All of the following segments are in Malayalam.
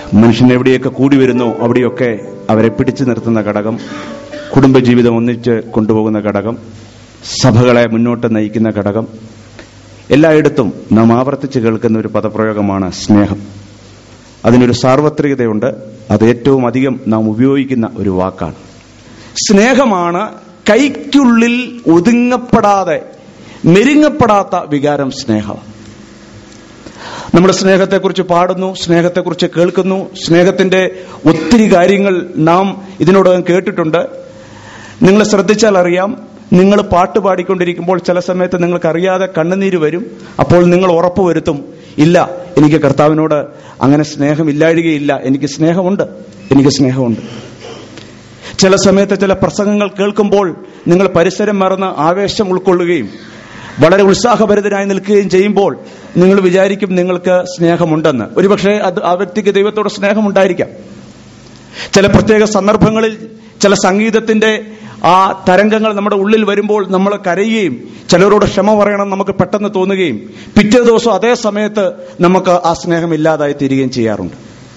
മനുഷ്യൻ എവിടെയൊക്കെ കൂടി വരുന്നോ അവിടെയൊക്കെ അവരെ പിടിച്ചു നിർത്തുന്ന ഘടകം കുടുംബജീവിതം ഒന്നിച്ച് കൊണ്ടുപോകുന്ന ഘടകം സഭകളെ മുന്നോട്ട് നയിക്കുന്ന ഘടകം എല്ലായിടത്തും നാം ആവർത്തിച്ച് കേൾക്കുന്ന ഒരു പദപ്രയോഗമാണ് സ്നേഹം അതിനൊരു സാർവത്രികതയുണ്ട് അത് ഏറ്റവും അധികം നാം ഉപയോഗിക്കുന്ന ഒരു വാക്കാണ് സ്നേഹമാണ് കൈക്കുള്ളിൽ ഒതുങ്ങപ്പെടാതെ മെരുങ്ങപ്പെടാത്ത വികാരം സ്നേഹം നമ്മൾ സ്നേഹത്തെക്കുറിച്ച് പാടുന്നു സ്നേഹത്തെക്കുറിച്ച് കേൾക്കുന്നു സ്നേഹത്തിന്റെ ഒത്തിരി കാര്യങ്ങൾ നാം ഇതിനോടകം കേട്ടിട്ടുണ്ട് നിങ്ങൾ ശ്രദ്ധിച്ചാൽ അറിയാം നിങ്ങൾ പാട്ട് പാടിക്കൊണ്ടിരിക്കുമ്പോൾ ചില സമയത്ത് നിങ്ങൾക്ക് അറിയാതെ കണ്ണുനീര് വരും അപ്പോൾ നിങ്ങൾ ഉറപ്പ് വരുത്തും ഇല്ല എനിക്ക് കർത്താവിനോട് അങ്ങനെ സ്നേഹമില്ലാഴികയില്ല എനിക്ക് സ്നേഹമുണ്ട് എനിക്ക് സ്നേഹമുണ്ട് ചില സമയത്ത് ചില പ്രസംഗങ്ങൾ കേൾക്കുമ്പോൾ നിങ്ങൾ പരിസരം മറന്ന് ആവേശം ഉൾക്കൊള്ളുകയും വളരെ ഉത്സാഹഭരിതരായി നിൽക്കുകയും ചെയ്യുമ്പോൾ നിങ്ങൾ വിചാരിക്കും നിങ്ങൾക്ക് സ്നേഹമുണ്ടെന്ന് ഒരുപക്ഷെ അത് ആ വ്യക്തിക്ക് ദൈവത്തോട് സ്നേഹമുണ്ടായിരിക്കാം ചില പ്രത്യേക സന്ദർഭങ്ങളിൽ ചില സംഗീതത്തിന്റെ ആ തരംഗങ്ങൾ നമ്മുടെ ഉള്ളിൽ വരുമ്പോൾ നമ്മൾ കരയുകയും ചിലരോട് ക്ഷമ പറയണം നമുക്ക് പെട്ടെന്ന് തോന്നുകയും പിറ്റേ ദിവസം അതേ സമയത്ത് നമുക്ക് ആ സ്നേഹം ഇല്ലാതായി തീരുകയും ചെയ്യാറുണ്ട്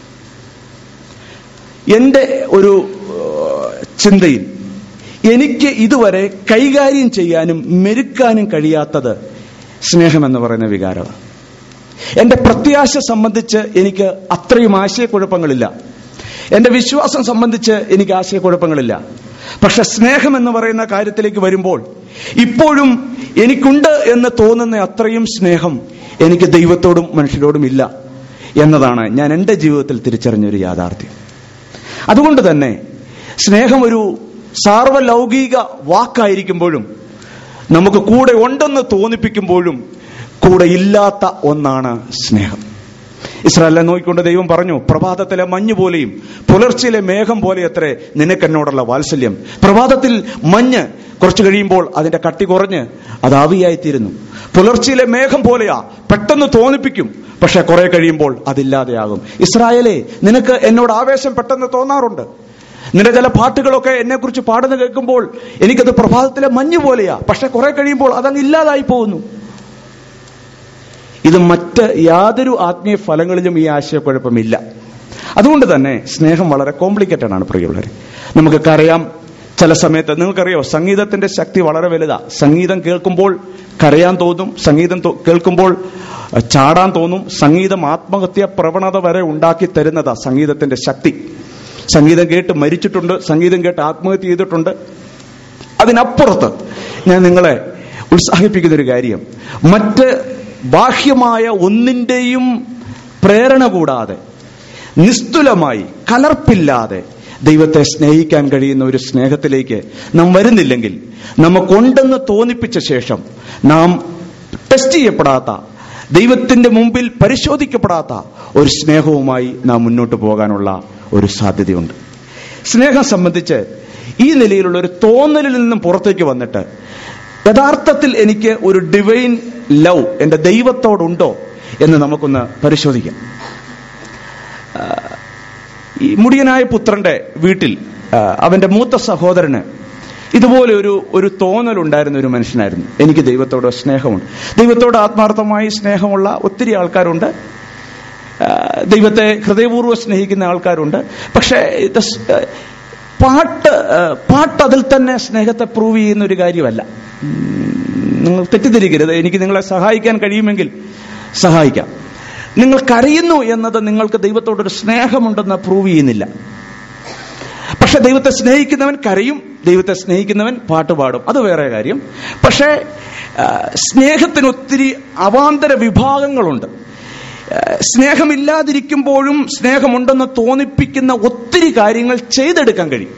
എന്റെ ഒരു ഏഹ്, ചിന്തയിൽ എനിക്ക് ഇതുവരെ കൈകാര്യം ചെയ്യാനും മെരുക്കാനും കഴിയാത്തത് സ്നേഹം എന്ന് പറയുന്ന വികാരമാണ് എന്റെ പ്രത്യാശ സംബന്ധിച്ച് എനിക്ക് അത്രയും ആശയക്കുഴപ്പങ്ങളില്ല എന്റെ വിശ്വാസം സംബന്ധിച്ച് എനിക്ക് ആശയക്കുഴപ്പങ്ങളില്ല പക്ഷെ സ്നേഹം എന്ന് പറയുന്ന കാര്യത്തിലേക്ക് വരുമ്പോൾ ഇപ്പോഴും എനിക്കുണ്ട് എന്ന് തോന്നുന്ന അത്രയും സ്നേഹം എനിക്ക് ദൈവത്തോടും മനുഷ്യരോടും ഇല്ല എന്നതാണ് ഞാൻ എൻ്റെ ജീവിതത്തിൽ തിരിച്ചറിഞ്ഞൊരു യാഥാർത്ഥ്യം അതുകൊണ്ട് തന്നെ സ്നേഹം ഒരു സാർവലൗകിക വാക്കായിരിക്കുമ്പോഴും നമുക്ക് കൂടെ ഉണ്ടെന്ന് തോന്നിപ്പിക്കുമ്പോഴും കൂടെ ഇല്ലാത്ത ഒന്നാണ് സ്നേഹം ഇസ്രായേലിനെ നോക്കിക്കൊണ്ട് ദൈവം പറഞ്ഞു പ്രഭാതത്തിലെ മഞ്ഞ് പോലെയും പുലർച്ചയിലെ മേഘം പോലെ അത്രേ നിനക്കെന്നോടുള്ള വാത്സല്യം പ്രഭാതത്തിൽ മഞ്ഞ് കുറച്ചു കഴിയുമ്പോൾ അതിന്റെ കട്ടി കുറഞ്ഞ് അത് ആവിയായിത്തീരുന്നു പുലർച്ചയിലെ മേഘം പോലെയാ പെട്ടെന്ന് തോന്നിപ്പിക്കും പക്ഷെ കുറെ കഴിയുമ്പോൾ അതില്ലാതെയാകും ഇസ്രായേലെ നിനക്ക് എന്നോട് ആവേശം പെട്ടെന്ന് തോന്നാറുണ്ട് നിന്റെ ചില പാട്ടുകളൊക്കെ എന്നെ കുറിച്ച് പാടുന്ന കേൾക്കുമ്പോൾ എനിക്കത് പ്രഭാതത്തിലെ മഞ്ഞ് പോലെയാ പക്ഷെ കുറെ കഴിയുമ്പോൾ അതങ്ങ് ഇല്ലാതായി പോകുന്നു ഇത് മറ്റ് യാതൊരു ആത്മീയ ഫലങ്ങളിലും ഈ ആശയക്കുഴപ്പമില്ല അതുകൊണ്ട് തന്നെ സ്നേഹം വളരെ കോംപ്ലിക്കേറ്റഡ് ആണ് പ്രിയമുള്ളവരെ നമുക്ക് കരയാം ചില സമയത്ത് നിങ്ങൾക്കറിയോ സംഗീതത്തിന്റെ ശക്തി വളരെ വലുതാ സംഗീതം കേൾക്കുമ്പോൾ കരയാൻ തോന്നും സംഗീതം തോ- കേൾക്കുമ്പോൾ അഹ്, ചാടാൻ തോന്നും സംഗീതം ആത്മഹത്യ പ്രവണത വരെ ഉണ്ടാക്കി തരുന്നതാ സംഗീതത്തിന്റെ ശക്തി സംഗീതം കേട്ട് മരിച്ചിട്ടുണ്ട് സംഗീതം കേട്ട് ആത്മഹത്യ ചെയ്തിട്ടുണ്ട് അതിനപ്പുറത്ത് ഞാൻ നിങ്ങളെ ഉത്സാഹിപ്പിക്കുന്ന ഒരു കാര്യം മറ്റ് ബാഹ്യമായ ഒന്നിന്റെയും പ്രേരണ കൂടാതെ നിസ്തുലമായി കലർപ്പില്ലാതെ ദൈവത്തെ സ്നേഹിക്കാൻ കഴിയുന്ന ഒരു സ്നേഹത്തിലേക്ക് നാം വരുന്നില്ലെങ്കിൽ നമുക്കുണ്ടെന്ന് തോന്നിപ്പിച്ച ശേഷം നാം ടെസ്റ്റ് ചെയ്യപ്പെടാത്ത ദൈവത്തിന്റെ മുമ്പിൽ പരിശോധിക്കപ്പെടാത്ത ഒരു സ്നേഹവുമായി നാം മുന്നോട്ട് പോകാനുള്ള ഒരു സാധ്യതയുണ്ട് സ്നേഹം സംബന്ധിച്ച് ഈ നിലയിലുള്ള ഒരു തോന്നലിൽ നിന്നും പുറത്തേക്ക് വന്നിട്ട് യഥാർത്ഥത്തിൽ എനിക്ക് ഒരു ഡിവൈൻ ലവ് എൻ്റെ ദൈവത്തോടുണ്ടോ എന്ന് നമുക്കൊന്ന് പരിശോധിക്കാം ആ, ഈ മുടിയനായ പുത്രന്റെ വീട്ടിൽ ആ, അവന്റെ മൂത്ത സഹോദരന് ഇതുപോലെ ഒരു ഒരു തോന്നൽ ഉണ്ടായിരുന്ന ഒരു മനുഷ്യനായിരുന്നു എനിക്ക് ദൈവത്തോട് സ്നേഹമുണ്ട് ദൈവത്തോട് ആത്മാർത്ഥമായി സ്നേഹമുള്ള ഒത്തിരി ആൾക്കാരുണ്ട് ആ, ദൈവത്തെ ഹൃദയപൂർവ്വം സ്നേഹിക്കുന്ന ആൾക്കാരുണ്ട് പക്ഷേ ഇത് സ്- ആ, പാട്ട് ആ, പാട്ട് അതിൽ തന്നെ സ്നേഹത്തെ പ്രൂവ് ചെയ്യുന്ന ഒരു കാര്യമല്ല ഉം, നിങ്ങൾ തെറ്റിദ്ധരിക്കരുത് എനിക്ക് നിങ്ങളെ സഹായിക്കാൻ കഴിയുമെങ്കിൽ സഹായിക്കാം നിങ്ങൾ കരയുന്നു എന്നത് നിങ്ങൾക്ക് ദൈവത്തോടൊരു സ്നേഹമുണ്ടെന്ന് പ്രൂവ് ചെയ്യുന്നില്ല പക്ഷെ ദൈവത്തെ സ്നേഹിക്കുന്നവൻ കരയും ദൈവത്തെ സ്നേഹിക്കുന്നവൻ പാട്ട് പാടും അത് വേറെ കാര്യം പക്ഷേ ആ, സ്നേഹത്തിന് ഒത്തിരി അവാന്തര വിഭാഗങ്ങളുണ്ട് ആ, സ്നേഹമില്ലാതിരിക്കുമ്പോഴും സ്നേഹമുണ്ടെന്ന് തോന്നിപ്പിക്കുന്ന ഒത്തിരി കാര്യങ്ങൾ ചെയ്തെടുക്കാൻ കഴിയും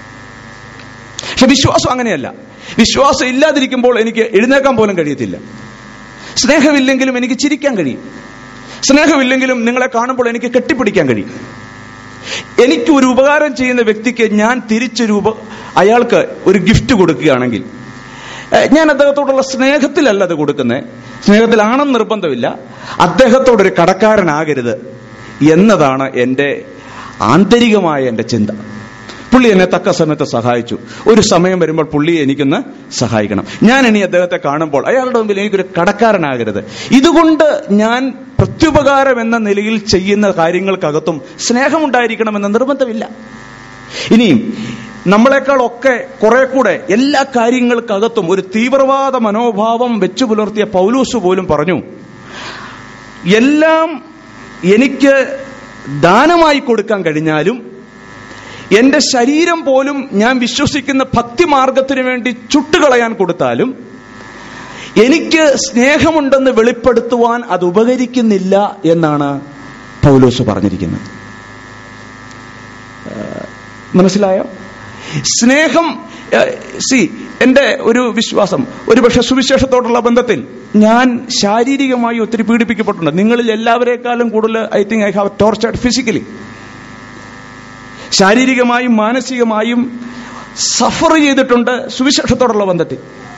പക്ഷെ വിശ്വാസം അങ്ങനെയല്ല വിശ്വാസം ഇല്ലാതിരിക്കുമ്പോൾ എനിക്ക് എഴുന്നേക്കാൻ പോലും കഴിയത്തില്ല സ്നേഹമില്ലെങ്കിലും എനിക്ക് ചിരിക്കാൻ കഴിയും സ്നേഹമില്ലെങ്കിലും നിങ്ങളെ കാണുമ്പോൾ എനിക്ക് കെട്ടിപ്പിടിക്കാൻ കഴിയും എനിക്ക് ഒരു ഉപകാരം ചെയ്യുന്ന വ്യക്തിക്ക് ഞാൻ തിരിച്ചൊരു ഉപ അയാൾക്ക് ഒരു ഗിഫ്റ്റ് കൊടുക്കുകയാണെങ്കിൽ ഏഹ്, ഞാൻ അദ്ദേഹത്തോടുള്ള സ്നേഹത്തിലല്ല അത് കൊടുക്കുന്നത് സ്നേഹത്തിലാണെന്ന് നിർബന്ധമില്ല അദ്ദേഹത്തോടൊരു കടക്കാരനാകരുത് എന്നതാണ് എൻ്റെ ആന്തരികമായ എൻ്റെ ചിന്ത പുള്ളി എന്നെ തക്ക സമയത്ത് സഹായിച്ചു ഒരു സമയം വരുമ്പോൾ പുള്ളി എനിക്കൊന്ന് സഹായിക്കണം ഞാൻ ഇനി അദ്ദേഹത്തെ കാണുമ്പോൾ അയാളുടെ മുമ്പിൽ എനിക്കൊരു കടക്കാരനാകരുത് ഇതുകൊണ്ട് ഞാൻ പ്രത്യുപകാരം എന്ന നിലയിൽ ചെയ്യുന്ന കാര്യങ്ങൾക്കകത്തും സ്നേഹമുണ്ടായിരിക്കണമെന്ന നിർബന്ധമില്ല ഇനിയും നമ്മളെക്കാളൊക്കെ കുറെ കൂടെ എല്ലാ കാര്യങ്ങൾക്കകത്തും ഒരു തീവ്രവാദ മനോഭാവം വെച്ചു പുലർത്തിയ പൗലൂസ് പോലും പറഞ്ഞു എല്ലാം എനിക്ക് ദാനമായി കൊടുക്കാൻ കഴിഞ്ഞാലും എന്റെ ശരീരം പോലും ഞാൻ വിശ്വസിക്കുന്ന ഭക്തിമാർഗത്തിന് വേണ്ടി ചുട്ടുകളയാൻ കൊടുത്താലും എനിക്ക് സ്നേഹമുണ്ടെന്ന് വെളിപ്പെടുത്തുവാൻ അത് ഉപകരിക്കുന്നില്ല എന്നാണ് പൗലോസ് പറഞ്ഞിരിക്കുന്നത് ഏഹ് മനസ്സിലായോ സ്നേഹം സി എന്റെ ഒരു വിശ്വാസം ഒരുപക്ഷെ സുവിശേഷത്തോടുള്ള ബന്ധത്തിൽ ഞാൻ ശാരീരികമായി ഒത്തിരി പീഡിപ്പിക്കപ്പെട്ടിട്ടുണ്ട് നിങ്ങളിൽ എല്ലാവരെക്കാളും കൂടുതൽ I think I have tortured physically ശാരീരികമായും മാനസികമായും സഫർ ചെയ്തിട്ടുണ്ട് സുവിശേഷത്തോടുള്ള ബന്ധത്തിൽ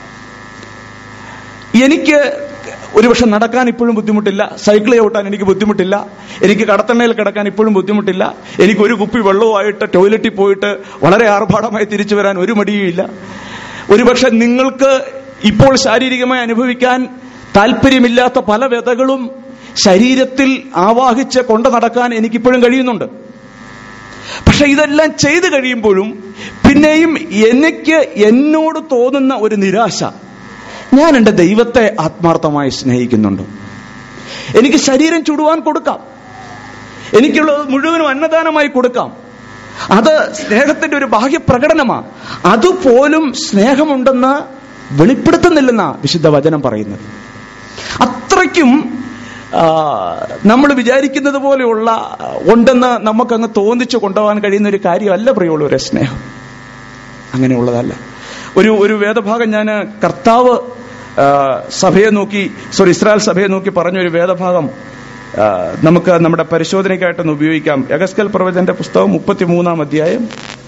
എനിക്ക് ഒരുപക്ഷെ നടക്കാൻ ഇപ്പോഴും ബുദ്ധിമുട്ടില്ല സൈക്കിൾ ചവിട്ടാൻ എനിക്ക് ബുദ്ധിമുട്ടില്ല എനിക്ക് കടത്തണ്ണയിൽ കിടക്കാൻ ഇപ്പോഴും ബുദ്ധിമുട്ടില്ല എനിക്ക് ഒരു കുപ്പി വെള്ളവുമായിട്ട് ടോയ്ലറ്റിൽ പോയിട്ട് വളരെ ആർഭാടമായി തിരിച്ചു വരാൻ ഒരു മടിയുമില്ല ഒരുപക്ഷെ നിങ്ങൾക്ക് ഇപ്പോൾ ശാരീരികമായി അനുഭവിക്കാൻ താല്പര്യമില്ലാത്ത പല വ്യതകളും ശരീരത്തിൽ ആവാഹിച്ച് കൊണ്ടു നടക്കാൻ എനിക്കിപ്പോഴും കഴിയുന്നുണ്ട് പക്ഷെ ഇതെല്ലാം ചെയ്തു കഴിയുമ്പോഴും പിന്നെയും എനിക്ക് എന്നോട് തോന്നുന്ന ഒരു നിരാശ ഞാൻ എൻ്റെ ദൈവത്തെ ആത്മാർത്ഥമായി സ്നേഹിക്കുന്നുണ്ടോ എനിക്ക് ശരീരം ചുടുവാൻ കൊടുക്കാം എനിക്കുള്ളത് മുഴുവനും അന്നദാനമായി കൊടുക്കാം അത് സ്നേഹത്തിന്റെ ഒരു ബാഹ്യ പ്രകടനമാണ് അതുപോലും സ്നേഹമുണ്ടെന്ന് വെളിപ്പെടുത്തുന്നില്ലെന്നാ വിശുദ്ധ വചനം പറയുന്നത് അത്രയ്ക്കും നമ്മൾ വിചാരിക്കുന്നത് പോലെയുള്ള ഉണ്ടെന്ന് നമുക്കങ്ങ് തോന്നിച്ചു കൊണ്ടുപോകാൻ കഴിയുന്ന ഒരു കാര്യമല്ല പ്രിയമുള്ളവരെ സ്നേഹം അങ്ങനെയുള്ളതല്ല ഒരു ഒരു വേദഭാഗം ഞാൻ കർത്താവ് ആ, സഭയെ നോക്കി സോറി ഇസ്രായേൽ സഭയെ നോക്കി പറഞ്ഞ ഒരു വേദഭാഗം ആ, നമുക്ക് നമ്മുടെ പരിശോധനയ്ക്കായിട്ടൊന്ന് ഉപയോഗിക്കാം യഗസ്കൽ പ്രവചന്റെ പുസ്തകം മുപ്പത്തിമൂന്നാം അധ്യായം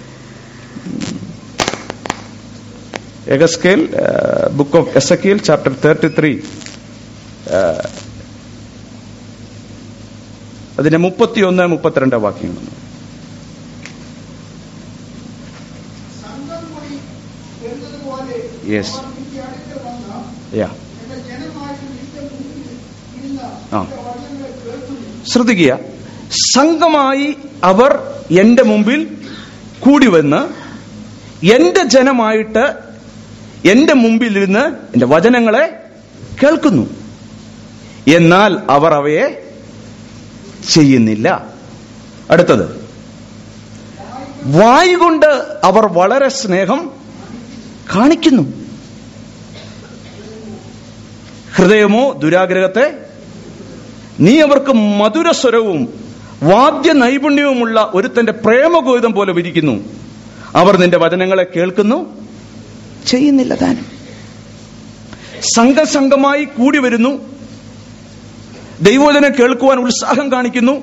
യഗസ്കേൽ book of Ezekiel chapter thirty three അതിന്റെ മുപ്പത്തിയൊന്ന് മുപ്പത്തിരണ്ട് വാക്യങ്ങൾ സംഘം കൂടി വരുന്നതുപോലെ Yes. അവർ നിന്റെ അടുക്കൽ വന്ന് യാ എന്റെ ജനമായിട്ട് നിന്റെ മുമ്പിൽ ഇരുന്ന ആ. നിന്റെ വചനങ്ങളെ കേൾക്കുന്നു ശ്രദ്ധിക്കുക സംഘമായി അവർ എന്റെ മുമ്പിൽ കൂടി വന്ന് എന്റെ ജനമായിട്ട് എന്റെ മുമ്പിൽ ഇരുന്ന് എന്റെ വചനങ്ങളെ കേൾക്കുന്നു എന്നാൽ അവർ അവയെ ചെയ്യുന്നില്ല അടുത്തത് വായു കൊണ്ട് അവർ വളരെ സ്നേഹം കാണിക്കുന്നു ഹൃദയമോ ദുരാഗ്രഹത്തെ നീ അവർക്ക് മധുരസ്വരവും വാദ്യ നൈപുണ്യവുമുള്ള ഒരുത്തന്റെ പ്രേമഗോതം പോലെ വിരിക്കുന്നു അവർ നിന്റെ വചനങ്ങളെ കേൾക്കുന്നു ചെയ്യുന്നില്ല താനും സംഘസംഘമായി കൂടി വരുന്നു ദൈവോചനം കേൾക്കുവാൻ ഉത്സാഹം കാണിക്കുന്നു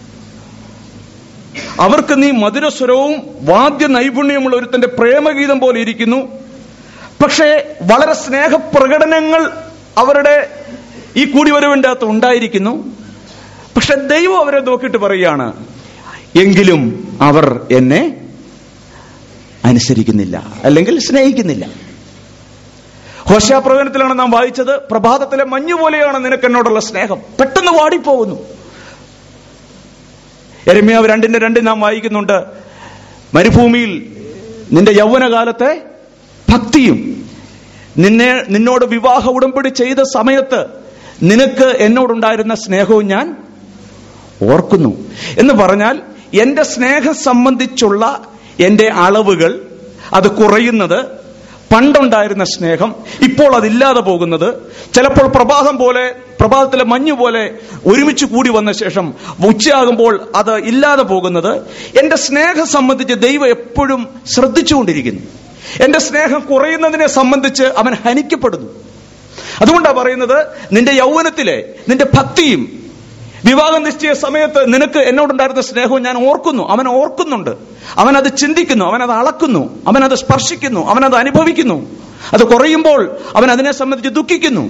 അവർക്ക് നീ മധുരസ്വരവും വാദ്യ നൈപുണ്യമുള്ള ഒരുത്തന്റെ പ്രേമഗീതം പോലെ ഇരിക്കുന്നു പക്ഷേ വളരെ സ്നേഹപ്രകടനങ്ങൾ അവരുടെ ഈ കൂടിവരവിൻ്റെ അകത്ത് ഉണ്ടായിരിക്കുന്നു പക്ഷെ ദൈവം അവരെ നോക്കിയിട്ട് പറയുകയാണ് എങ്കിലും അവർ എന്നെ അനുസരിക്കുന്നില്ല അല്ലെങ്കിൽ സ്നേഹിക്കുന്നില്ല ഹോശാപ്രവചനത്തിലാണ് നാം വായിച്ചത് പ്രഭാതത്തിലെ മഞ്ഞു പോലെയാണ് നിനക്ക് എന്നോടുള്ള സ്നേഹം പെട്ടെന്ന് വാടിപ്പോകുന്നു എരമ്യാവ് രണ്ടിന്റെ രണ്ടിൽ നാം വായിക്കുന്നുണ്ട് മരുഭൂമിയിൽ നിന്റെ യൗവനകാലത്തെ ഭക്തിയും നിന്നെ നിന്നോട് വിവാഹ ഉടമ്പടി ചെയ്ത സമയത്ത് നിനക്ക് എന്നോടുണ്ടായിരുന്ന സ്നേഹവും ഞാൻ ഓർക്കുന്നു എന്ന് പറഞ്ഞാൽ എന്റെ സ്നേഹം സംബന്ധിച്ചുള്ള എന്റെ അളവുകൾ അത് കുറയുന്നത് പണ്ടുണ്ടായിരുന്ന സ്നേഹം ഇപ്പോൾ അതില്ലാതെ പോകുന്നത് ചിലപ്പോൾ പ്രഭാതം പോലെ പ്രഭാതത്തിലെ മഞ്ഞു പോലെ ഒരുമിച്ച് കൂടി വന്ന ശേഷം ഉച്ചയാകുമ്പോൾ അത് ഇല്ലാതെ പോകുന്നത് എന്റെ സ്നേഹം സംബന്ധിച്ച് ദൈവം എപ്പോഴും ശ്രദ്ധിച്ചുകൊണ്ടിരിക്കുന്നു എന്റെ സ്നേഹം കുറയുന്നതിനെ സംബന്ധിച്ച് അവൻ ഹനിക്കപ്പെടുന്നു അതുകൊണ്ടാണ് പറയുന്നത് നിന്റെ യൗവനത്തിലെ നിന്റെ ഭക്തിയും വിവാഹം നിശ്ചയ സമയത്ത് നിനക്ക് എന്നോടുണ്ടായിരുന്ന സ്നേഹവും ഞാൻ ഓർക്കുന്നു അവൻ ഓർക്കുന്നുണ്ട് അവൻ അത് ചിന്തിക്കുന്നു അവൻ അത് അളക്കുന്നു അവൻ അത് സ്പർശിക്കുന്നു അവൻ അത് അനുഭവിക്കുന്നു അത് കുറയുമ്പോൾ അവൻ അതിനെ സംബന്ധിച്ച് ദുഃഖിക്കുന്നു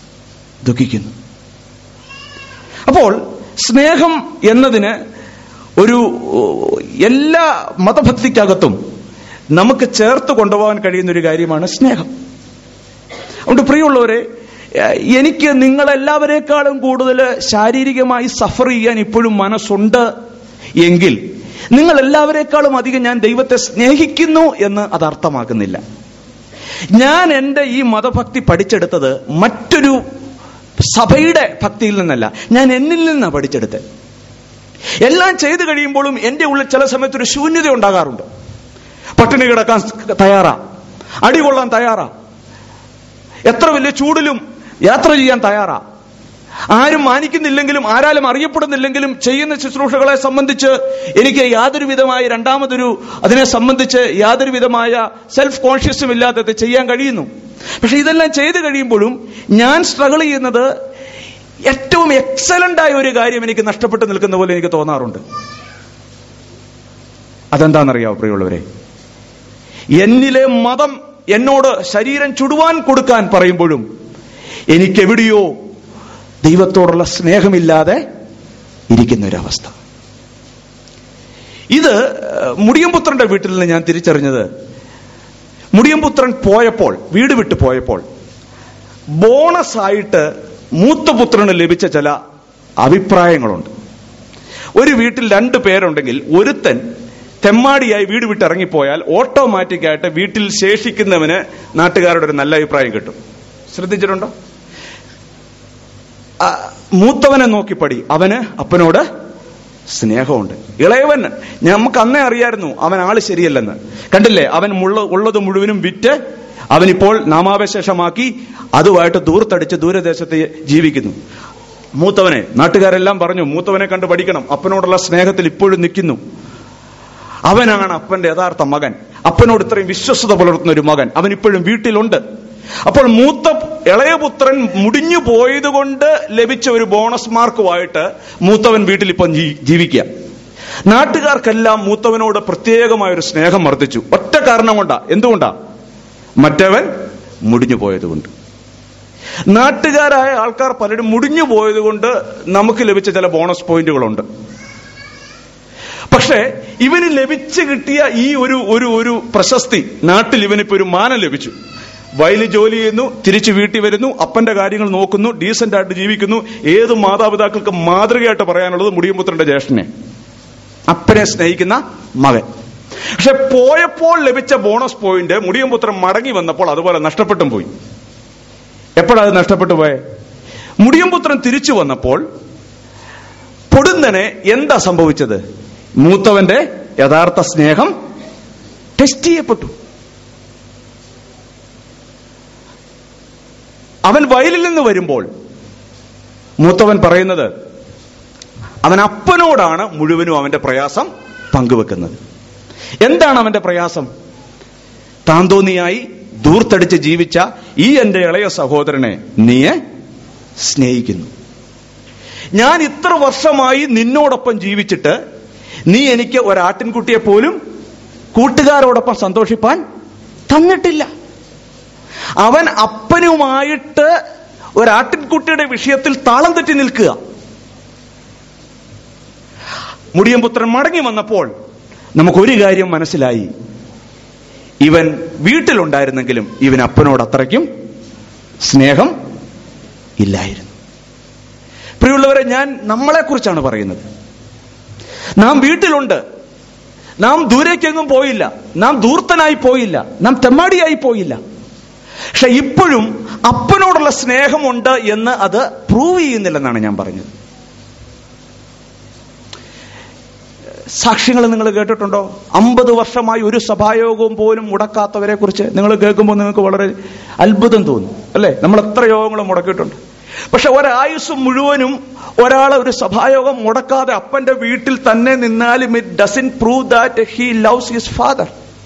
ദുഃഖിക്കുന്നു അപ്പോൾ സ്നേഹം എന്നതിന് ഒരു ഏഹ്, എല്ലാ മതഭക്തിക്കകത്തും നമുക്ക് ചേർത്ത് കൊണ്ടുപോകാൻ കഴിയുന്ന ഒരു കാര്യമാണ് സ്നേഹം അതുകൊണ്ട് പ്രിയമുള്ളവരെ ഏഹ്, എനിക്ക് നിങ്ങളെല്ലാവരെക്കാളും കൂടുതൽ ശാരീരികമായി സഫർ ചെയ്യാൻ ഇപ്പോഴും മനസ്സുണ്ട് എങ്കിൽ നിങ്ങൾ എല്ലാവരെക്കാളും അധികം ഞാൻ ദൈവത്തെ സ്നേഹിക്കുന്നു എന്ന് അത് അർത്ഥമാക്കുന്നില്ല ഞാൻ എൻ്റെ ഈ മതഭക്തി പഠിച്ചെടുത്തത് മറ്റൊരു സഭയുടെ ഭക്തിയിൽ നിന്നല്ല ഞാൻ എന്നിൽ നിന്നാണ് പഠിച്ചെടുത്തത് എല്ലാം ചെയ്തു കഴിയുമ്പോഴും എൻ്റെ ഉള്ളിൽ ചില സമയത്ത് ഒരു ശൂന്യത ഉണ്ടാകാറുണ്ട് പട്ടിണി കിടക്കാൻ തയ്യാറാ അടികൊള്ളാൻ തയ്യാറാ എത്ര വലിയ ചൂടിലും യാത്ര ചെയ്യാൻ തയ്യാറാ ആരും മാനിക്കുന്നില്ലെങ്കിലും ആരാലും അറിയപ്പെടുന്നില്ലെങ്കിലും ചെയ്യുന്ന ശുശ്രൂഷകളെ സംബന്ധിച്ച് എനിക്ക് യാതൊരു വിധമായ രണ്ടാമതൊരു അതിനെ സംബന്ധിച്ച് യാതൊരു വിധമായ സെൽഫ് കോൺഷ്യസും ഇല്ലാതെ ഇത് ചെയ്യാൻ കഴിയുന്നു പക്ഷെ ഇതെല്ലാം ചെയ്തു കഴിയുമ്പോഴും ഞാൻ സ്ട്രഗിൾ ചെയ്യുന്നത് ഏറ്റവും എക്സലന്റ് ആയ ഒരു കാര്യം എനിക്ക് നഷ്ടപ്പെട്ടു നിൽക്കുന്ന പോലെ എനിക്ക് തോന്നാറുണ്ട് അതെന്താണെന്നറിയാവോ പ്രിയമുള്ളവരെ എന്നിലെ മതം എന്നോട് ശരീരം ചുടുവാൻ കൊടുക്കാൻ പറയുമ്പോഴും എനിക്കെവിടെയോ ദൈവത്തോടുള്ള സ്നേഹമില്ലാതെ ഇരിക്കുന്ന ഒരവസ്ഥ ഇത് ഏഹ്, മുടിയംപുത്രന്റെ വീട്ടിൽ നിന്ന് ഞാൻ തിരിച്ചറിഞ്ഞത് മുടിയംപുത്രൻ പോയപ്പോൾ വീട് വിട്ടു പോയപ്പോൾ ബോണസ് ആയിട്ട് മൂത്തപുത്രന് ലഭിച്ച ചില അഭിപ്രായങ്ങളുണ്ട് ഒരു വീട്ടിൽ രണ്ട് പേരുണ്ടെങ്കിൽ ഒരുത്തൻ തെമ്മാടിയായി വീട് വിട്ട് ഇറങ്ങിപ്പോയാൽ ഓട്ടോമാറ്റിക് ആയിട്ട് വീട്ടിൽ ശേഷിക്കുന്നവന് നാട്ടുകാരുടെ ഒരു നല്ല അഭിപ്രായം കിട്ടും ശ്രദ്ധിച്ചിട്ടുണ്ടോ ആ, മൂത്തവനെ നോക്കി പടി അവന് അപ്പനോട് സ്നേഹമുണ്ട് ഇളയവൻ നമുക്ക് അന്നേ അറിയായിരുന്നു അവൻ ആള് ശരിയല്ലെന്ന് കണ്ടില്ലേ അവൻ മുള്ള ഉള്ളത് മുഴുവനും വിറ്റ് അവനിപ്പോൾ നാമാവശേഷമാക്കി അതുമായിട്ട് ദൂർത്തടിച്ച് ദൂരദേശത്ത് ജീവിക്കുന്നു മൂത്തവനെ നാട്ടുകാരെല്ലാം പറഞ്ഞു മൂത്തവനെ കണ്ട് പഠിക്കണം അപ്പനോടുള്ള സ്നേഹത്തിൽ ഇപ്പോഴും നിൽക്കുന്നു അവനാണ് അപ്പന്റെ യഥാർത്ഥ മകൻ അപ്പനോട് ഇത്രയും വിശ്വസ്തത പുലർത്തുന്ന ഒരു മകൻ അവൻ ഇപ്പോഴും വീട്ടിലുണ്ട് അപ്പോൾ മൂത്ത ഇളയപുത്രൻ മുടിഞ്ഞു പോയത് കൊണ്ട് ലഭിച്ച ഒരു ബോണസ് മാർക്കുമായിട്ട് മൂത്തവൻ വീട്ടിൽ ഇപ്പം ജീ- ജീവിക്കുക നാട്ടുകാർക്കെല്ലാം മൂത്തവനോട് പ്രത്യേകമായ ഒരു സ്നേഹം വർദ്ധിച്ചു ഒറ്റ കാരണം കൊണ്ടാ എന്തുകൊണ്ടാ മറ്റവൻ മുടിഞ്ഞു പോയതുകൊണ്ട് നാട്ടുകാരായ ആൾക്കാർ പലരും മുടിഞ്ഞു പോയതുകൊണ്ട് നമുക്ക് ലഭിച്ച ചില ബോണസ് പോയിന്റുകളുണ്ട് പക്ഷേ ഇവന് ലഭിച്ചു കിട്ടിയ ഈ ഒരു ഒരു ഒരു പ്രശസ്തി നാട്ടിൽ ഇവനിപ്പോ ഒരു മാനം ലഭിച്ചു വയലിൽ ജോലി ചെയ്യുന്നു തിരിച്ചു വീട്ടിൽ വരുന്നു അപ്പന്റെ കാര്യങ്ങൾ നോക്കുന്നു ഡീസന്റ് ആയിട്ട് ജീവിക്കുന്നു ഏത് മാതാപിതാക്കൾക്ക് മാതൃകയായിട്ട് പറയാനുള്ളത് മുടിയമ്പുത്രന്റെ ജ്യേഷ്ഠനെ അപ്പനെ സ്നേഹിക്കുന്ന മകൻ പക്ഷെ പോയപ്പോൾ ലഭിച്ച ബോണസ് പോയിന്റ് മുടിയമ്പുത്രൻ മടങ്ങി വന്നപ്പോൾ അതുപോലെ നഷ്ടപ്പെട്ടും പോയി എപ്പോഴാ അത് നഷ്ടപ്പെട്ടു പോയെ മുടിയമ്പുത്രൻ തിരിച്ചു വന്നപ്പോൾ പൊടുന്നനെ എന്താ സംഭവിച്ചത് മൂത്തവന്റെ യഥാർത്ഥ സ്നേഹം ടെസ്റ്റ് ചെയ്യപ്പെട്ടു അവൻ വയലിൽ നിന്ന് വരുമ്പോൾ മൂത്തവൻ പറയുന്നത് അവൻ അപ്പനോടാണ് മുഴുവനും അവന്റെ പ്രയാസം പങ്കുവെക്കുന്നത് എന്താണ് അവന്റെ പ്രയാസം താന്തോന്നിയായി ദൂർത്തടിച്ച് ജീവിച്ച ഈ എന്റെ ഇളയ സഹോദരനെ നീയെ സ്നേഹിക്കുന്നു ഞാൻ ഇത്ര വർഷമായി നിന്നോടൊപ്പം ജീവിച്ചിട്ട് നീ എനിക്ക് ഒരാട്ടിൻകുട്ടിയെ പോലും കൂട്ടുകാരോടൊപ്പം സന്തോഷിപ്പാൻ തന്നിട്ടില്ല അവൻ അപ്പനുമായിട്ട് ഒരാട്ടിൻകുട്ടിയുടെ വിഷയത്തിൽ താളം തെറ്റി നിൽക്കുക മുടിയംപുത്രൻ മടങ്ങി വന്നപ്പോൾ നമുക്കൊരു കാര്യം മനസ്സിലായി ഇവൻ വീട്ടിലുണ്ടായിരുന്നെങ്കിലും ഇവൻ അപ്പനോട് അത്രയ്ക്കും സ്നേഹം ഇല്ലായിരുന്നു പ്രിയമുള്ളവരെ ഞാൻ നമ്മളെക്കുറിച്ചാണ് പറയുന്നത് നാം വീട്ടിലുണ്ട് നാം ദൂരേക്കെങ്ങും പോയില്ല നാം ദൂർത്തനായി പോയില്ല നാം തെമ്മാടിയായി പോയില്ല പക്ഷെ ഇപ്പോഴും അപ്പനോടുള്ള സ്നേഹമുണ്ട് എന്ന് അത് പ്രൂവ് ചെയ്യുന്നില്ലെന്നാണ് ഞാൻ പറഞ്ഞത് സാക്ഷ്യങ്ങൾ നിങ്ങൾ കേട്ടിട്ടുണ്ടോ അമ്പത് വർഷമായി ഒരു സഭായോഗവും പോലും മുടക്കാത്തവരെ കുറിച്ച് നിങ്ങൾ കേൾക്കുമ്പോൾ നിങ്ങൾക്ക് വളരെ അത്ഭുതം തോന്നും അല്ലേ നമ്മൾ എത്ര യോഗങ്ങളും മുടക്കിയിട്ടുണ്ട് പക്ഷെ ഒരായുസ് മുഴുവനും ഒരാൾ ഒരു സഭായോഗം മുടക്കാതെ അപ്പന്റെ വീട്ടിൽ തന്നെ നിന്നാലും it doesn't prove that he loves his father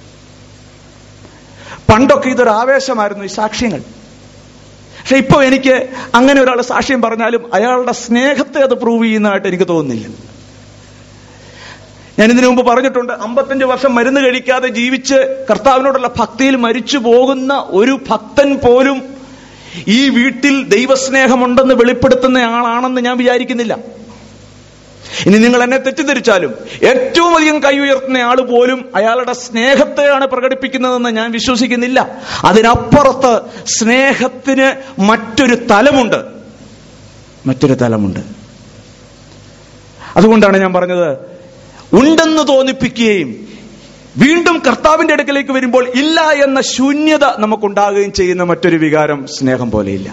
പണ്ടൊക്കെ ഇതൊരു ആവേശമായിരുന്നു ഈ സാക്ഷ്യങ്ങൾ പക്ഷെ ഇപ്പൊ എനിക്ക് അങ്ങനെ ഒരാൾ സാക്ഷ്യം പറഞ്ഞാലും അയാളുടെ സ്നേഹത്തെ അത് പ്രൂവ് ചെയ്യുന്നതായിട്ട് എനിക്ക് തോന്നുന്നില്ല ഞാൻ ഇതിനു മുമ്പ് പറഞ്ഞിട്ടുണ്ട് അമ്പത്തഞ്ച് വർഷം മരുന്ന് കഴിക്കാതെ ജീവിച്ച് കർത്താവിനോടുള്ള ഭക്തിയിൽ മരിച്ചു പോകുന്ന ഒരു ഭക്തൻ പോലും ഈ വീട്ടിൽ ദൈവസ്നേഹമുണ്ടെന്ന് വെളിപ്പെടുത്തുന്ന ആളാണെന്ന് ഞാൻ വിചാരിക്കുന്നില്ല ഇനി നിങ്ങൾ എന്നെ തെറ്റിദ്ധരിച്ചാലും ഏറ്റവും അധികം കൈ ഉയർത്തുന്ന ആൾ പോലും അയാളുടെ സ്നേഹത്തെയാണ് പ്രകടിപ്പിക്കുന്നതെന്ന് ഞാൻ വിശ്വസിക്കുന്നില്ല അതിനപ്പുറത്ത് സ്നേഹത്തിന് മറ്റൊരു തലമുണ്ട് മറ്റൊരു തലമുണ്ട് അതുകൊണ്ടാണ് ഞാൻ പറഞ്ഞത് ഉണ്ടെന്ന് തോന്നിപ്പിക്കുകയും വീണ്ടും കർത്താവിന്റെ അടുക്കലേക്ക് വരുമ്പോൾ ഇല്ല എന്ന ശൂന്യത നമുക്കുണ്ടാകുകയും ചെയ്യുന്ന മറ്റൊരു വികാരം സ്നേഹം പോലെയില്ല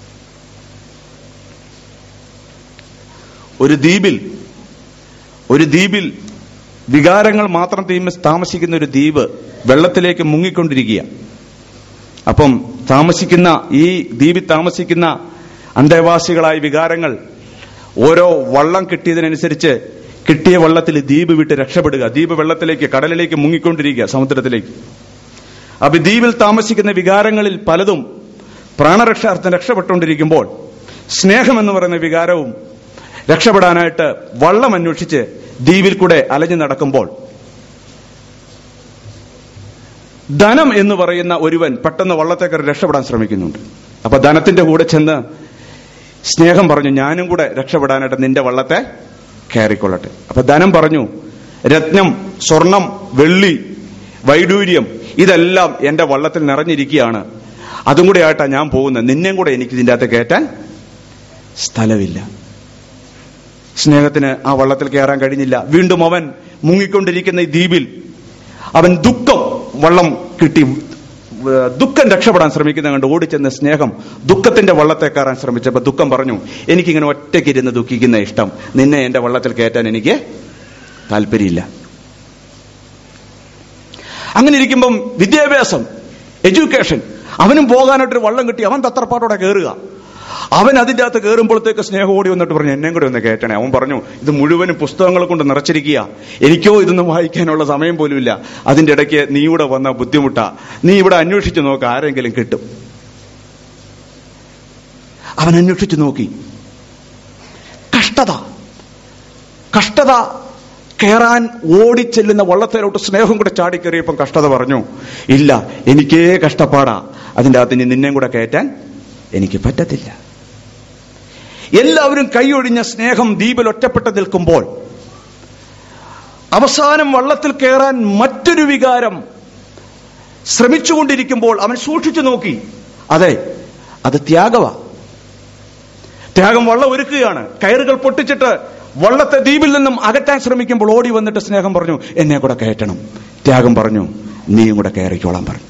ഒരു ദ്വീപിൽ ഒരു ദ്വീപിൽ വികാരങ്ങൾ മാത്രം തീമ- താമസിക്കുന്ന ഒരു ദ്വീപ് വെള്ളത്തിലേക്ക് മുങ്ങിക്കൊണ്ടിരിക്കുക അപ്പം താമസിക്കുന്ന ഈ ദ്വീപിൽ താമസിക്കുന്ന അന്തേവാസികളായ വികാരങ്ങൾ ഓരോ വള്ളം കിട്ടിയതിനനുസരിച്ച് കിട്ടിയ വള്ളത്തിൽ ദ്വീപ് വിട്ട് രക്ഷപ്പെടുക ദ്വീപ് വെള്ളത്തിലേക്ക് കടലിലേക്ക് മുങ്ങിക്കൊണ്ടിരിക്കുക സമുദ്രത്തിലേക്ക് അപ്പൊ ഈ ദ്വീപിൽ താമസിക്കുന്ന വികാരങ്ങളിൽ പലതും പ്രാണരക്ഷാർത്ഥം രക്ഷപ്പെട്ടുകൊണ്ടിരിക്കുമ്പോൾ സ്നേഹം എന്ന് പറയുന്ന വികാരവും രക്ഷപ്പെടാനായിട്ട് വള്ളം അന്വേഷിച്ച് ദ്വീപിൽ കൂടെ അലഞ്ഞു നടക്കുമ്പോൾ ധനം എന്ന് പറയുന്ന ഒരുവൻ പെട്ടെന്ന് വള്ളത്തേക്കറി രക്ഷപ്പെടാൻ ശ്രമിക്കുന്നുണ്ട് അപ്പൊ ധനത്തിന്റെ കൂടെ ചെന്ന് സ്നേഹം പറഞ്ഞു ഞാനും കൂടെ രക്ഷപ്പെടാനായിട്ട് നിന്റെ വള്ളത്തെ കയറിക്കൊള്ളട്ടെ അപ്പൊ ധനം പറഞ്ഞു രത്നം സ്വർണം വെള്ളി വൈഡൂര്യം ഇതെല്ലാം എന്റെ വള്ളത്തിൽ നിറഞ്ഞിരിക്കുകയാണ് അതും കൂടെ ആയിട്ടാ ഞാൻ പോകുന്നത് നിന്നെയും കൂടെ എനിക്ക് ഇതിന്റെ അകത്ത് കയറ്റാൻ സ്ഥലമില്ല സ്നേഹത്തിന് ആ വള്ളത്തിൽ കയറാൻ കഴിഞ്ഞില്ല വീണ്ടും അവൻ മുങ്ങിക്കൊണ്ടിരിക്കുന്ന ഈ ദ്വീപിൽ അവൻ ദുഃഖം വള്ളം കിട്ടി ഏഹ് ദുഃഖം രക്ഷപ്പെടാൻ ശ്രമിക്കുന്ന കണ്ട് ഓടിച്ചെന്ന സ്നേഹം ദുഃഖത്തിന്റെ വള്ളത്തെ കയറാൻ ശ്രമിച്ചപ്പോ ദുഃഖം പറഞ്ഞു എനിക്കിങ്ങനെ ഒറ്റയ്ക്കിരുന്ന് ദുഃഖിക്കുന്ന ഇഷ്ടം നിന്നെ എന്റെ വള്ളത്തിൽ കയറ്റാൻ എനിക്ക് താല്പര്യമില്ല അങ്ങനെ ഇരിക്കുമ്പം വിദ്യാഭ്യാസം എഡ്യൂക്കേഷൻ അവനും പോകാനായിട്ടൊരു വള്ളം കിട്ടി അവൻ തത്രപ്പാട്ടോടെ കയറുക അവൻ അതിന്റെ അകത്ത് കയറുമ്പോഴത്തേക്ക് സ്നേഹം ഓടി വന്നിട്ട് പറഞ്ഞു എന്നെയും കൂടെ ഒന്ന് കയറ്റണേ അവൻ പറഞ്ഞു ഇത് മുഴുവനും പുസ്തകങ്ങൾ കൊണ്ട് നിറച്ചിരിക്കുക എനിക്കോ ഇതൊന്നും വായിക്കാനുള്ള സമയം പോലുമില്ല അതിന്റെ ഇടയ്ക്ക് നീ ഇവിടെ വന്ന ബുദ്ധിമുട്ടാ നീ ഇവിടെ അന്വേഷിച്ചു നോക്ക് ആരെങ്കിലും കിട്ടും അവൻ അന്വേഷിച്ചു നോക്കി കഷ്ടത കഷ്ടത കയറാൻ ഓടിച്ചെല്ലുന്ന വള്ളത്തേലോട്ട് സ്നേഹം കൂടെ ചാടിക്കയറിയപ്പം കഷ്ടത പറഞ്ഞു ഇല്ല എനിക്കേ കഷ്ടപ്പാടാ അതിൻ്റെ അകത്ത് ഇനി നിന്നെയും കൂടെ കയറ്റാൻ എനിക്ക് പറ്റത്തില്ല എല്ലാവരും കൈയൊഴിഞ്ഞ സ്നേഹം ദ്വീപിൽ ഒറ്റപ്പെട്ട് നിൽക്കുമ്പോൾ അവസാനം വള്ളത്തിൽ കയറാൻ മറ്റൊരു വികാരം ശ്രമിച്ചുകൊണ്ടിരിക്കുമ്പോൾ അവൻ സൂക്ഷിച്ചു നോക്കി അതെ അത് ത്യാഗവാ ത്യാഗം വള്ളം ഒരുക്കുകയാണ് കയറുകൾ പൊട്ടിച്ചിട്ട് വള്ളത്തെ ദ്വീപിൽ നിന്നും അകറ്റാൻ ശ്രമിക്കുമ്പോൾ ഓടി വന്നിട്ട് സ്നേഹം പറഞ്ഞു എന്നെ കൂടെ കയറ്റണം ത്യാഗം പറഞ്ഞു നീയും കൂടെ കയറിക്കോളാൻ പറഞ്ഞു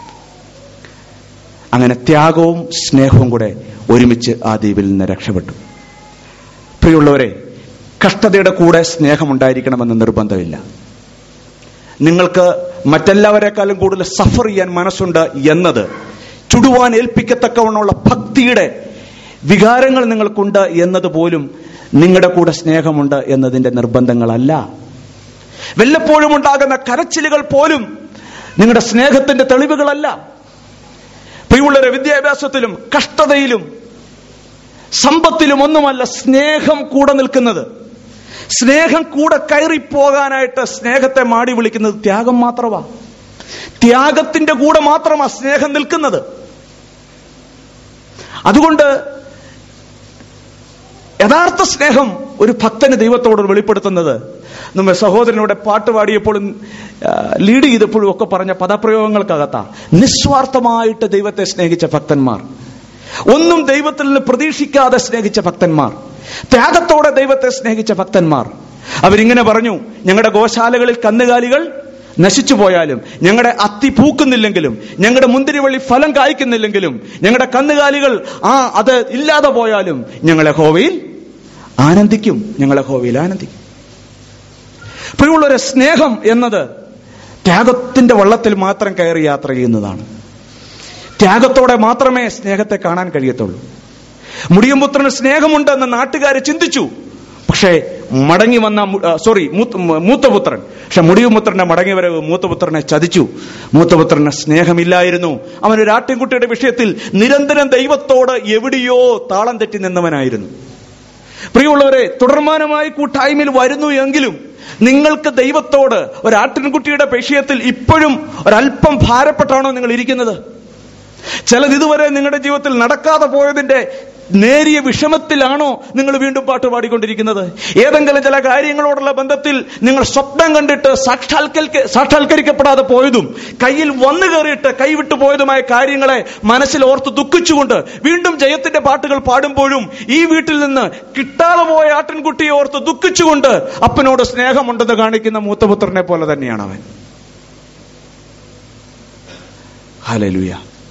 അങ്ങനെ ത്യാഗവും സ്നേഹവും കൂടെ ഒരുമിച്ച് ആ ദ്വീപിൽ നിന്ന് രക്ഷപ്പെട്ടു പ്രിയമുള്ളവരെ കഷ്ടതയുടെ കൂടെ സ്നേഹമുണ്ടായിരിക്കണമെന്ന് നിർബന്ധമില്ല നിങ്ങൾക്ക് മറ്റെല്ലാവരെക്കാളും കൂടുതൽ സഫർ ചെയ്യാൻ മനസ്സുണ്ട് എന്നത് ചുടുവാൻ ഏൽപ്പിക്കത്തക്കവണ്ണമുള്ള ഭക്തിയുടെ വികാരങ്ങൾ നിങ്ങൾക്കുണ്ട് എന്നത് പോലും നിങ്ങളുടെ കൂടെ സ്നേഹമുണ്ട് എന്നതിന്റെ നിർബന്ധങ്ങളല്ല വല്ലപ്പോഴും ഉണ്ടാകുന്ന കരച്ചിലുകൾ പോലും നിങ്ങളുടെ സ്നേഹത്തിന്റെ തെളിവുകളല്ല പ്രിയമുള്ളവരെ വിദ്യാഭ്യാസത്തിലും കഷ്ടതയിലും സമ്പത്തിലും ഒന്നുമല്ല സ്നേഹം കൂടെ നിൽക്കുന്നത് സ്നേഹം കൂടെ കയറിപ്പോകാനായിട്ട് സ്നേഹത്തെ മാടി വിളിക്കുന്നത് ത്യാഗം മാത്രമാ ത്യാഗത്തിന്റെ കൂടെ മാത്രമാ സ്നേഹം നിൽക്കുന്നത് അതുകൊണ്ട് യഥാർത്ഥ സ്നേഹം ഒരു ഭക്തന് ദൈവത്തോട് വെളിപ്പെടുത്തുന്നത് നമ്മെ സഹോദരനോടെ പാട്ട് പാടിയപ്പോഴും ആ, ലീഡ് ചെയ്തപ്പോഴും ഒക്കെ പറഞ്ഞ പദപ്രയോഗങ്ങൾക്കകത്താ നിസ്വാർത്ഥമായിട്ട് ദൈവത്തെ സ്നേഹിച്ച ഭക്തന്മാർ ഒന്നും ദൈവത്തിൽ നിന്ന് പ്രതീക്ഷിക്കാതെ സ്നേഹിച്ച ഭക്തന്മാർ ത്യാഗത്തോടെ ദൈവത്തെ സ്നേഹിച്ച ഭക്തന്മാർ അവരിങ്ങനെ പറഞ്ഞു ഞങ്ങളുടെ ഗോശാലകളിൽ കന്നുകാലികൾ നശിച്ചു പോയാലും ഞങ്ങളുടെ അത്തി പൂക്കുന്നില്ലെങ്കിലും ഞങ്ങളുടെ മുന്തിരിവള്ളി ഫലം കായ്ക്കുന്നില്ലെങ്കിലും ഞങ്ങളുടെ കന്നുകാലികൾ ആ അത് ഇല്ലാതെ പോയാലും ഞങ്ങളെ ഹോവയിൽ ആനന്ദിക്കും ഞങ്ങളെ ഹോവയിൽ ആനന്ദിക്കും പ്രിയമുള്ളൊരു സ്നേഹം എന്നത് ത്യാഗത്തിന്റെ വള്ളത്തിൽ മാത്രം കയറി യാത്ര ചെയ്യുന്നതാണ് ത്യാഗത്തോടെ മാത്രമേ സ്നേഹത്തെ കാണാൻ കഴിയത്തുള്ളൂ മുടിയമ്പുത്രന് സ്നേഹമുണ്ടെന്ന് നാട്ടുകാരെ ചിന്തിച്ചു പക്ഷേ മടങ്ങി വന്ന മു- ആ, സോറി മൂത്ത- മൂത്തപുത്രൻ പക്ഷെ മുടിയമ്പുത്രന്റെ മടങ്ങി വരവ് മൂത്തപുത്രനെ ചതിച്ചു മൂത്തപുത്രന് സ്നേഹമില്ലായിരുന്നു അവൻ ഒരു ആട്ടിൻകുട്ടിയുടെ വിഷയത്തിൽ നിരന്തരം ദൈവത്തോട് എവിടെയോ താളം തെറ്റി നിന്നവനായിരുന്നു പ്രിയമുള്ളവരെ തുടർമാനമായി കൂട്ടായ്മയിൽ വരുന്നു എങ്കിലും നിങ്ങൾക്ക് ദൈവത്തോട് ഒരു ആട്ടിൻകുട്ടിയുടെ വിഷയത്തിൽ ഇപ്പോഴും ഒരല്പം ഭാരപ്പെട്ടാണോ നിങ്ങൾ ഇരിക്കുന്നത് ചിലത് ഇതുവരെ നിങ്ങളുടെ ജീവിതത്തിൽ നടക്കാതെ പോയതിന്റെ നേരിയ വിഷമത്തിലാണോ നിങ്ങൾ വീണ്ടും പാട്ട് പാടിക്കൊണ്ടിരിക്കുന്നത് ഏതെങ്കിലും ചില കാര്യങ്ങളോടുള്ള ബന്ധത്തിൽ നിങ്ങൾ സ്വപ്നം കണ്ടിട്ട് സാക്ഷാത്കരിക്ക സാക്ഷാത്കരിക്കപ്പെടാതെ പോയതും കയ്യിൽ വന്നു കയറിയിട്ട് കൈവിട്ടു പോയതുമായ കാര്യങ്ങളെ മനസ്സിൽ ഓർത്ത് ദുഃഖിച്ചുകൊണ്ട് വീണ്ടും ജയത്തിന്റെ പാട്ടുകൾ പാടുമ്പോഴും ഈ വീട്ടിൽ നിന്ന് കിട്ടാതെ പോയ ആട്ടിൻകുട്ടിയെ ഓർത്ത് ദുഃഖിച്ചുകൊണ്ട് അപ്പനോട് സ്നേഹമുണ്ടെന്ന് കാണിക്കുന്ന മൂത്തപുത്രനെ പോലെ തന്നെയാണ് അവൻ ഹലലുയ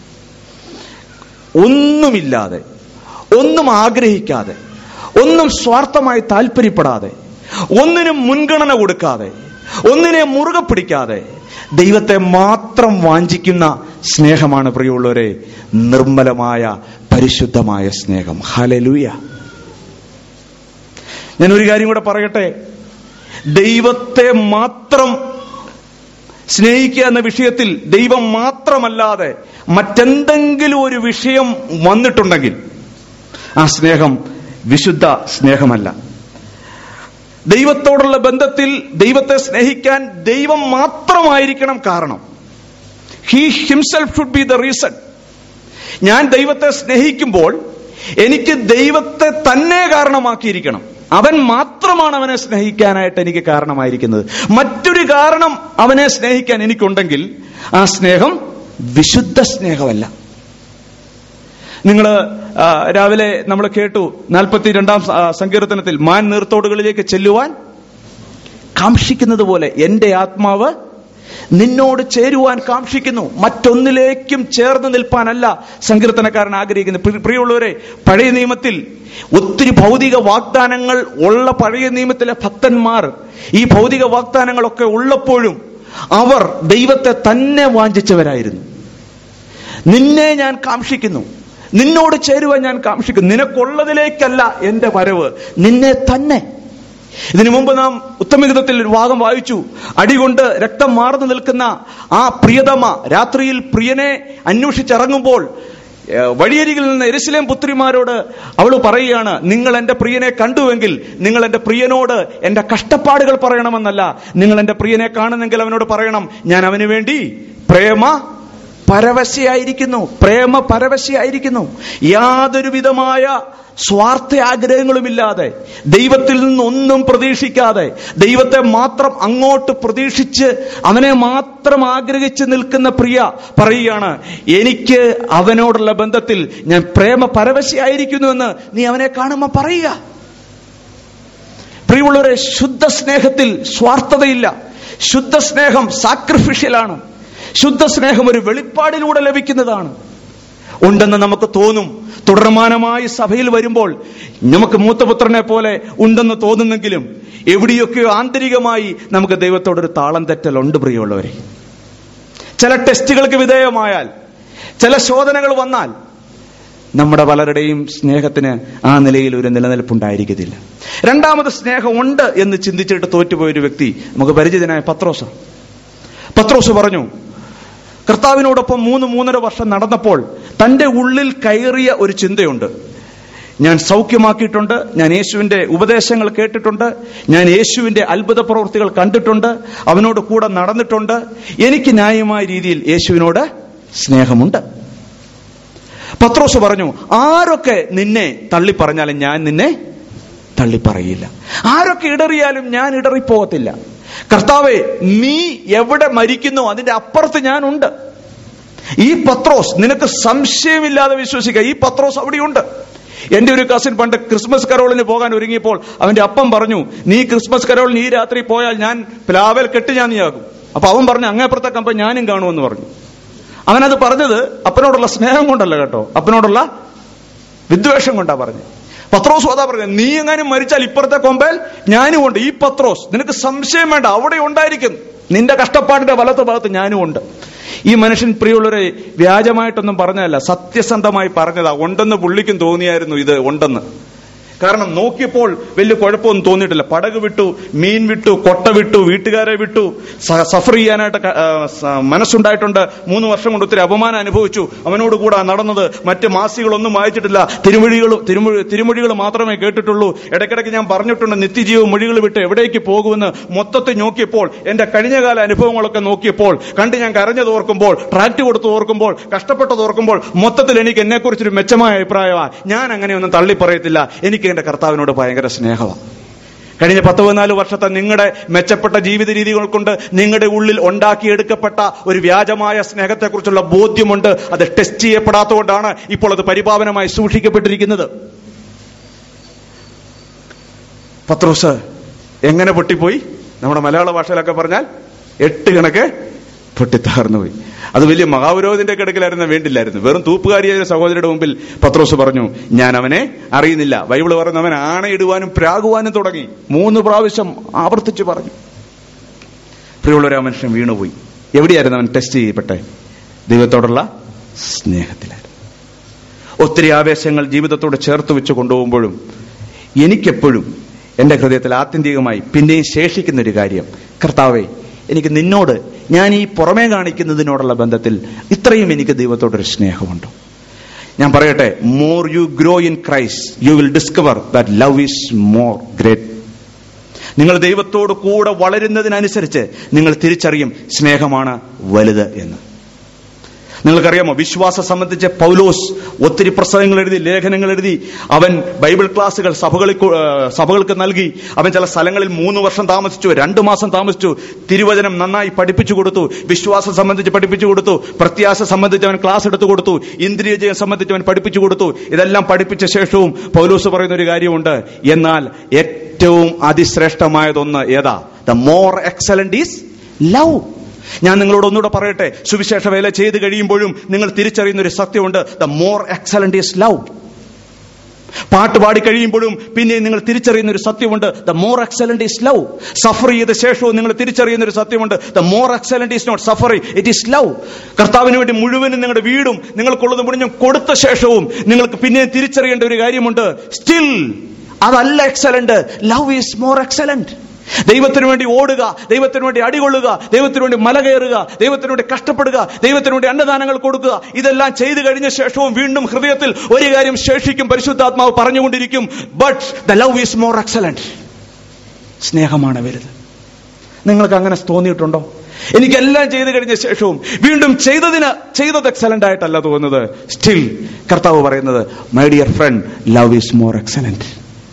ഒന്നുമില്ലാതെ ഒന്നും ആഗ്രഹിക്കാതെ ഒന്നും സ്വാർത്ഥമായി താല്പര്യപ്പെടാതെ ഒന്നിനും മുൻഗണന കൊടുക്കാതെ ഒന്നിനെ മുറുകെ പിടിക്കാതെ ദൈവത്തെ മാത്രം വാഞ്ചിക്കുന്ന സ്നേഹമാണ് പ്രിയമുള്ളവരെ നിർമ്മലമായ പരിശുദ്ധമായ സ്നേഹം ഹലലൂയ ഞാൻ ഒരു കാര്യം കൂടെ പറയട്ടെ ദൈവത്തെ മാത്രം സ്നേഹിക്കുക എന്ന വിഷയത്തിൽ ദൈവം മാത്രമല്ലാതെ മറ്റെന്തെങ്കിലും ഒരു വിഷയം വന്നിട്ടുണ്ടെങ്കിൽ ആ സ്നേഹം വിശുദ്ധ സ്നേഹമല്ല ദൈവത്തോടുള്ള ബന്ധത്തിൽ ദൈവത്തെ സ്നേഹിക്കാൻ ദൈവം മാത്രമായിരിക്കണം കാരണം he himself should be the reason ഞാൻ ദൈവത്തെ സ്നേഹിക്കുമ്പോൾ എനിക്ക് ദൈവത്തെ തന്നെ കാരണമാക്കിയിരിക്കണം അവൻ മാത്രമാണ് അവനെ സ്നേഹിക്കാനായിട്ട് എനിക്ക് കാരണമായിരിക്കുന്നത് മറ്റൊരു കാരണം അവനെ സ്നേഹിക്കാൻ എനിക്കുണ്ടെങ്കിൽ ആ സ്നേഹം വിശുദ്ധ സ്നേഹമല്ല നിങ്ങൾ രാവിലെ നമ്മൾ കേട്ടു നാൽപ്പത്തി രണ്ടാം സങ്കീർത്തനത്തിൽ മാൻ നീർത്തോടുകളിലേക്ക് ചെല്ലുവാൻ കാക്ഷിക്കുന്നത് പോലെ എന്റെ ആത്മാവ് നിന്നോട് ചേരുവാൻ കാക്ഷിക്കുന്നു മറ്റൊന്നിലേക്കും ചേർന്ന് നിൽപ്പാനല്ല സങ്കീർത്തനക്കാരൻ ആഗ്രഹിക്കുന്നത് പ്രി- പ്രിയമുള്ളവരെ പഴയ നിയമത്തിൽ ഒത്തിരി ഭൗതിക വാഗ്ദാനങ്ങൾ ഉള്ള പഴയ നിയമത്തിലെ ഭക്തന്മാർ ഈ ഭൗതിക വാഗ്ദാനങ്ങളൊക്കെ ഉള്ളപ്പോഴും അവർ ദൈവത്തെ തന്നെ വാഞ്ചിച്ചവരായിരുന്നു നിന്നെ ഞാൻ കാക്ഷിക്കുന്നു നിന്നോട് ചേരുവാൻ ഞാൻ കാക്ഷിക്കുന്നു നിനക്കുള്ളതിലേക്കല്ല എന്റെ വരവ് നിന്നെ തന്നെ ഇതിനു മുമ്പ് നാം ഉത്തമഗീതത്തിൽ ഒരു ഭാഗം വായിച്ചു അടികൊണ്ട് രക്തം മാർന്നു നിൽക്കുന്ന ആ പ്രിയതമ രാത്രിയിൽ പ്രിയനെ അന്വേഷിച്ചിറങ്ങുമ്പോൾ ഏഹ്, വഴിയരികിൽ നിന്ന് എരുസലേം പുത്രിമാരോട് അവൾ പറയുകയാണ് നിങ്ങൾ എന്റെ പ്രിയനെ കണ്ടുവെങ്കിൽ നിങ്ങൾ എന്റെ പ്രിയനോട് എന്റെ കഷ്ടപ്പാടുകൾ പറയണമെന്നല്ല നിങ്ങൾ എന്റെ പ്രിയനെ കാണുന്നെങ്കിൽ അവനോട് പറയണം ഞാൻ അവന് വേണ്ടി പ്രേമ പരവശയായിരിക്കുന്നു പ്രേമ പരവശയായിരിക്കുന്നു യാതൊരു വിധമായ സ്വാർത്ഥ ആഗ്രഹങ്ങളുമില്ലാതെ ദൈവത്തിൽ നിന്നൊന്നും പ്രതീക്ഷിക്കാതെ ദൈവത്തെ മാത്രം അങ്ങോട്ട് പ്രതീക്ഷിച്ച് അവനെ മാത്രം ആഗ്രഹിച്ച് നിൽക്കുന്ന പ്രിയ പറയുകയാണ് എനിക്ക് അവനോടുള്ള ബന്ധത്തിൽ ഞാൻ പ്രേമ പരവശയായിരിക്കുന്നുവെന്ന് നീ അവനെ കാണുമ്പോൾ പറയുക പ്രിയമുള്ളവരെ ശുദ്ധ സ്നേഹത്തിൽ സ്വാർത്ഥതയില്ല ശുദ്ധ സ്നേഹം സാക്രിഫിഷ്യലാണ് ശുദ്ധ സ്നേഹം ഒരു വെളിപ്പാടിലൂടെ ലഭിക്കുന്നതാണ് ഉണ്ടെന്ന് നമുക്ക് തോന്നും തുടർമാനമായി സഭയിൽ വരുമ്പോൾ നമുക്ക് മൂത്തപുത്രനെ പോലെ ഉണ്ടെന്ന് തോന്നുന്നെങ്കിലും എവിടെയൊക്കെയോ ആന്തരികമായി നമുക്ക് ദൈവത്തോടൊരു താളം തെറ്റലുണ്ട് പ്രിയമുള്ളവരെ ചില ടെസ്റ്റുകൾക്ക് വിധേയമായാൽ ചില ശോധനകൾ വന്നാൽ നമ്മുടെ പലരുടെയും സ്നേഹത്തിന് ആ നിലയിൽ ഒരു നിലനിൽപ്പുണ്ടായിരിക്കത്തില്ല രണ്ടാമത് സ്നേഹം ഉണ്ട് എന്ന് ചിന്തിച്ചിട്ട് തോറ്റുപോയ ഒരു വ്യക്തി നമുക്ക് പരിചിതനായ പത്രോസ് പത്രോസ് പറഞ്ഞു കർത്താവിനോടൊപ്പം മൂന്ന് മൂന്നര വർഷം നടന്നപ്പോൾ തന്റെ ഉള്ളിൽ കയറിയ ഒരു ചിന്തയുണ്ട് ഞാൻ സൗഖ്യമാക്കിയിട്ടുണ്ട് ഞാൻ യേശുവിന്റെ ഉപദേശങ്ങൾ കേട്ടിട്ടുണ്ട് ഞാൻ യേശുവിന്റെ അത്ഭുത പ്രവൃത്തികൾ കണ്ടിട്ടുണ്ട് അവനോട് കൂടെ നടന്നിട്ടുണ്ട് എനിക്ക് ന്യായമായ രീതിയിൽ യേശുവിനോട് സ്നേഹമുണ്ട് പത്രോസ് പറഞ്ഞു ആരൊക്കെ നിന്നെ തള്ളിപ്പറഞ്ഞാലും ഞാൻ നിന്നെ തള്ളിപ്പറയില്ല ആരൊക്കെ ഇടറിയാലും ഞാൻ ഇടറിപ്പോകത്തില്ല കർത്താവെ നീ എവിടെ മരിക്കുന്നു അതിന്റെ അപ്പുറത്ത് ഞാനുണ്ട് ഈ പത്രോസ് നിനക്ക് സംശയമില്ലാതെ വിശ്വസിക്കുക ഈ പത്രോസ് അവിടെയുണ്ട് എന്റെ ഒരു കസിൻ പണ്ട് ക്രിസ്മസ് കരോളിന് പോകാൻ ഒരുങ്ങിയപ്പോൾ അവന്റെ അപ്പം പറഞ്ഞു നീ ക്രിസ്മസ് കരോളിന് ഈ രാത്രി പോയാൽ ഞാൻ പ്ലാവൽ കെട്ട് ഞാൻ നീയാകും അപ്പൊ അവൻ പറഞ്ഞു അങ്ങേപ്പുറത്തെ കമ്പ ഞാനും കാണുമെന്ന് പറഞ്ഞു അവനത് പറഞ്ഞത് അപ്പനോടുള്ള സ്നേഹം കൊണ്ടല്ല കേട്ടോ അപ്പനോടുള്ള വിദ്വേഷം കൊണ്ടാ പറഞ്ഞു പത്രോസ് അതാ പറഞ്ഞു നീ എങ്ങാനും മരിച്ചാൽ ഇപ്പുറത്തെ കൊമ്പേൽ ഞാനും ഉണ്ട് ഈ പത്രോസ് നിനക്ക് സംശയം വേണ്ട അവിടെ ഉണ്ടായിരിക്കും നിന്റെ കഷ്ടപ്പാടിന്റെ വലത്ത് ഭാഗത്ത് ഞാനും ഉണ്ട് ഈ മനുഷ്യൻ പ്രിയമുള്ളവരെ വ്യാജമായിട്ടൊന്നും പറഞ്ഞതല്ല സത്യസന്ധമായി പറഞ്ഞതാ ഉണ്ടെന്ന് പുള്ളിക്കും തോന്നിയായിരുന്നു ഇത് ഉണ്ടെന്ന് കാരണം നോക്കിയപ്പോൾ വലിയ കുഴപ്പമൊന്നും തോന്നിയിട്ടില്ല പടക് വിട്ടു മീൻ വിട്ടു കൊട്ട വിട്ടു വീട്ടുകാരെ വിട്ടു സ- സഫർ ചെയ്യാനായിട്ട് ക- ആ, സ- മനസ്സുണ്ടായിട്ടുണ്ട് മൂന്ന് വർഷം കൊണ്ട് ഒത്തിരി അപമാനം അനുഭവിച്ചു അവനോട് കൂടെ നടന്നത് മറ്റ് മാസികളൊന്നും വായിച്ചിട്ടില്ല തിരുമൊഴികൾ തിരുമൊഴി തിരുമൊഴികൾ മാത്രമേ കേട്ടിട്ടുള്ളൂ ഇടയ്ക്കിടയ്ക്ക് ഞാൻ പറഞ്ഞിട്ടുണ്ട് നിത്യജീവ മൊഴികൾ വിട്ട് എവിടേക്ക് പോകുമെന്ന് മൊത്തത്തിൽ നോക്കിയപ്പോൾ എന്റെ കഴിഞ്ഞകാല അനുഭവങ്ങളൊക്കെ നോക്കിയപ്പോൾ കണ്ട് ഞാൻ കരഞ്ഞത് ഓർക്കുമ്പോൾ ട്രാക്ട് കൊടുത്ത് ഓർക്കുമ്പോൾ കഷ്ടപ്പെട്ടത് ഓർക്കുമ്പോൾ മൊത്തത്തിൽ എനിക്ക് എന്നെക്കുറിച്ചൊരു മെച്ചമായ അഭിപ്രായമാണ് ഞാൻ അങ്ങനെയൊന്നും തള്ളി പറയത്തില്ല എനിക്ക് എന്റെ കർത്താവിനോട് ഭയങ്കര സ്നേഹമാണ് കഴിഞ്ഞ പത്ത് പതിനാല് വർഷത്തെ നിങ്ങളുടെ മെച്ചപ്പെട്ട ജീവിത രീതികൾ കൊണ്ട് നിങ്ങളുടെ ഉള്ളിൽ ഉണ്ടാക്കിയെടുക്കപ്പെട്ട ഒരു വ്യാജമായ സ്നേഹത്തെക്കുറിച്ചുള്ള ബോധ്യമുണ്ട് അത് ടെസ്റ്റ് ചെയ്യപ്പെടാത്തതുകൊണ്ടാണ് ഇപ്പോൾ അത് പരിപാവനമായി സൂക്ഷിക്കപ്പെട്ടിരിക്കുന്നത് പത്രോസ് എങ്ങനെ പൊട്ടിപ്പോയി നമ്മുടെ മലയാള ഭാഷയിലൊക്കെ പറഞ്ഞാൽ എട്ട് കണക്ക് പൊട്ടിത്തകർന്നു പോയി അത് വലിയ മഹാപുരോഹിതന്റെ കിടക്കിലായിരുന്നു വേണ്ടില്ലായിരുന്നു വെറും തൂപ്പുകാരിയായ ഒരു സഹോദരിയുടെ മുമ്പിൽ പത്രോസ് പറഞ്ഞു ഞാൻ അവനെ അറിയുന്നില്ല ബൈബിള് പറയുന്നു അവൻ ആണയിടുവാനും പ്രാകുവാനും തുടങ്ങി മൂന്ന് പ്രാവശ്യം ആവർത്തിച്ചു പറഞ്ഞു പ്രിയമുള്ളവരെ ആ മനുഷ്യൻ വീണുപോയി എവിടെയായിരുന്നു അവൻ ടെസ്റ്റ് ചെയ്യപ്പെട്ടെ ദൈവത്തോടുള്ള സ്നേഹത്തിലായിരുന്നു ഒത്തിരി ആവേശങ്ങൾ ജീവിതത്തോട് ചേർത്ത് വെച്ച് കൊണ്ടുപോകുമ്പോഴും എനിക്കെപ്പോഴും എന്റെ ഹൃദയത്തിൽ ആത്യന്തികമായി പിന്നെയും ശേഷിക്കുന്ന ഒരു കാര്യം കർത്താവെ എനിക്ക് നിന്നോട് ഞാൻ ഈ പുറമേ കാണിക്കുന്നതിനോടുള്ള ബന്ധത്തിൽ ഇത്രയും എനിക്ക് ദൈവത്തോടൊരു സ്നേഹമുണ്ടോ ഞാൻ പറയട്ടെ more you grow in Christ you will discover that love is more great നിങ്ങൾ ദൈവത്തോട് കൂടെ വളരുന്നതിനനുസരിച്ച് നിങ്ങൾ തിരിച്ചറിയും സ്നേഹമാണ് വലുത് എന്ന് നിങ്ങൾക്കറിയാമോ വിശ്വാസം സംബന്ധിച്ച് പൗലോസ് ഒത്തിരി പുസ്തകങ്ങൾ എഴുതി ലേഖനങ്ങൾ എഴുതി അവൻ ബൈബിൾ ക്ലാസ്സുകൾ സഭകളിൽ കൊ- ഏഹ് സഭകൾക്ക് നൽകി അവൻ ചില സ്ഥലങ്ങളിൽ മൂന്ന് വർഷം താമസിച്ചു രണ്ടു മാസം താമസിച്ചു തിരുവചനം നന്നായി പഠിപ്പിച്ചു കൊടുത്തു വിശ്വാസം സംബന്ധിച്ച് പഠിപ്പിച്ചു കൊടുത്തു പ്രത്യാശ സംബന്ധിച്ച് അവൻ ക്ലാസ് എടുത്തു കൊടുത്തു ഇന്ദ്രിയജയം സംബന്ധിച്ച് അവൻ പഠിപ്പിച്ചു കൊടുത്തു ഇതെല്ലാം പഠിപ്പിച്ച ശേഷവും പൗലോസ് പറയുന്ന ഒരു കാര്യമുണ്ട് എന്നാൽ ഏറ്റവും അതിശ്രേഷ്ഠമായതൊന്ന് ഏതാ the more excellent is love ഞാൻ നിങ്ങളോട് ഒന്നുകൂടെ പറയട്ടെ സുവിശേഷ വേല ചെയ്ത് കഴിയുമ്പോഴും നിങ്ങൾ തിരിച്ചറിയുന്ന ഒരു സത്യമുണ്ട് the more excellent is love പാട്ട് പാടി കഴിയുമ്പോഴും പിന്നെ നിങ്ങൾ തിരിച്ചറിയുന്ന ഒരു സത്യമുണ്ട് the more excellent is love suffer ചെയ്ത ശേഷവും നിങ്ങൾ തിരിച്ചറിയുന്ന ഒരു സത്യമുണ്ട് the more excellent is not suffering it is love കർത്താവിന് വേണ്ടി മുഴുവനും നിങ്ങളുടെ വീടും നിങ്ങൾക്കുള്ളത് മുഴുവൻ കൊടുത്ത ശേഷവും നിങ്ങൾക്ക് പിന്നെ തിരിച്ചറിയേണ്ട ഒരു കാര്യമുണ്ട് സ്റ്റിൽ അതല്ല excellent love is more excellent ദൈവത്തിനു വേണ്ടി ഓടുക ദൈവത്തിനു വേണ്ടി അടികൊള്ളുക ദൈവത്തിനു വേണ്ടി മല കയറുക ദൈവത്തിനു വേണ്ടി കഷ്ടപ്പെടുക ദൈവത്തിനു വേണ്ടി അന്നദാനങ്ങൾ കൊടുക്കുക ഇതെല്ലാം ചെയ്തു കഴിഞ്ഞ ശേഷവും വീണ്ടും ഹൃദയത്തിൽ ഒരു കാര്യം ശേഷിക്കും പരിശുദ്ധാത്മാവ് പറഞ്ഞുകൊണ്ടിരിക്കും but the love is more excellent സ്നേഹമാണ് വലുത് നിങ്ങൾക്ക് അങ്ങനെ തോന്നിയിട്ടുണ്ടോ എനിക്കെല്ലാം ചെയ്തു കഴിഞ്ഞ ശേഷവും വീണ്ടും ചെയ്തതിന് ചെയ്തത് എക്സലന്റ് ആയിട്ടല്ല തോന്നുന്നത് സ്റ്റിൽ കർത്താവ് പറയുന്നത് my dear friend love is more excellent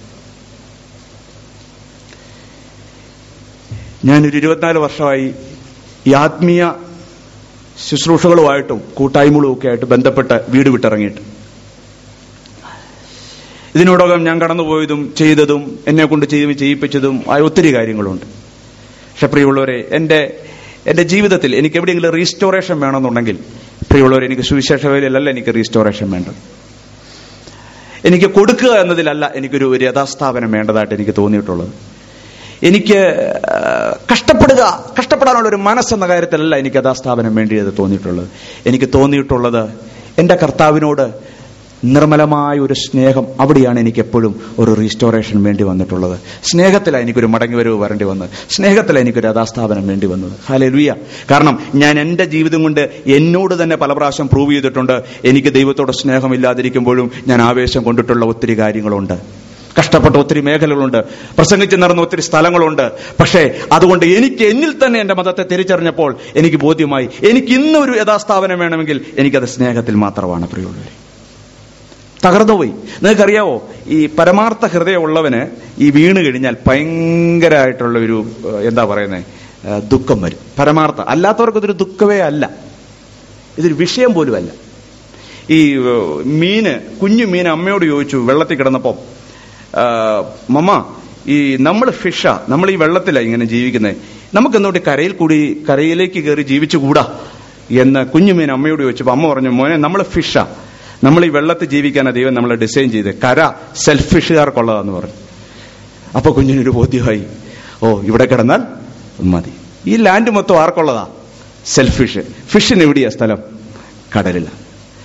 ഞാനൊരു ഇരുപത്തിനാല് വർഷമായി ഈ ആത്മീയ ശുശ്രൂഷകളുമായിട്ടും കൂട്ടായ്മകളും ഒക്കെ ആയിട്ട് ബന്ധപ്പെട്ട് വീട് വിട്ടിറങ്ങിയിട്ട് ഇതിനോടകം ഞാൻ കടന്നുപോയതും ചെയ്തതും എന്നെ കൊണ്ട് ചെയ്ത് ചെയ്യിപ്പിച്ചതും ആയ ഒത്തിരി കാര്യങ്ങളുണ്ട് പക്ഷെ പ്രിയമുള്ളവരെ എൻ്റെ എൻ്റെ ജീവിതത്തിൽ എനിക്ക് എവിടെയെങ്കിലും റീസ്റ്റോറേഷൻ വേണമെന്നുണ്ടെങ്കിൽ പ്രിയമുള്ളവരെ എനിക്ക് സുവിശേഷ വേലയിലല്ല എനിക്ക് റീസ്റ്റോറേഷൻ വേണ്ടത് എനിക്ക് കൊടുക്കുക എന്നതിലല്ല എനിക്കൊരു ഒരു യഥാസ്ഥാപനം വേണ്ടതായിട്ട് എനിക്ക് തോന്നിയിട്ടുള്ളത് എനിക്ക് ആ, കഷ്ടപ്പെടുക കഷ്ടപ്പെടാനുള്ള ഒരു മനസ്സെന്ന കാര്യത്തിലല്ല എനിക്ക് യഥാസ്ഥാപനം വേണ്ടിയത് തോന്നിയിട്ടുള്ളത് എനിക്ക് തോന്നിയിട്ടുള്ളത് എൻ്റെ കർത്താവിനോട് നിർമ്മലമായ ഒരു സ്നേഹം അവിടെയാണ് എനിക്ക് എപ്പോഴും ഒരു റീസ്റ്റോറേഷൻ വേണ്ടി വന്നിട്ടുള്ളത് സ്നേഹത്തിലാണ് എനിക്കൊരു മടങ്ങി വരവ് വരേണ്ടി വന്നത് സ്നേഹത്തിലാണ് എനിക്കൊരു യഥാസ്ഥാപനം വേണ്ടി വന്നത് ഹാലലുയ കാരണം ഞാൻ എൻ്റെ ജീവിതം കൊണ്ട് എന്നോട് തന്നെ പല പ്രാവശ്യം പ്രൂവ് ചെയ്തിട്ടുണ്ട് എനിക്ക് ദൈവത്തോട് സ്നേഹമില്ലാതിരിക്കുമ്പോഴും ഞാൻ ആവേശം കൊണ്ടിട്ടുള്ള ഒത്തിരി കാര്യങ്ങളുണ്ട് കഷ്ടപ്പെട്ട ഒത്തിരി മേഖലകളുണ്ട് പ്രസംഗിച്ച് നടന്ന ഒത്തിരി സ്ഥലങ്ങളുണ്ട് പക്ഷേ അതുകൊണ്ട് എനിക്ക് എന്നിൽ തന്നെ എന്റെ മതത്തെ തിരിച്ചറിഞ്ഞപ്പോൾ എനിക്ക് ബോധ്യമായി എനിക്ക് ഇന്നൊരു യഥാസ്ഥാപനം വേണമെങ്കിൽ എനിക്കത് സ്നേഹത്തിൽ മാത്രമാണ് പ്രിയമുള്ളവരെ തകർന്നുപോയി നിങ്ങൾക്കറിയാവോ ഈ പരമാർത്ഥ ഹൃദയമുള്ളവന് ഈ വീണ് കഴിഞ്ഞാൽ ഭയങ്കരമായിട്ടുള്ള ഒരു ഏഹ്, എന്താ പറയുന്നത് ദുഃഖം വരും പരമാർത്ഥ അല്ലാത്തവർക്ക് ഇതൊരു ദുഃഖമേ അല്ല ഇതൊരു വിഷയം പോലും അല്ല ഈ ഏഹ്, മീന് കുഞ്ഞു മീൻ അമ്മയോട് ചോദിച്ചു വെള്ളത്തിൽ കിടന്നപ്പം ആ, മമ്മ ഈ നമ്മൾ ഫിഷാ നമ്മൾ ഈ വെള്ളത്തിലാണ് ഇങ്ങനെ ജീവിക്കുന്നത് നമുക്ക് എന്തുകൊണ്ട് കരയിൽ കൂടി കരയിലേക്ക് കയറി ജീവിച്ചുകൂടാ എന്ന് കുഞ്ഞുമീൻ അമ്മയോട് ചോദിച്ചപ്പോൾ അമ്മ പറഞ്ഞു മോനെ നമ്മൾ ഫിഷാ നമ്മൾ ഈ വെള്ളത്തിൽ ജീവിക്കാനാണ് ദൈവം നമ്മളെ ഡിസൈൻ ചെയ്ത് കര സെൽഫിഷുകാർക്കുള്ളതാന്ന് പറഞ്ഞു അപ്പൊ കുഞ്ഞിനൊരു ബോധ്യമായി ഓ ഇവിടെ കിടന്നാൽ മതി ഈ ലാൻഡ് മൊത്തം ആർക്കുള്ളതാ സെൽഫിഷ് ഫിഷിന് എവിടെയാ സ്ഥലം കടലില്ല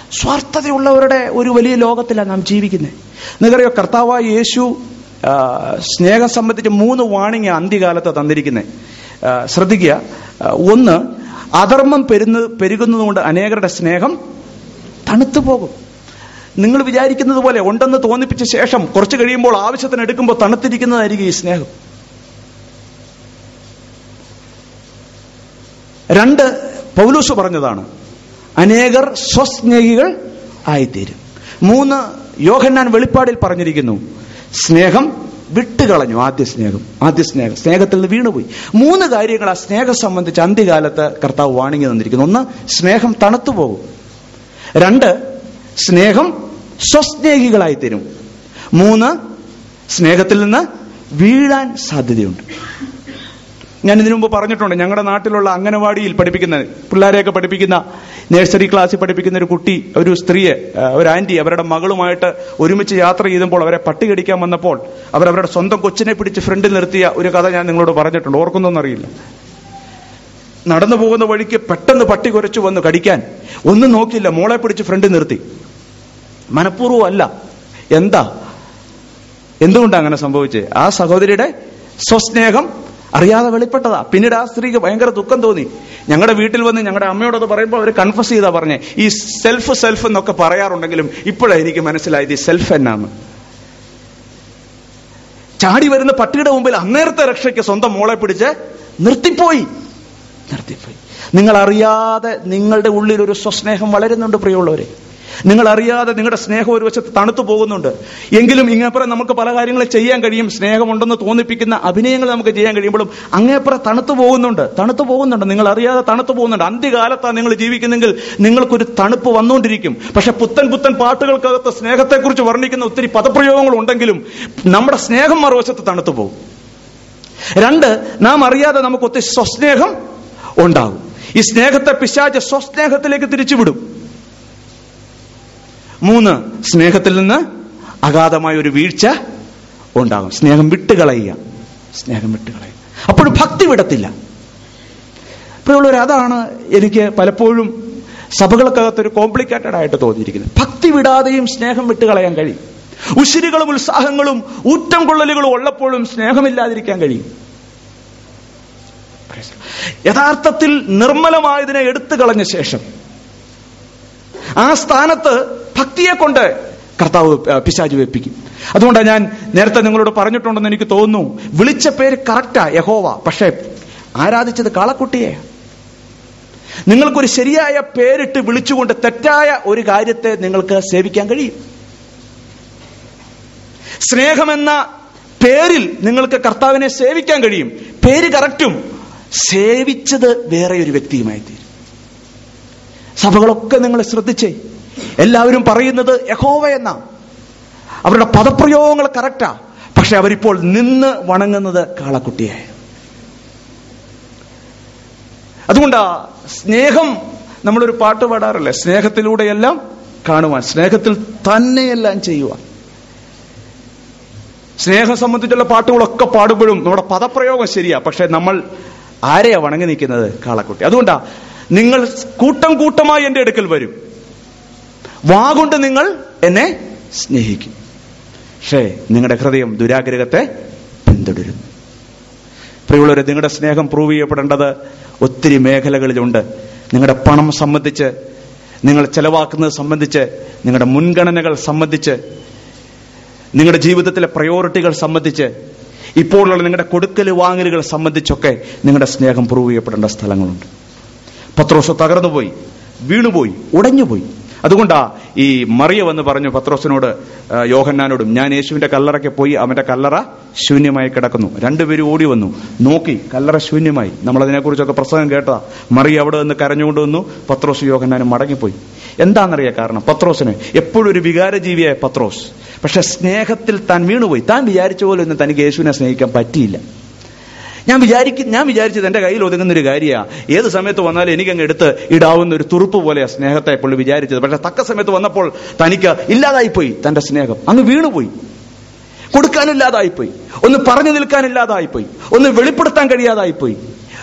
സ്വാർത്ഥതയുള്ളവരുടെ ഒരു വലിയ ലോകത്തിലാണ് നാം ജീവിക്കുന്നത് നിങ്ങൾക്കറിയോ കർത്താവായ യേശു ആ, സ്നേഹം സംബന്ധിച്ച് മൂന്ന് വാണിംഗ് അന്ത്യകാലത്ത് തന്നിരിക്കുന്നത് ശ്രദ്ധിക്കുക ആ, ഒന്ന് അധർമ്മം പെരുന്ന് പെരുകുന്നതുകൊണ്ട് അനേകരുടെ സ്നേഹം തണുത്തു പോകും നിങ്ങൾ വിചാരിക്കുന്നത് പോലെ ഉണ്ടെന്ന് തോന്നിപ്പിച്ച ശേഷം കുറച്ച് കഴിയുമ്പോൾ ആവശ്യത്തിന് എടുക്കുമ്പോൾ തണുത്തിരിക്കുന്നതായിരിക്കും ഈ സ്നേഹം രണ്ട് പൗലൂസ് പറഞ്ഞതാണ് അനേകർ സ്വസ്നേഹികൾ ആയിത്തീരും മൂന്ന് യോഹന്നാൻ വെളിപ്പാടിൽ പറഞ്ഞിരിക്കുന്നു സ്നേഹം വിട്ടുകളഞ്ഞു ആദ്യ സ്നേഹം ആദ്യ സ്നേഹം സ്നേഹത്തിൽ നിന്ന് വീണുപോയി മൂന്ന് കാര്യങ്ങൾ ആ സ്നേഹം സംബന്ധിച്ച് അന്ത്യകാലത്ത് കർത്താവ് വാണിങ്ങി തന്നിരിക്കുന്നു ഒന്ന് സ്നേഹം തണുത്തു പോകും രണ്ട് സ്നേഹം സ്വസ്നേഹികളായി തരും മൂന്ന് സ്നേഹത്തിൽ നിന്ന് വീഴാൻ സാധ്യതയുണ്ട് ഞാൻ ഇതിനു മുമ്പ് പറഞ്ഞിട്ടുണ്ട് ഞങ്ങളുടെ നാട്ടിലുള്ള അംഗനവാടിയിൽ പഠിപ്പിക്കുന്ന പിള്ളേരെയൊക്കെ പഠിപ്പിക്കുന്ന നഴ്സറി ക്ലാസ്സിൽ പഠിപ്പിക്കുന്ന ഒരു കുട്ടി ഒരു സ്ത്രീയെ ആ, ഒരു ആന്റി അവരുടെ മകളുമായിട്ട് ഒരുമിച്ച് യാത്ര ചെയ്തപ്പോൾ അവരെ പട്ടി കടിക്കാൻ വന്നപ്പോൾ അവർ അവരുടെ സ്വന്തം കൊച്ചിനെ പിടിച്ച് ഫ്രണ്ടിൽ നിർത്തിയ ഒരു കഥ ഞാൻ നിങ്ങളോട് പറഞ്ഞിട്ടുണ്ട് ഓർക്കുന്നൊന്നറിയില്ല നടന്നു പോകുന്ന വഴിക്ക് പെട്ടെന്ന് പട്ടി കുരച്ചു വന്ന് കടിക്കാൻ ഒന്നും നോക്കിയില്ല മോളെ പിടിച്ച് ഫ്രണ്ടിൽ നിർത്തി മനഃപൂർവ്വം അല്ല എന്താ എന്തുകൊണ്ടാണ് അങ്ങനെ സംഭവിച്ചത് ആ സഹോദരിയുടെ സ്വസ്നേഹം അറിയാതെ വെളിപ്പെട്ടതാ പിന്നീട് ആ സ്ത്രീക്ക് ഭയങ്കര ദുഃഖം തോന്നി ഞങ്ങളുടെ വീട്ടിൽ വന്ന് ഞങ്ങളുടെ അമ്മയോടത് പറയുമ്പോൾ അവർ കൺഫസ് ചെയ്താ പറഞ്ഞേ ഈ സെൽഫ് സെൽഫ് എന്നൊക്കെ പറയാറുണ്ടെങ്കിലും ഇപ്പോഴാണ് എനിക്ക് മനസ്സിലായത് ഈ സെൽഫ് എന്നാണ് ചാടി വരുന്ന പട്ടിയുടെ മുമ്പിൽ അന്നേരത്തെ രക്ഷയ്ക്ക് സ്വന്തം മോളെ പിടിച്ച് നിർത്തിപ്പോയി നിർത്തിപ്പോയി നിങ്ങൾ അറിയാതെ നിങ്ങളുടെ ഉള്ളിൽ ഒരു സ്വസ്നേഹം വളരുന്നുണ്ട് പ്രിയമുള്ളവരെ നിങ്ങൾ അറിയാതെ നിങ്ങളുടെ സ്നേഹം ഒരു വശത്ത് തണുത്തു പോകുന്നുണ്ട് എങ്കിലും ഇങ്ങേപ്പുറം നമുക്ക് പല കാര്യങ്ങളും ചെയ്യാൻ കഴിയും സ്നേഹമുണ്ടെന്ന് തോന്നിപ്പിക്കുന്ന അഭിനയങ്ങൾ നമുക്ക് ചെയ്യാൻ കഴിയുമ്പോഴും അങ്ങേപ്പുറം തണുത്തു പോകുന്നുണ്ട് തണുത്തു പോകുന്നുണ്ട് നിങ്ങൾ അറിയാതെ തണുത്തു പോകുന്നുണ്ട് അന്ത്യകാലത്താണ് നിങ്ങൾ ജീവിക്കുന്നെങ്കിൽ നിങ്ങൾക്കൊരു തണുപ്പ് വന്നുകൊണ്ടിരിക്കും പക്ഷെ പുത്തൻ പുത്തൻ പാട്ടുകൾക്കകത്ത് സ്നേഹത്തെക്കുറിച്ച് വർണ്ണിക്കുന്ന ഒത്തിരി പദപ്രയോഗങ്ങൾ ഉണ്ടെങ്കിലും നമ്മുടെ സ്നേഹം മറുവശത്ത് തണുത്തു പോകും രണ്ട് നാം അറിയാതെ നമുക്ക് ഒത്തിരി സ്വസ്നേഹം ഉണ്ടാകും ഈ സ്നേഹത്തെ പിശാച സ്വസ്നേഹത്തിലേക്ക് തിരിച്ചുവിടും മൂന്ന് സ്നേഹത്തിൽ നിന്ന് അഗാധമായ ഒരു വീഴ്ച ഉണ്ടാകും സ്നേഹം വിട്ടുകളയുക സ്നേഹം വിട്ടുകളയുക അപ്പോഴും ഭക്തി വിടത്തില്ല പ്രിയമുള്ളവർ അതാണ് എനിക്ക് പലപ്പോഴും സഭകൾക്കകത്തൊരു കോംപ്ലിക്കേറ്റഡ് ആയിട്ട് തോന്നിയിരിക്കുന്നത് ഭക്തി വിടാതെയും സ്നേഹം വിട്ടുകളയാൻ കഴിയും ഉശിരികളും ഉത്സാഹങ്ങളും ഊറ്റം കൊള്ളലുകളും ഉള്ളപ്പോഴും സ്നേഹമില്ലാതിരിക്കാൻ കഴിയും യഥാർത്ഥത്തിൽ നിർമ്മലമായതിനെ എടുത്തു കളഞ്ഞ ശേഷം ആ സ്ഥാനത്ത് ഭക്തിയെ കൊണ്ട് കർത്താവ് ഏഹ്, പിശാച് വെപ്പിക്കും അതുകൊണ്ടാണ് ഞാൻ നേരത്തെ നിങ്ങളോട് പറഞ്ഞിട്ടുണ്ടെന്ന് എനിക്ക് തോന്നുന്നു വിളിച്ച പേര് കറക്റ്റാ യഹോവ പക്ഷേ ആരാധിച്ചത് കാളക്കുട്ടിയെ നിങ്ങൾക്കൊരു ശരിയായ പേരിട്ട് വിളിച്ചുകൊണ്ട് തെറ്റായ ഒരു കാര്യത്തെ നിങ്ങൾക്ക് സേവിക്കാൻ കഴിയും സ്നേഹമെന്ന പേരിൽ നിങ്ങൾക്ക് കർത്താവിനെ സേവിക്കാൻ കഴിയും പേര് കറക്റ്റും സേവിച്ചത് വേറെ ഒരു വ്യക്തിയുമായി തീരും സഭകളൊക്കെ നിങ്ങൾ ശ്രദ്ധിച്ചേ എല്ലാവരും പറയുന്നത് യഹോവ എന്ന അവരുടെ പദപ്രയോഗങ്ങൾ കറക്റ്റാ പക്ഷെ അവരിപ്പോൾ നിന്ന് വണങ്ങുന്നത് കാളക്കുട്ടിയെ അതുകൊണ്ടാ സ്നേഹം നമ്മളൊരു പാട്ട് പാടാറില്ലേ സ്നേഹത്തിലൂടെയെല്ലാം കാണുവാൻ സ്നേഹത്തിൽ തന്നെയെല്ലാം ചെയ്യുവാൻ സ്നേഹം സംബന്ധിച്ചുള്ള പാട്ടുകളൊക്കെ പാടുമ്പോഴും നമ്മുടെ പദപ്രയോഗം ശരിയാ പക്ഷെ നമ്മൾ ആരെയാ വണങ്ങി നിൽക്കുന്നത് കാളക്കുട്ടി അതുകൊണ്ടാ നിങ്ങൾ കൂട്ടം കൂട്ടമായി എന്റെ അടുക്കൽ വരും വാഗൊണ്ട് നിങ്ങൾ എന്നെ സ്നേഹിക്കും പക്ഷേ നിങ്ങളുടെ ഹൃദയം ദുരാഗ്രഹത്തെ പിന്തുടരുന്നു പ്രിയമുള്ളവരെ നിങ്ങളുടെ സ്നേഹം പ്രൂവ് ചെയ്യപ്പെടേണ്ടത് ഒത്തിരി മേഖലകളിലുണ്ട് നിങ്ങളുടെ പണം സംബന്ധിച്ച് നിങ്ങൾ ചെലവാക്കുന്നത് സംബന്ധിച്ച് നിങ്ങളുടെ മുൻഗണനകൾ സംബന്ധിച്ച് നിങ്ങളുടെ ജീവിതത്തിലെ പ്രയോറിറ്റികൾ സംബന്ധിച്ച് ഇപ്പോഴുള്ള നിങ്ങളുടെ കൊടുക്കൽ വാങ്ങലുകൾ സംബന്ധിച്ചൊക്കെ നിങ്ങളുടെ സ്നേഹം പ്രൂവ് ചെയ്യപ്പെടേണ്ട സ്ഥലങ്ങളുണ്ട് പത്രോസ് തകർന്നുപോയി വീണുപോയി ഉടഞ്ഞുപോയി അതുകൊണ്ടാ ഈ മറിയ വന്ന് പറഞ്ഞു പത്രോസിനോട് ആ, യോഹന്നാനോടും ഞാൻ യേശുവിന്റെ കല്ലറയ്ക്ക് പോയി അവന്റെ കല്ലറ ശൂന്യമായി കിടക്കുന്നു രണ്ടുപേരും ഓടി വന്നു നോക്കി കല്ലറ ശൂന്യമായി നമ്മൾ അതിനെക്കുറിച്ചൊക്കെ പ്രസംഗം കേട്ടതാ മറിയ അവിടെ നിന്ന് കരഞ്ഞുകൊണ്ട് വന്നു പത്രോസ് യോഹന്നാനും മടങ്ങിപ്പോയി എന്താണെന്നറിയാ കാരണം പത്രോസിന് എപ്പോഴും ഒരു വികാരജീവിയായ പത്രോസ് പക്ഷെ സ്നേഹത്തിൽ താൻ വീണുപോയി താൻ വിചാരിച്ച പോലെ ഒന്നും തനിക്ക് യേശുവിനെ സ്നേഹിക്കാൻ പറ്റിയില്ല ഞാൻ വിചാരിക്കും ഞാൻ വിചാരിച്ചത് എന്റെ കയ്യിൽ ഒതുങ്ങുന്ന ഒരു കാര്യമാണ് ഏത് സമയത്ത് വന്നാലും എനിക്കങ്ങ് എടുത്ത് ഇടാവുന്ന ഒരു തുറുപ്പ് പോലെയാ സ്നേഹത്തെ പുള്ളി വിചാരിച്ചത് പക്ഷെ തക്ക സമയത്ത് വന്നപ്പോൾ തനിക്ക് ഇല്ലാതായിപ്പോയി തന്റെ സ്നേഹം അങ്ങ് വീണുപോയി കൊടുക്കാനില്ലാതായിപ്പോയി ഒന്ന് പറഞ്ഞു നിൽക്കാനില്ലാതായിപ്പോയി ഒന്ന് വെളിപ്പെടുത്താൻ കഴിയാതായിപ്പോയി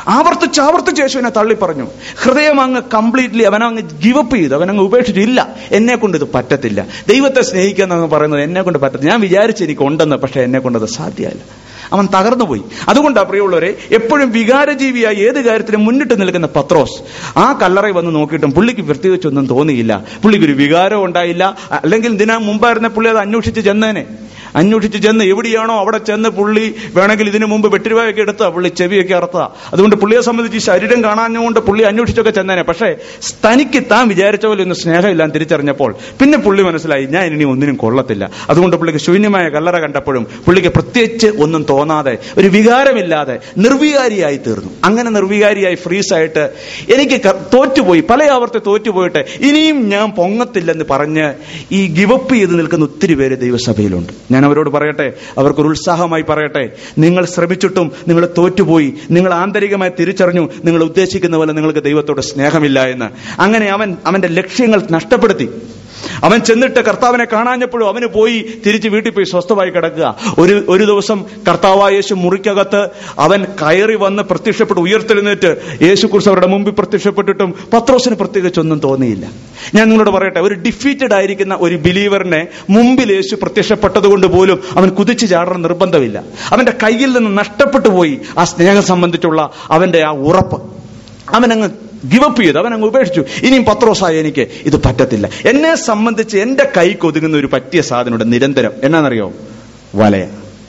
ആവർത്തിച്ച് ആവർത്തിച്ച് യേശുവിനെ തള്ളി പറഞ്ഞു ഹൃദയം അങ്ങ് കംപ്ലീറ്റ്ലി അവനങ്ങ് ഗിവപ്പ് ചെയ്തു അവനങ്ങ് ഉപേക്ഷിച്ചില്ല എന്നെ കൊണ്ട് ഇത് പറ്റത്തില്ല ദൈവത്തെ സ്നേഹിക്കുക എന്നങ്ങ് പറയുന്നത് എന്നെ കൊണ്ട് പറ്റത്തില്ല ഞാൻ വിചാരിച്ചു എനിക്ക് ഉണ്ടെന്ന് പക്ഷെ എന്നെ കൊണ്ട് അത് സാധ്യമല്ല അവൻ തകർന്നു പോയി അതുകൊണ്ടാ പ്രിയമുള്ളവരെ എപ്പോഴും വികാരജീവിയായി ഏത് കാര്യത്തിലും മുന്നിട്ട് നിൽക്കുന്ന പത്രോസ് ആ കല്ലറയിൽ വന്ന് നോക്കിയിട്ടും പുള്ളിക്ക് പ്രത്യേകിച്ചൊന്നും തോന്നിയില്ല പുള്ളിക്ക് ഒരു വികാരം ഉണ്ടായില്ല അല്ലെങ്കിൽ ദിനം മുമ്പായിരുന്ന പുള്ളി അത് അന്വേഷിച്ച് ചെന്നേനെ അന്വേഷിച്ച് ചെന്ന് എവിടെയാണോ അവിടെ ചെന്ന് പുള്ളി വേണമെങ്കിൽ ഇതിനു മുമ്പ് വെട്ടിരുവായൊക്കെ എടുത്ത പുള്ളി ചെവിയൊക്കെ അറുത്ത അതുകൊണ്ട് പുള്ളിയെ സംബന്ധിച്ച് ഈ ശരീരം കാണാഞ്ഞുകൊണ്ട് പുള്ളി അന്വേഷിച്ചൊക്കെ ചെന്നേനെ പക്ഷേ തനിക്ക് താൻ വിചാരിച്ച പോലെ ഒന്നും സ്നേഹമില്ലാന്ന് തിരിച്ചറിഞ്ഞപ്പോൾ പിന്നെ പുള്ളി മനസ്സിലായി ഞാൻ ഇനി ഒന്നിനും കൊള്ളത്തില്ല അതുകൊണ്ട് പുള്ളിക്ക് ശൂന്യമായ കല്ലറ കണ്ടപ്പോഴും പുള്ളിക്ക് പ്രത്യേകിച്ച് ഒന്നും തോന്നാതെ ഒരു വികാരമില്ലാതെ നിർവികാരിയായി തീർന്നു അങ്ങനെ നിർവികാരിയായി ഫ്രീസായിട്ട് എനിക്ക് ക- തോറ്റുപോയി പല ആവർത്തി തോറ്റുപോയിട്ട് ഇനിയും ഞാൻ പൊങ്ങത്തില്ലെന്ന് പറഞ്ഞ് ഈ ഗിവപ്പ് ചെയ്ത് നിൽക്കുന്ന ഒത്തിരി പേര് ദൈവസഭയിലുണ്ട് ഞാൻ അവരോട് പറയട്ടെ അവർക്കൊരു ഉത്സാഹമായി പറയട്ടെ നിങ്ങൾ ശ്രമിച്ചിട്ടും നിങ്ങൾ തോറ്റുപോയി നിങ്ങൾ ആന്തരികമായി തിരിച്ചറിഞ്ഞു നിങ്ങൾ ഉദ്ദേശിക്കുന്ന പോലെ നിങ്ങൾക്ക് ദൈവത്തോട് സ്നേഹമില്ല എന്ന് അങ്ങനെ അവൻ അവന്റെ ലക്ഷ്യങ്ങൾ നഷ്ടപ്പെടുത്തി അവൻ ചെന്നിട്ട് കർത്താവിനെ കാണാഞ്ഞപ്പോഴും അവന് പോയി തിരിച്ച് വീട്ടിൽ പോയി സ്വസ്ഥമായി കിടക്കുക ഒരു ഒരു ദിവസം കർത്താവായ യേശു മുറിക്കകത്ത് അവൻ കയറി വന്ന് പ്രത്യക്ഷപ്പെട്ട് ഉയർത്തെഴുന്നേറ്റ് യേശു കുറിച്ച് അവരുടെ മുമ്പിൽ പ്രത്യക്ഷപ്പെട്ടിട്ടും പത്രോസിന് പ്രത്യേകിച്ചൊന്നും തോന്നിയില്ല ഞാൻ നിങ്ങളോട് പറയട്ടെ ഒരു ഡിഫീറ്റഡ് ആയിരിക്കുന്ന ഒരു ബിലീവറിനെ മുമ്പിൽ യേശു പ്രത്യക്ഷപ്പെട്ടതുകൊണ്ട് പോലും അവൻ കുതിച്ചു ചാടണം നിർബന്ധമില്ല അവന്റെ കയ്യിൽ നിന്ന് നഷ്ടപ്പെട്ടു പോയി ആ സ്നേഹം സംബന്ധിച്ചുള്ള അവന്റെ ആ ഉറപ്പ് അവനങ്ങ് ഗിവപ്പ് ചെയ്തു അവൻ അങ്ങ് ഉപേക്ഷിച്ചു ഇനിയും പത്രോസായ എനിക്ക് ഇത് പറ്റത്തില്ല എന്നെ സംബന്ധിച്ച് എന്റെ കൈക്ക് ഒതുങ്ങുന്ന ഒരു പറ്റിയ സാധനമുണ്ട് നിരന്തരം എന്നാണെന്നറിയോ വലയ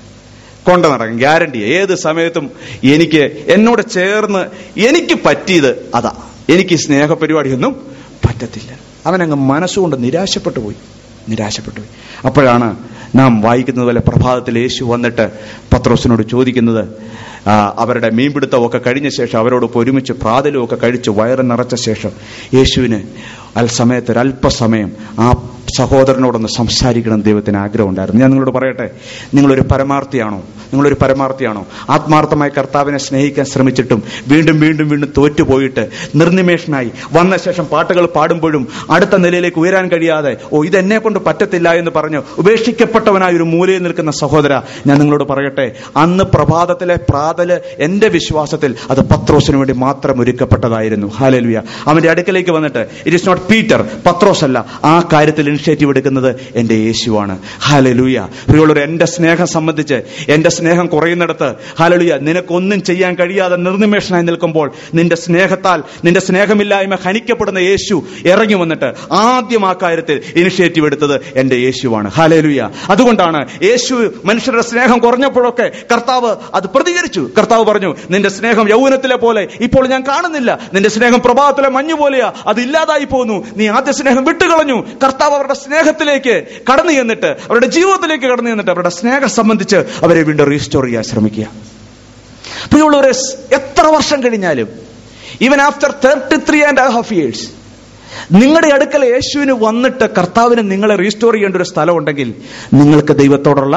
കൊണ്ട നടക്കും ഗ്യാരണ്ടി ഏത് സമയത്തും എനിക്ക് എന്നോട് ചേർന്ന് എനിക്ക് പറ്റിയത് അതാ എനിക്ക് ഈ സ്നേഹപരിപാടിയൊന്നും പറ്റത്തില്ല അവനങ്ങ് മനസ്സുകൊണ്ട് നിരാശപ്പെട്ടു പോയി നിരാശപ്പെട്ടു പോയി അപ്പോഴാണ് നാം വായിക്കുന്നത് പോലെ പ്രഭാതത്തിൽ യേശു വന്നിട്ട് പത്രോസിനോട് ചോദിക്കുന്നത് ആ, അവരുടെ മീൻപിടുത്തമൊക്കെ കഴിഞ്ഞ ശേഷം അവരോടൊപ്പം ഒരുമിച്ച് പ്രാതലുമൊക്കെ കഴിച്ച് വയറ് നിറച്ച ശേഷം യേശുവിന് അൽസമയത്ത് ഒരല്പസമയം ആ സഹോദരനോടൊന്ന് സംസാരിക്കണം എന്ന് ദൈവത്തിന് ആഗ്രഹം ഉണ്ടായിരുന്നു ഞാൻ നിങ്ങളോട് പറയട്ടെ നിങ്ങളൊരു പരമാർത്ഥിയാണോ നിങ്ങളൊരു പരമാർത്ഥിയാണോ ആത്മാർത്ഥമായി കർത്താവിനെ സ്നേഹിക്കാൻ ശ്രമിച്ചിട്ടും വീണ്ടും വീണ്ടും വീണ്ടും തോറ്റുപോയിട്ട് നിർനിമേഷനായി വന്ന ശേഷം പാട്ടുകൾ പാടുമ്പോഴും അടുത്ത നിലയിലേക്ക് ഉയരാൻ കഴിയാതെ ഓ ഇതെന്നെ കൊണ്ട് പറ്റത്തില്ല എന്ന് പറഞ്ഞു ഉപേക്ഷിക്കപ്പെട്ടവനായ ഒരു മൂലയിൽ നിൽക്കുന്ന സഹോദര ഞാൻ നിങ്ങളോട് പറയട്ടെ അന്ന് പ്രഭാതത്തിലെ പ്രാതല് എന്റെ വിശ്വാസത്തിൽ അത് പത്രോസിന് വേണ്ടി മാത്രം ഒരുക്കപ്പെട്ടതായിരുന്നു ഹാലലുയ അവന്റെ അടുക്കലേക്ക് വന്നിട്ട് ഇറ്റ് ഇസ് നോട്ട് പീറ്റർ പത്രോസ് അല്ല ആ കാര്യത്തിൽ ഇനിഷ്യേറ്റീവ് എടുക്കുന്നത് എന്റെ യേശുവാണ് ഹാലലുയ പ്രിയുള്ളവർ എന്റെ സ്നേഹം സംബന്ധിച്ച് എന്റെ സ്നേഹം കുറയുന്നിടത്ത് ഹാലലുയ നിനക്കൊന്നും ചെയ്യാൻ കഴിയാതെ നിർനിമേഷനായി നിൽക്കുമ്പോൾ നിന്റെ സ്നേഹത്താൽ നിന്റെ സ്നേഹമില്ലായ്മ ഹനിക്കപ്പെടുന്ന യേശു ഇറങ്ങി വന്നിട്ട് ആദ്യം ആ കാര്യത്തിൽ ഇനിഷ്യേറ്റീവ് എടുത്തത് എന്റെ യേശുവാണ് ഹാലലുയ അതുകൊണ്ടാണ് യേശു മനുഷ്യരുടെ സ്നേഹം കുറഞ്ഞപ്പോഴൊക്കെ കർത്താവ് അത് പ്രതികരിച്ചു കർത്താവ് പറഞ്ഞു നിന്റെ സ്നേഹം യൗവനത്തിലെ പോലെ ഇപ്പോൾ ഞാൻ കാണുന്നില്ല നിന്റെ സ്നേഹം പ്രഭാതത്തിലെ മഞ്ഞു പോലെയാ അത് ഇല്ലാതായി പോന്നു നീ ആദ്യ സ്നേഹം വിട്ടുകളഞ്ഞു കർത്താവ് അവരുടെ സ്നേഹത്തിലേക്ക് കടന്നു ചെന്നിട്ട് അവരുടെ ജീവിതത്തിലേക്ക് കടന്നു ചെന്നിട്ട് അവരുടെ സ്നേഹം സംബന്ധിച്ച് അവരെ വീണ്ടും റീസ്റ്റോർ ചെയ്യാൻ ശ്രമിക്കുക പ്രിയമുള്ളവരെ എത്ര വർഷം കഴിഞ്ഞാലും even after thirty three and half years നിങ്ങളുടെ അടുക്കൽ യേശുവിന് വന്നിട്ട് കർത്താവിന് നിങ്ങളെ റീസ്റ്റോർ ചെയ്യേണ്ട ഒരു സ്ഥലം ഉണ്ടെങ്കിൽ നിങ്ങൾക്ക് ദൈവത്തോടുള്ള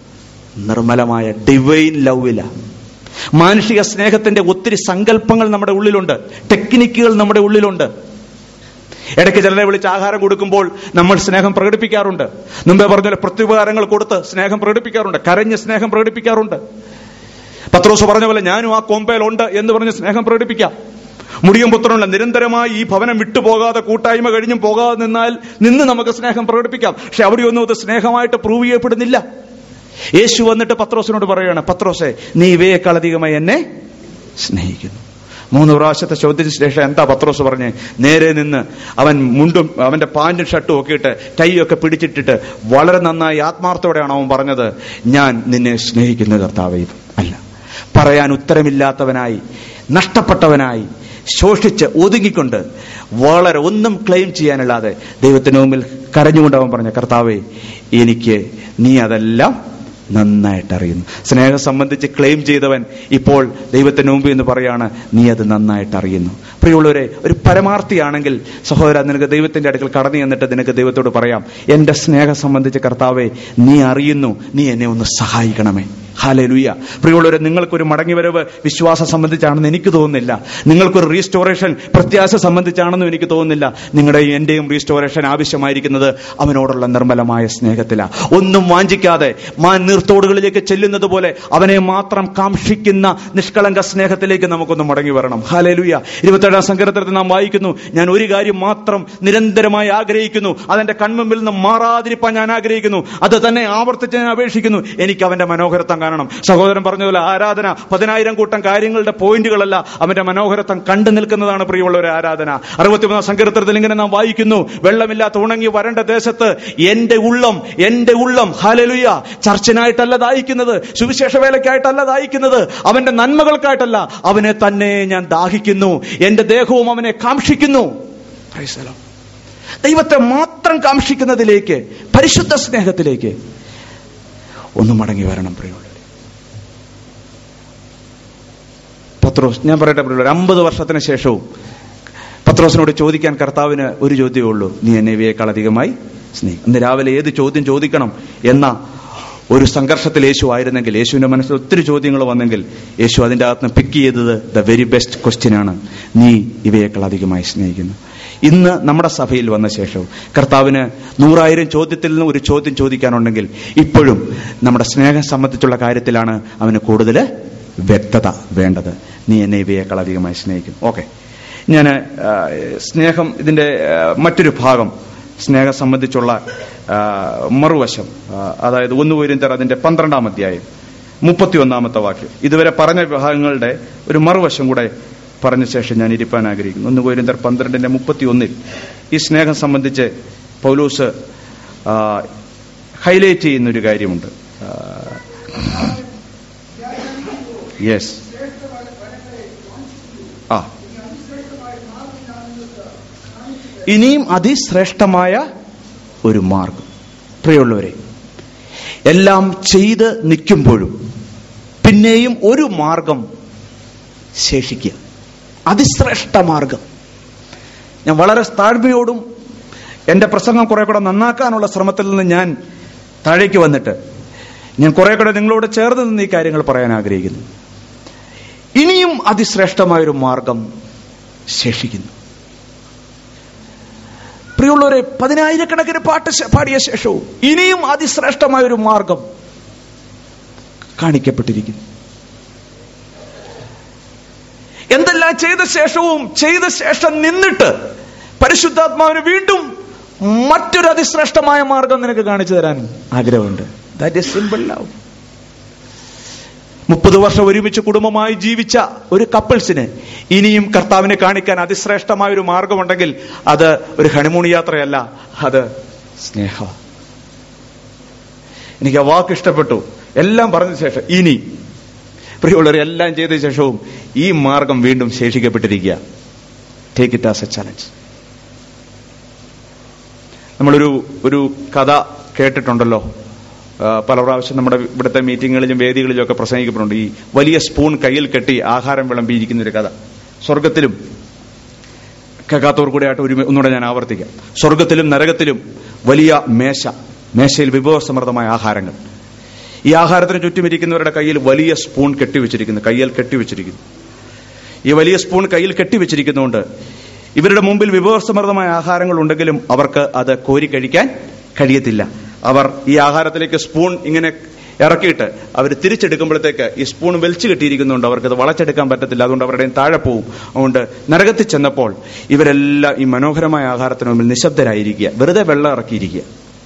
നിർമ്മലമായ ഡിവൈൻ ലവില മാനുഷിക സ്നേഹത്തിന്റെ ഒത്തിരി സങ്കല്പങ്ങൾ നമ്മുടെ ഉള്ളിലുണ്ട് ടെക്നിക്കുകൾ നമ്മുടെ ഉള്ളിലുണ്ട് ഇടയ്ക്ക് ചിലരെ വിളിച്ച് ആഹാരം കൊടുക്കുമ്പോൾ നമ്മൾ സ്നേഹം പ്രകടിപ്പിക്കാറുണ്ട് മുമ്പേ പറഞ്ഞ പോലെ പ്രത്യുപകാരങ്ങൾ കൊടുത്ത് സ്നേഹം പ്രകടിപ്പിക്കാറുണ്ട് കരഞ്ഞ് സ്നേഹം പ്രകടിപ്പിക്കാറുണ്ട് പത്രോസ് പറഞ്ഞ പോലെ ഞാനും ആ കോമ്പയിലുണ്ട് എന്ന് പറഞ്ഞ് സ്നേഹം പ്രകടിപ്പിക്കാം മുടിയും പുത്രനുള്ള നിരന്തരമായി ഈ ഭവനം വിട്ടുപോകാതെ കൂട്ടായ്മ കഴിഞ്ഞും പോകാതെ നിന്നാൽ നിന്ന് നമുക്ക് സ്നേഹം പ്രകടിപ്പിക്കാം പക്ഷെ അവിടെയൊന്നും അത് സ്നേഹമായിട്ട് പ്രൂവ് ചെയ്യപ്പെടുന്നില്ല യേശു വന്നിട്ട് പത്രോസിനോട് പറയുകയാണ് പത്രോസെ നീ ഇവയേക്കാൾ അധികമായി എന്നെ സ്നേഹിക്കുന്നു മൂന്ന് പ്രാവശ്യത്തെ ചോദ്യത്തിന് ശേഷം എന്താ പത്രോസ് പറഞ്ഞ് നേരെ നിന്ന് അവൻ മുണ്ടും അവന്റെ പാന്റും ഷർട്ടും ഒക്കെ ഇട്ട് ടൈയൊക്കെ പിടിച്ചിട്ടിട്ട് വളരെ നന്നായി ആത്മാർത്ഥത്തോടെയാണ് അവൻ പറഞ്ഞത് ഞാൻ നിന്നെ സ്നേഹിക്കുന്ന കർത്താവേ അല്ല പറയാൻ ഉത്തരമില്ലാത്തവനായി നഷ്ടപ്പെട്ടവനായി ശോഷിച്ച് ഒതുങ്ങിക്കൊണ്ട് വളരെ ഒന്നും ക്ലെയിം ചെയ്യാനല്ലാതെ ദൈവത്തിന് മുമ്പിൽ കരഞ്ഞുകൊണ്ട് അവൻ പറഞ്ഞ കർത്താവേ എനിക്ക് നീ അതെല്ലാം നന്നായിട്ട് അറിയുന്നു സ്നേഹം സംബന്ധിച്ച് ക്ലെയിം ചെയ്തവൻ ഇപ്പോൾ ദൈവത്തിന് മുമ്പ് എന്ന് പറയാണ് നീ അത് നന്നായിട്ട് അറിയുന്നു പ്രിയമുള്ളവരെ ഒരു പരമാർത്ഥിയാണെങ്കിൽ സഹോദര നിനക്ക് ദൈവത്തിന്റെ അടുക്കൽ കടന്നു ചെന്നിട്ട് നിനക്ക് ദൈവത്തോട് പറയാം എന്റെ സ്നേഹം സംബന്ധിച്ച് കർത്താവെ നീ അറിയുന്നു നീ എന്നെ ഒന്ന് സഹായിക്കണമേ ഹാലലുയ പ്രിയമുള്ളവരെ നിങ്ങൾക്കൊരു മടങ്ങിവരവ് വിശ്വാസം സംബന്ധിച്ചാണെന്ന് എനിക്ക് തോന്നുന്നില്ല നിങ്ങൾക്കൊരു റീസ്റ്റോറേഷൻ പ്രത്യാശ സംബന്ധിച്ചാണെന്നും എനിക്ക് തോന്നുന്നില്ല നിങ്ങളുടെയും എന്റെയും റീസ്റ്റോറേഷൻ ആവശ്യമായിരിക്കുന്നത് അവനോടുള്ള നിർമ്മലമായ സ്നേഹത്തിലാണ് ഒന്നും വാഞ്ചിക്കാതെ മാ നീർത്തോടുകളിലേക്ക് ചെല്ലുന്നത് പോലെ അവനെ മാത്രം കാക്ഷിക്കുന്ന നിഷ്കളങ്ക സ്നേഹത്തിലേക്ക് നമുക്കൊന്ന് മടങ്ങി വരണം ഹാലലുയ ഇരുപത്തേഴാം സങ്കീർത്തനത്തിൽ നാം വായിക്കുന്നു ഞാൻ ഒരു കാര്യം മാത്രം നിരന്തരമായി ആഗ്രഹിക്കുന്നു അതെന്റെ കൺമുമ്പിൽ നിന്ന് മാറാതിരിപ്പാൻ ഞാൻ ആഗ്രഹിക്കുന്നു അത് തന്നെ ആവർത്തിച്ച് ഞാൻ അപേക്ഷിക്കുന്നു എനിക്ക് അവന്റെ മനോഹരത്വം കാണണം സഹോദരൻ പറഞ്ഞതുപോലെ ആരാധന പതിനായിരം കൂട്ടം കാര്യങ്ങളുടെ പോയിന്റുകളല്ല അവന്റെ മനോഹരത്വം കണ്ടു നിൽക്കുന്നതാണ് പ്രിയമുള്ള ഒരു ആരാധന അറുപത്തിമൂന്നാം സങ്കീർത്തനത്തിൽ ഇങ്ങനെ നാം വായിക്കുന്നു വെള്ളമില്ലാത്ത ഉണങ്ങി വരണ്ട ദേശത്ത് എന്റെ ഉള്ളം എന്റെ ഉള്ളം ഹാലലുയ ചർച്ചിനായിട്ടല്ല ദാഹിക്കുന്നത് സുവിശേഷ വേലയ്ക്കായിട്ടല്ല ദാഹിക്കുന്നത് അവന്റെ നന്മകൾക്കായിട്ടല്ല അവനെ തന്നെ ഞാൻ ദാഹിക്കുന്നു എന്റെ ദേഹവും അവനെ കാക്ഷിക്കുന്നു Praise the Lord. ദൈവത്തെ മാത്രം കാക്ഷിക്കുന്നതിലേക്ക് പരിശുദ്ധ സ്നേഹത്തിലേക്ക് ഒന്ന് മടങ്ങി വരണം പ്രിയമുള്ളവർ പത്രോസ് ഞാൻ പറയട്ടെ പ്രിയമുള്ളവർ അമ്പത് വർഷത്തിന് ശേഷവും പത്രോസിനോട് ചോദിക്കാൻ കർത്താവിന് ഒരു ചോദ്യമേ ഉള്ളൂ നീ എന്നെ ഇവയേക്കാൾ അധികമായി സ്നേഹിക്കും ഇന്ന് രാവിലെ ഏത് ചോദ്യം ചോദിക്കണം എന്ന ഒരു സംഘർഷത്തിൽ യേശു ആയിരുന്നെങ്കിൽ യേശുവിന്റെ മനസ്സിൽ ഒത്തിരി ചോദ്യങ്ങൾ വന്നെങ്കിൽ യേശു അതിൻ്റെ അകത്ത് നിന്ന് പിക്ക് ചെയ്തത് ദ വെരി ബെസ്റ്റ് ക്വസ്റ്റ്യൻ ആണ് നീ ഇവയേക്കാൾ അധികമായി സ്നേഹിക്കുന്നു ഇന്ന് നമ്മുടെ സഭയിൽ വന്ന ശേഷവും കർത്താവിന് നൂറായിരം ചോദ്യത്തിൽ നിന്ന് ഒരു ചോദ്യം ചോദിക്കാനുണ്ടെങ്കിൽ ഇപ്പോഴും നമ്മുടെ സ്നേഹം സംബന്ധിച്ചുള്ള കാര്യത്തിലാണ് അവന് കൂടുതൽ വ്യക്തത വേണ്ടത് നീ എന്നെ ഇവയേക്കാൾ അധികമായി സ്നേഹിക്കുന്നു ഓക്കെ ഞാൻ സ്നേഹം ഇതിന്റെ ആ, മറ്റൊരു ഭാഗം സ്നേഹം സംബന്ധിച്ചുള്ള ആ, മറുവശം ആ, അതായത് ഒന്ന് പോരിന്തർ അതിന്റെ പന്ത്രണ്ടാം അധ്യായം മുപ്പത്തി ഒന്നാമത്തെ വാക്യം ഇതുവരെ പറഞ്ഞ ഭാഗങ്ങളുടെ ഒരു മറുവശം കൂടെ പറഞ്ഞ ശേഷം ഞാൻ ഇരിപ്പാൻ ആഗ്രഹിക്കുന്നു ഒന്ന് പോരിന്തർ പന്ത്രണ്ടിന്റെ മുപ്പത്തി ഒന്നിൽ ഈ സ്നേഹം സംബന്ധിച്ച് പൗലൂസ് ഹൈലൈറ്റ് ചെയ്യുന്ന ഒരു കാര്യമുണ്ട് യെസ് ആ ഇനിയും അതിശ്രേഷ്ഠമായ ഒരു മാർഗം പ്രിയമുള്ളവരെ എല്ലാം ചെയ്ത് നിൽക്കുമ്പോഴും പിന്നെയും ഒരു മാർഗം ശേഷിക്കുക അതിശ്രേഷ്ഠ മാർഗം ഞാൻ വളരെ താഴ്മയോടും എന്റെ പ്രസംഗം കുറെ കൂടെ നന്നാക്കാനുള്ള ശ്രമത്തിൽ നിന്ന് ഞാൻ താഴേക്ക് വന്നിട്ട് ഞാൻ കുറെ കൂടെ നിങ്ങളോട് ചേർന്ന് നിന്ന് ഈ കാര്യങ്ങൾ പറയാൻ ആഗ്രഹിക്കുന്നു ഇനിയും അതിശ്രേഷ്ഠമായൊരു മാർഗം ശേഷിക്കുന്നു പ്രിയമുള്ളവരെ പതിനായിരക്കണക്കിന് പാട്ട് ശ- പാടിയ ശേഷവും ഇനിയും അതിശ്രേഷ്ഠമായ ഒരു മാർഗം കാണിക്കപ്പെട്ടിരിക്കുന്നു എന്തെല്ലാം ചെയ്ത ശേഷവും ചെയ്ത ശേഷം നിന്നിട്ട് പരിശുദ്ധാത്മാവിന് വീണ്ടും മറ്റൊരു അതിശ്രേഷ്ഠമായ മാർഗം നിനക്ക് കാണിച്ചു തരാൻ ആഗ്രഹമുണ്ട് ദാറ്റ് ഇസ് സിമ്പിൾ ലവ് മുപ്പത് വർഷം ഒരുമിച്ച് കുടുംബമായി ജീവിച്ച ഒരു കപ്പിൾസിന് ഇനിയും കർത്താവിനെ കാണിക്കാൻ അതിശ്രേഷ്ഠമായ ഒരു മാർഗമുണ്ടെങ്കിൽ അത് ഒരു ഹണിമൂൺ യാത്രയല്ല അത് സ്നേഹം എനിക്ക് ആ വാക്ക് ഇഷ്ടപ്പെട്ടു എല്ലാം പറഞ്ഞ ശേഷം ഇനി പ്രിയമുള്ളവർ എല്ലാം ചെയ്ത ശേഷവും ഈ മാർഗം വീണ്ടും ശേഷിക്കപ്പെട്ടിരിക്കുക take it as a challenge നമ്മളൊരു ഒരു കഥ കേട്ടിട്ടുണ്ടല്ലോ ആ, പല പ്രാവശ്യം നമ്മുടെ ഇവിടുത്തെ മീറ്റിങ്ങുകളിലും വേദികളിലും ഒക്കെ പ്രസംഗിക്കപ്പെടുന്നുണ്ട് ഈ വലിയ സ്പൂൺ കയ്യിൽ കെട്ടി ആഹാരം വിളമ്പിയിരിക്കുന്ന ഒരു കഥ സ്വർഗത്തിലും കേൾക്കാത്തവർ കൂടെ ആയിട്ട് ഒരു ഒന്നുകൂടെ ഞാൻ ആവർത്തിക്കാം സ്വർഗത്തിലും നരകത്തിലും വലിയ മേശ മേശയിൽ വിഭവസമൃദ്ധമായ ആഹാരങ്ങൾ ഈ ആഹാരത്തിന് ചുറ്റും ഇരിക്കുന്നവരുടെ കയ്യിൽ വലിയ സ്പൂൺ കെട്ടിവെച്ചിരിക്കുന്നു കയ്യിൽ കെട്ടിവെച്ചിരിക്കുന്നു ഈ വലിയ സ്പൂൺ കയ്യിൽ കെട്ടിവെച്ചിരിക്കുന്നതുകൊണ്ട് ഇവരുടെ മുമ്പിൽ വിഭവസമൃദ്ധമായ ആഹാരങ്ങൾ ഉണ്ടെങ്കിലും അവർക്ക് അത് കോരി കഴിക്കാൻ കഴിയത്തില്ല അവർ ഈ ആഹാരത്തിലേക്ക് സ്പൂൺ ഇങ്ങനെ ഇറക്കിയിട്ട് അവർ തിരിച്ചെടുക്കുമ്പോഴത്തേക്ക് ഈ സ്പൂൺ വലിച്ചു കെട്ടിയിരിക്കുന്നുണ്ട് അവർക്കത് വളച്ചെടുക്കാൻ പറ്റത്തില്ല അതുകൊണ്ട് അവരുടെ താഴെ പോവും അതുകൊണ്ട് നരകത്തിൽ ചെന്നപ്പോൾ ഇവരെല്ലാം ഈ മനോഹരമായ ആഹാരത്തിന് മുമ്പിൽ നിശബ്ദരായിരിക്കുക വെറുതെ വെള്ളം ഇറക്കിയിരിക്കുക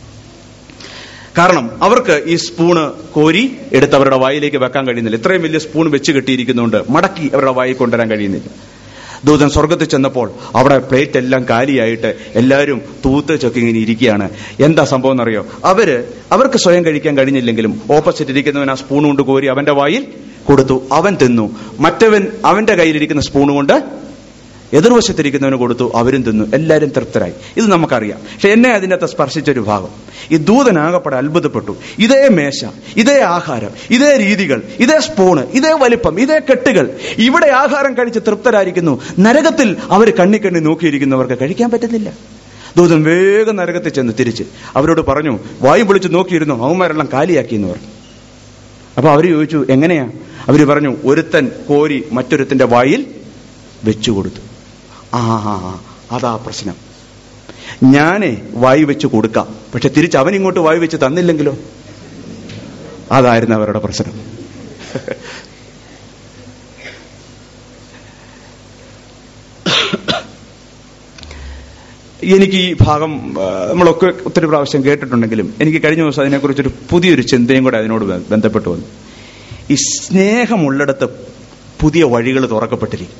കാരണം അവർക്ക് ഈ സ്പൂണ് കോരി എടുത്ത് അവരുടെ വായിലേക്ക് വെക്കാൻ കഴിയുന്നില്ല ഇത്രയും വലിയ സ്പൂൺ വെച്ച് കെട്ടിയിരിക്കുന്നുണ്ട് മടക്കി അവരുടെ വായിൽ കൊണ്ടുവരാൻ കഴിയുന്നില്ല ദൂതൻ സ്വർഗത്തിൽ ചെന്നപ്പോൾ അവിടെ പ്ലേറ്റ് എല്ലാം കാലിയായിട്ട് എല്ലാവരും തൂത്ത് ചൊക്കി ഇങ്ങനെ ഇരിക്കുകയാണ് എന്താ സംഭവം എന്നറിയോ അവര് അവർക്ക് സ്വയം കഴിക്കാൻ കഴിഞ്ഞില്ലെങ്കിലും ഓപ്പോസിറ്റ് ഇരിക്കുന്നവൻ ആ സ്പൂൺ കൊണ്ട് കോരി അവന്റെ വായിൽ കൊടുത്തു അവൻ തിന്നു മറ്റവൻ അവന്റെ കയ്യിലിരിക്കുന്ന സ്പൂൺ കൊണ്ട് എതിർവശത്തിരിക്കുന്നവന് കൊടുത്തു അവരും തിന്നു എല്ലാവരും തൃപ്തരായി ഇത് നമുക്കറിയാം പക്ഷെ എന്നെ അതിനകത്ത് സ്പർശിച്ചൊരു ഭാഗം ഈ ദൂതനാകപ്പെടെ അത്ഭുതപ്പെട്ടു ഇതേ മേശ ഇതേ ആഹാരം ഇതേ രീതികൾ ഇതേ സ്പൂണ് ഇതേ വലിപ്പം ഇതേ കെട്ടുകൾ ഇവിടെ ആഹാരം കഴിച്ച് തൃപ്തരായിരിക്കുന്നു നരകത്തിൽ അവർ കണ്ണി കണ്ണി നോക്കിയിരിക്കുന്നവർക്ക് കഴിക്കാൻ പറ്റുന്നില്ല ദൂതൻ വേഗം നരകത്തിൽ ചെന്ന് തിരിച്ച് അവരോട് പറഞ്ഞു വായു പൊളിച്ച് നോക്കിയിരുന്നു അവന്മാരെല്ലാം കാലിയാക്കി എന്ന് പറഞ്ഞു അപ്പൊ അവര് ചോദിച്ചു എങ്ങനെയാ അവര് പറഞ്ഞു ഒരുത്തൻ കോരി മറ്റൊരുത്തന്റെ വായിൽ വെച്ചു കൊടുത്തു ആ ആ, ആ, അതാ പ്രശ്നം ഞാനേ വായി വെച്ച് കൊടുക്കാം പക്ഷെ തിരിച്ച് അവൻ ഇങ്ങോട്ട് വായി വെച്ച് തന്നില്ലെങ്കിലോ അതായിരുന്നു അവരുടെ പ്രശ്നം എനിക്ക് ഈ ഭാഗം ആ, നമ്മളൊക്കെ ഒത്തിരി പ്രാവശ്യം കേട്ടിട്ടുണ്ടെങ്കിലും എനിക്ക് കഴിഞ്ഞ ദിവസം അതിനെക്കുറിച്ചൊരു പുതിയൊരു ചിന്തയും കൂടെ അതിനോട് ബ- ബന്ധപ്പെട്ട് വന്നു ഈ സ്നേഹമുള്ളിടത്ത് പുതിയ വഴികൾ തുറക്കപ്പെട്ടിരിക്കും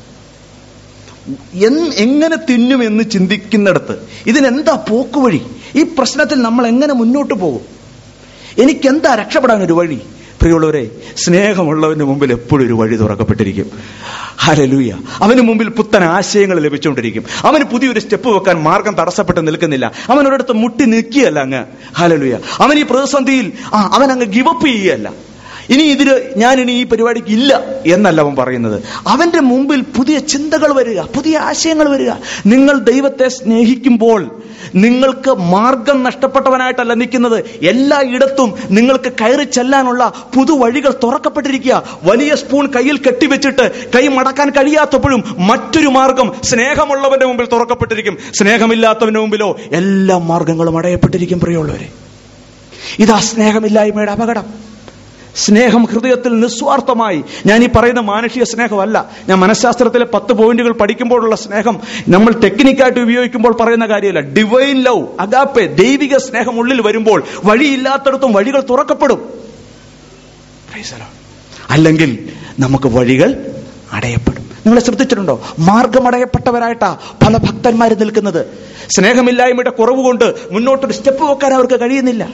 എന്ന് എങ്ങനെ തിന്നുമെന്ന് ചിന്തിക്കുന്നിടത്ത് ഇതിനെന്താ പോക്കുവഴി ഈ പ്രശ്നത്തിൽ നമ്മൾ എങ്ങനെ മുന്നോട്ട് പോകും എനിക്കെന്താ രക്ഷപ്പെടാൻ ഒരു വഴി പ്രിയമുള്ളവരെ സ്നേഹമുള്ളവന്റെ മുമ്പിൽ എപ്പോഴും ഒരു വഴി തുറക്കപ്പെട്ടിരിക്കും ഹലലൂയ അവന് മുമ്പിൽ പുത്തൻ ആശയങ്ങൾ ലഭിച്ചുകൊണ്ടിരിക്കും അവന് പുതിയൊരു സ്റ്റെപ്പ് വെക്കാൻ മാർഗം തടസ്സപ്പെട്ട് നിൽക്കുന്നില്ല അവൻ ഒരിടത്ത് മുട്ടി നിൽക്കുകയല്ല അങ്ങ് ഹലലൂയ അവൻ ഈ പ്രതിസന്ധിയിൽ ആ അവൻ അങ്ങ് ഗിവപ്പ് ചെയ്യുകയല്ല ഇനി ഇതില് ഞാൻ ഇനി ഈ പരിപാടിക്ക് ഇല്ല എന്നല്ല അവൻ പറയുന്നത് അവന്റെ മുമ്പിൽ പുതിയ ചിന്തകൾ വരിക പുതിയ ആശയങ്ങൾ വരിക നിങ്ങൾ ദൈവത്തെ സ്നേഹിക്കുമ്പോൾ നിങ്ങൾക്ക് മാർഗം നഷ്ടപ്പെട്ടവനായിട്ടല്ല നിൽക്കുന്നത് എല്ലായിടത്തും നിങ്ങൾക്ക് കയറി ചെല്ലാനുള്ള പുതുവഴികൾ തുറക്കപ്പെട്ടിരിക്കുക വലിയ സ്പൂൺ കയ്യിൽ കെട്ടിവെച്ചിട്ട് കൈ മടക്കാൻ കഴിയാത്തപ്പോഴും മറ്റൊരു മാർഗം സ്നേഹമുള്ളവന്റെ മുമ്പിൽ തുറക്കപ്പെട്ടിരിക്കും സ്നേഹമില്ലാത്തവന്റെ മുമ്പിലോ എല്ലാ മാർഗങ്ങളും അടയപ്പെട്ടിരിക്കും പ്രിയമുള്ളവരെ ഇതാ സ്നേഹമില്ലായ്മയുടെ അപകടം സ്നേഹം ഹൃദയത്തിൽ നിസ്വാർത്ഥമായി ഞാൻ ഈ പറയുന്ന മാനുഷിക സ്നേഹമല്ല ഞാൻ മനഃശാസ്ത്രത്തിലെ പത്ത് പോയിന്റുകൾ പഠിക്കുമ്പോഴുള്ള സ്നേഹം നമ്മൾ ടെക്നിക്കായിട്ട് ഉപയോഗിക്കുമ്പോൾ പറയുന്ന കാര്യമല്ല ഡിവൈൻ ലവ് അഗാപ്പെ ദൈവിക സ്നേഹം ഉള്ളിൽ വരുമ്പോൾ വഴിയില്ലാത്തടത്തും വഴികൾ തുറക്കപ്പെടും Praise the Lord. അല്ലെങ്കിൽ നമുക്ക് വഴികൾ അടയപ്പെടും നിങ്ങൾ ശ്രദ്ധിച്ചിട്ടുണ്ടോ മാർഗം അടയപ്പെട്ടവരായിട്ടാ പല ഭക്തന്മാർ നിൽക്കുന്നത് സ്നേഹമില്ലായ്മയുടെ കുറവ് കൊണ്ട് മുന്നോട്ടൊരു സ്റ്റെപ്പ് വെക്കാൻ അവർക്ക് കഴിയുന്നില്ല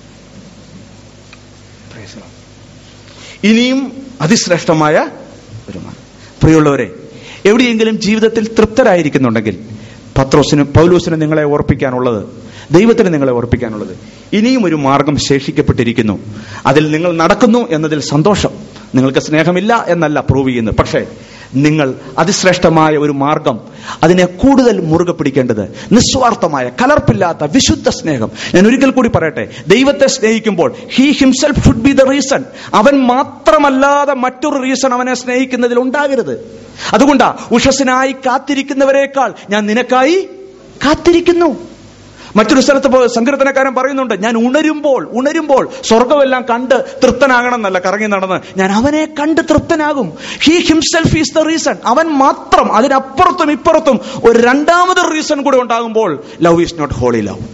Praise the Lord. ഇനിയും അതിശ്രേഷ്ഠമായ ഒരു മാർഗം പ്രിയമുള്ളവരെ എവിടെയെങ്കിലും ജീവിതത്തിൽ തൃപ്തരായിരിക്കുന്നുണ്ടെങ്കിൽ പത്രോസിനും പൗലൂസിനും നിങ്ങളെ ഓർപ്പിക്കാനുള്ളത് ദൈവത്തിന് നിങ്ങളെ ഓർപ്പിക്കാനുള്ളത് ഇനിയും ഒരു മാർഗം ശേഷിക്കപ്പെട്ടിരിക്കുന്നു അതിൽ നിങ്ങൾ നടക്കുന്നു എന്നതിൽ സന്തോഷം നിങ്ങൾക്ക് സ്നേഹമില്ല എന്നല്ല പ്രൂവ് ചെയ്യുന്നത് പക്ഷേ നിങ്ങൾ അതിശ്രേഷ്ഠമായ ഒരു മാർഗം അതിനെ കൂടുതൽ മുറുകെ പിടിക്കേണ്ടത് നിസ്വാർത്ഥമായ കലർപ്പില്ലാത്ത വിശുദ്ധ സ്നേഹം ഞാൻ ഒരിക്കൽ കൂടി പറയട്ടെ ദൈവത്തെ സ്നേഹിക്കുമ്പോൾ he himself should be the reason അവൻ മാത്രമല്ലാതെ മറ്റൊരു റീസൺ അവനെ സ്നേഹിക്കുന്നതിൽ ഉണ്ടാകരുത് അതുകൊണ്ടാ ഉഷസ്സിനായി കാത്തിരിക്കുന്നവരെക്കാൾ ഞാൻ നിനക്കായി കാത്തിരിക്കുന്നു മറ്റൊരു സ്ഥലത്ത് പോ- സങ്കീർത്തനക്കാരൻ പറയുന്നുണ്ട് ഞാൻ ഉണരുമ്പോൾ ഉണരുമ്പോൾ സ്വർഗമെല്ലാം കണ്ട് തൃപ്തനാകണം എന്നല്ല കറങ്ങി നടന്ന് ഞാൻ അവനെ കണ്ട് തൃപ്തനാകും he himself is the reason അവൻ മാത്രം അതിനപ്പുറത്തും ഇപ്പുറത്തും ഒരു രണ്ടാമത് റീസൺ കൂടെ ഉണ്ടാകുമ്പോൾ love is not holy love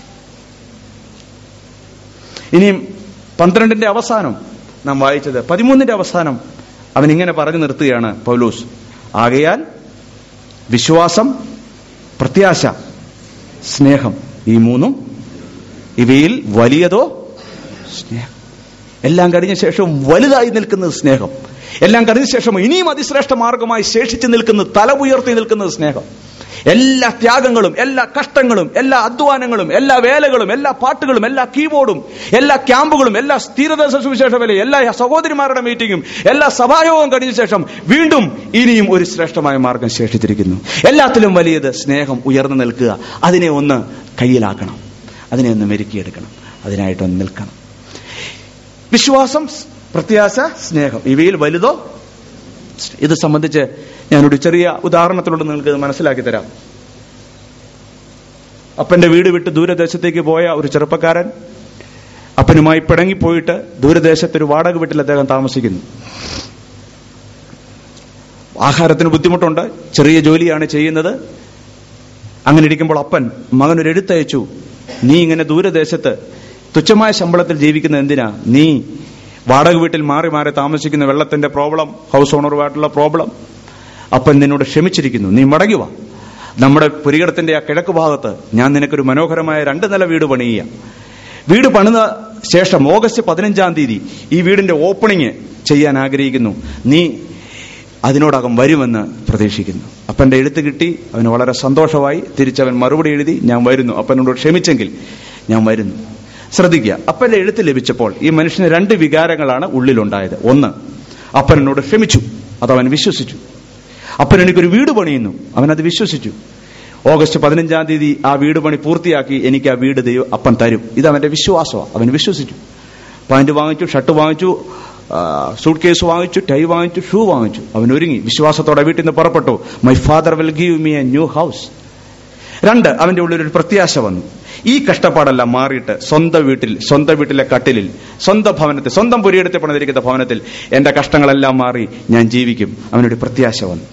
ഇനിയും പന്ത്രണ്ടിന്റെ അവസാനം നാം വായിച്ചത് പതിമൂന്നിന്റെ അവസാനം അവൻ ഇങ്ങനെ പറഞ്ഞു നിർത്തുകയാണ് പൗലൂസ് ആകയാൽ വിശ്വാസം പ്രത്യാശ സ്നേഹം ഈ മൂന്നും ഇവയിൽ വലിയതോ സ്നേഹം എല്ലാം കഴിഞ്ഞ ശേഷം വലുതായി നിൽക്കുന്നത് സ്നേഹം എല്ലാം കഴിഞ്ഞ ശേഷം ഇനിയും അതിശ്രേഷ്ഠ മാർഗമായി ശേഷിച്ചു നിൽക്കുന്നത് തല ഉയർത്തി നിൽക്കുന്നത് സ്നേഹം എല്ലാ ത്യാഗങ്ങളും എല്ലാ കഷ്ടങ്ങളും എല്ലാ അധ്വാനങ്ങളും എല്ലാ വേലകളും എല്ലാ പാട്ടുകളും എല്ലാ കീബോർഡും എല്ലാ ക്യാമ്പുകളും എല്ലാ സ്ഥിരദേശ സുവിശേഷ വേലയും എല്ലാ സഹോദരിമാരുടെ മീറ്റിംഗും എല്ലാ സഭായോഗവും കഴിഞ്ഞ ശേഷം വീണ്ടും ഇനിയും ഒരു ശ്രേഷ്ഠമായ മാർഗം ശേഷിച്ചിരിക്കുന്നു എല്ലാത്തിലും വലിയത് സ്നേഹം ഉയർന്നു നിൽക്കുക അതിനെ ഒന്ന് കയ്യിലാക്കണം അതിനെ ഒന്ന് മെരുക്കിയെടുക്കണം അതിനായിട്ടൊന്ന് നിൽക്കണം വിശ്വാസം പ്രത്യാശ സ്നേഹം ഇവയിൽ വലുതോ ഇത് സംബന്ധിച്ച് ഞാനൊരു ചെറിയ ഉദാഹരണത്തിലൂടെ നിങ്ങൾക്ക് ഇത് മനസ്സിലാക്കി തരാം അപ്പന്റെ വീട് വിട്ട് ദൂരദേശത്തേക്ക് പോയ ഒരു ചെറുപ്പക്കാരൻ അപ്പനുമായി പിണങ്ങിപ്പോയിട്ട് ദൂരദേശത്ത് ഒരു വാടക വീട്ടിൽ അദ്ദേഹം താമസിക്കുന്നു ആഹാരത്തിന് ബുദ്ധിമുട്ടുണ്ട് ചെറിയ ജോലിയാണ് ചെയ്യുന്നത് അങ്ങനെ ഇരിക്കുമ്പോൾ അപ്പൻ മകൻ ഒരു എഴുത്തയച്ചു നീ ഇങ്ങനെ ദൂരദേശത്ത് തുച്ഛമായ ശമ്പളത്തിൽ ജീവിക്കുന്ന എന്തിനാ നീ വാടക വീട്ടിൽ മാറി മാറി താമസിക്കുന്ന വെള്ളത്തിന്റെ പ്രോബ്ലം ഹൗസ് ഓണറുമായിട്ടുള്ള പ്രോബ്ലം അപ്പൻ നിന്നോട് ക്ഷമിച്ചിരിക്കുന്നു നീ മടങ്ങി വാ നമ്മുടെ പുരികടത്തിന്റെ ആ കിഴക്ക് ഭാഗത്ത് ഞാൻ നിനക്കൊരു മനോഹരമായ രണ്ട് നില വീട് പണിയുക വീട് പണിത ശേഷം ഓഗസ്റ്റ് പതിനഞ്ചാം തീയതി ഈ വീടിന്റെ ഓപ്പണിങ് ചെയ്യാൻ ആഗ്രഹിക്കുന്നു നീ അതിനോടകം വരുമെന്ന് പ്രതീക്ഷിക്കുന്നു അപ്പന്റെ എഴുത്ത് കിട്ടി അവന് വളരെ സന്തോഷമായി തിരിച്ചവൻ മറുപടി എഴുതി ഞാൻ വരുന്നു അപ്പനോട് ക്ഷമിച്ചെങ്കിൽ ഞാൻ വരുന്നു ശ്രദ്ധിക്കുക അപ്പന്റെ എഴുത്ത് ലഭിച്ചപ്പോൾ ഈ മനുഷ്യന് രണ്ട് വികാരങ്ങളാണ് ഉള്ളിലുണ്ടായത് ഒന്ന് അപ്പൻ എന്നോട് ക്ഷമിച്ചു അതവൻ വിശ്വസിച്ചു അപ്പൻ എനിക്കൊരു വീട് പണിയുന്നു അവനത് വിശ്വസിച്ചു ഓഗസ്റ്റ് പതിനഞ്ചാം തീയതി ആ വീട് പണി പൂർത്തിയാക്കി എനിക്ക് ആ വീട് ദൈവം അപ്പൻ തരും ഇത് അവന്റെ വിശ്വാസമാണ് അവൻ വിശ്വസിച്ചു പാൻറ് വാങ്ങിച്ചു ഷർട്ട് വാങ്ങിച്ചു സൂട്ട് കേസ് വാങ്ങിച്ചു ടൈ വാങ്ങിച്ചു ഷൂ വാങ്ങിച്ചു അവൻ ഒരുങ്ങി വിശ്വാസത്തോടെ വീട്ടിൽ നിന്ന് പുറപ്പെട്ടു my father will give me a new house രണ്ട് അവന്റെ ഉള്ളിൽ ഒരു പ്രത്യാശ വന്നു ഈ കഷ്ടപ്പാടെല്ലാം മാറിയിട്ട് സ്വന്തം വീട്ടിൽ സ്വന്തം വീട്ടിലെ കട്ടിലിൽ സ്വന്തം ഭവനത്തിൽ സ്വന്തം പുരിയെടുത്ത് പണിതിരിക്കുന്ന ഭവനത്തിൽ എന്റെ കഷ്ടങ്ങളെല്ലാം മാറി ഞാൻ ജീവിക്കും അവനൊരു പ്രത്യാശ വന്നു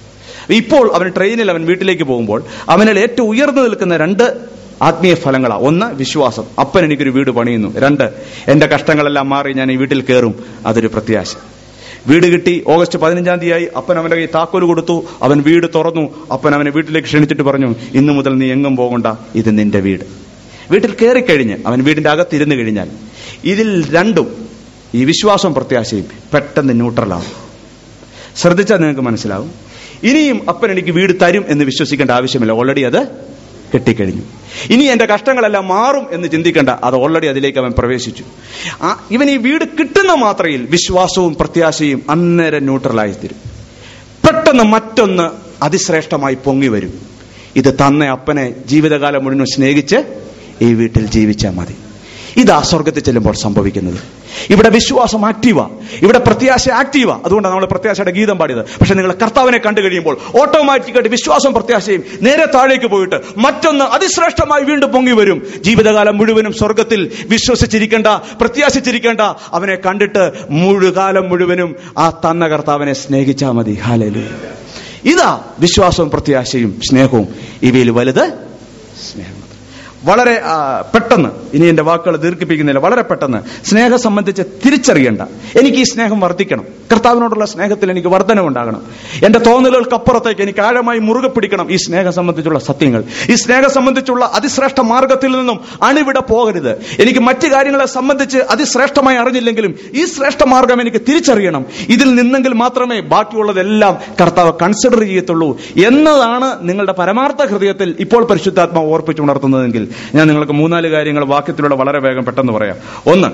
ഇപ്പോൾ അവൻ ട്രെയിനിൽ അവൻ വീട്ടിലേക്ക് പോകുമ്പോൾ അവനിൽ ഏറ്റവും ഉയർന്നു നിൽക്കുന്ന രണ്ട് ആത്മീയ ഫലങ്ങളാ ഒന്ന് വിശ്വാസം അപ്പൻ എനിക്കൊരു വീട് പണിയുന്നു രണ്ട് എന്റെ കഷ്ടങ്ങളെല്ലാം മാറി ഞാൻ ഈ വീട്ടിൽ കയറും അതൊരു പ്രത്യാശ വീട് കിട്ടി ഓഗസ്റ്റ് പതിനഞ്ചാം തീയതി അപ്പൻ അവന്റെ കൈ താക്കോല് കൊടുത്തു അവൻ വീട് തുറന്നു അപ്പൻ അവനെ വീട്ടിലേക്ക് ക്ഷണിച്ചിട്ട് പറഞ്ഞു ഇന്നു മുതൽ നീ എങ്ങും പോകണ്ട ഇത് നിന്റെ വീട് വീട്ടിൽ കയറിക്കഴിഞ്ഞ് അവൻ വീടിന്റെ അകത്തിരുന്ന് കഴിഞ്ഞാൽ ഇതിൽ രണ്ടും ഈ വിശ്വാസവും പ്രത്യാശയും പെട്ടെന്ന് ന്യൂട്രലാണ് ശ്രദ്ധിച്ചാൽ നിങ്ങൾക്ക് മനസ്സിലാവും ഇനിയും അപ്പൻ എനിക്ക് വീട് തരും എന്ന് വിശ്വസിക്കേണ്ട ആവശ്യമില്ല ഓൾറെഡി അത് കെട്ടിക്കഴിഞ്ഞു ഇനി എന്റെ കഷ്ടങ്ങളെല്ലാം മാറും എന്ന് ചിന്തിക്കേണ്ട അത് ഓൾറെഡി അതിലേക്ക് അവൻ പ്രവേശിച്ചു ആ ഇവൻ ഈ വീട് കിട്ടുന്ന മാത്രയിൽ വിശ്വാസവും പ്രത്യാശയും അന്നേരം ന്യൂട്രലായി തീരും പെട്ടെന്ന് മറ്റൊന്ന് അതിശ്രേഷ്ഠമായി പൊങ്ങി വരും ഇത് തന്ന അപ്പനെ ജീവിതകാലം മുഴുവൻ സ്നേഹിച്ച് ഈ വീട്ടിൽ ജീവിച്ചാൽ മതി ഇതാ സ്വർഗത്തിൽ ചെല്ലുമ്പോൾ സംഭവിക്കുന്നത് ഇവിടെ വിശ്വാസം ആക്റ്റീവാ ഇവിടെ പ്രത്യാശ ആക്റ്റീവാ അതുകൊണ്ടാണ് നമ്മൾ പ്രത്യാശയുടെ ഗീതം പാടിയത് പക്ഷെ നിങ്ങൾ കർത്താവിനെ കണ്ടു കഴിയുമ്പോൾ ഓട്ടോമാറ്റിക്കായിട്ട് വിശ്വാസം പ്രത്യാശയും നേരെ താഴേക്ക് പോയിട്ട് മറ്റൊന്ന് അതിശ്രേഷ്ഠമായി വീണ്ടും പൊങ്ങി വരും ജീവിതകാലം മുഴുവനും സ്വർഗത്തിൽ വിശ്വസിച്ചിരിക്കേണ്ട പ്രത്യാശിച്ചിരിക്കേണ്ട അവനെ കണ്ടിട്ട് മുഴുകാലം മുഴുവനും ആ തന്ന കർത്താവിനെ സ്നേഹിച്ചാൽ മതി ഹാലലു ഇതാ വിശ്വാസവും പ്രത്യാശയും സ്നേഹവും ഇവയിൽ വലുത് സ്നേഹം വളരെ ആ, പെട്ടെന്ന് ഇനി എന്റെ വാക്കുകൾ ദീർഘിപ്പിക്കുന്നില്ല വളരെ പെട്ടെന്ന് സ്നേഹം സംബന്ധിച്ച് തിരിച്ചറിയേണ്ട എനിക്ക് ഈ സ്നേഹം വർദ്ധിക്കണം കർത്താവിനോടുള്ള സ്നേഹത്തിൽ എനിക്ക് വർധനമുണ്ടാകണം എന്റെ തോന്നലുകൾക്കപ്പുറത്തേക്ക് എനിക്ക് ആഴമായി മുറുകെ പിടിക്കണം ഈ സ്നേഹം സംബന്ധിച്ചുള്ള സത്യങ്ങൾ ഈ സ്നേഹം സംബന്ധിച്ചുള്ള അതിശ്രേഷ്ഠ മാർഗത്തിൽ നിന്നും അണിവിട പോകരുത് എനിക്ക് മറ്റു കാര്യങ്ങളെ സംബന്ധിച്ച് അതിശ്രേഷ്ഠമായി അറിഞ്ഞില്ലെങ്കിലും ഈ ശ്രേഷ്ഠ മാർഗം എനിക്ക് തിരിച്ചറിയണം ഇതിൽ നിന്നെങ്കിൽ മാത്രമേ ബാക്കിയുള്ളതെല്ലാം കർത്താവ് കൺസിഡർ ചെയ്യത്തുള്ളൂ എന്നതാണ് നിങ്ങളുടെ പരമാർത്ഥ ഹൃദയത്തിൽ ഇപ്പോൾ പരിശുദ്ധാത്മാവ് ഓർപ്പിച്ചുണർത്തുന്നതെങ്കിൽ ഞാൻ നിങ്ങൾക്ക് മൂന്നാല് കാര്യങ്ങൾ വാക്യത്തിലൂടെ വളരെ വേഗം പെട്ടെന്ന് പറയാം ഒന്ന്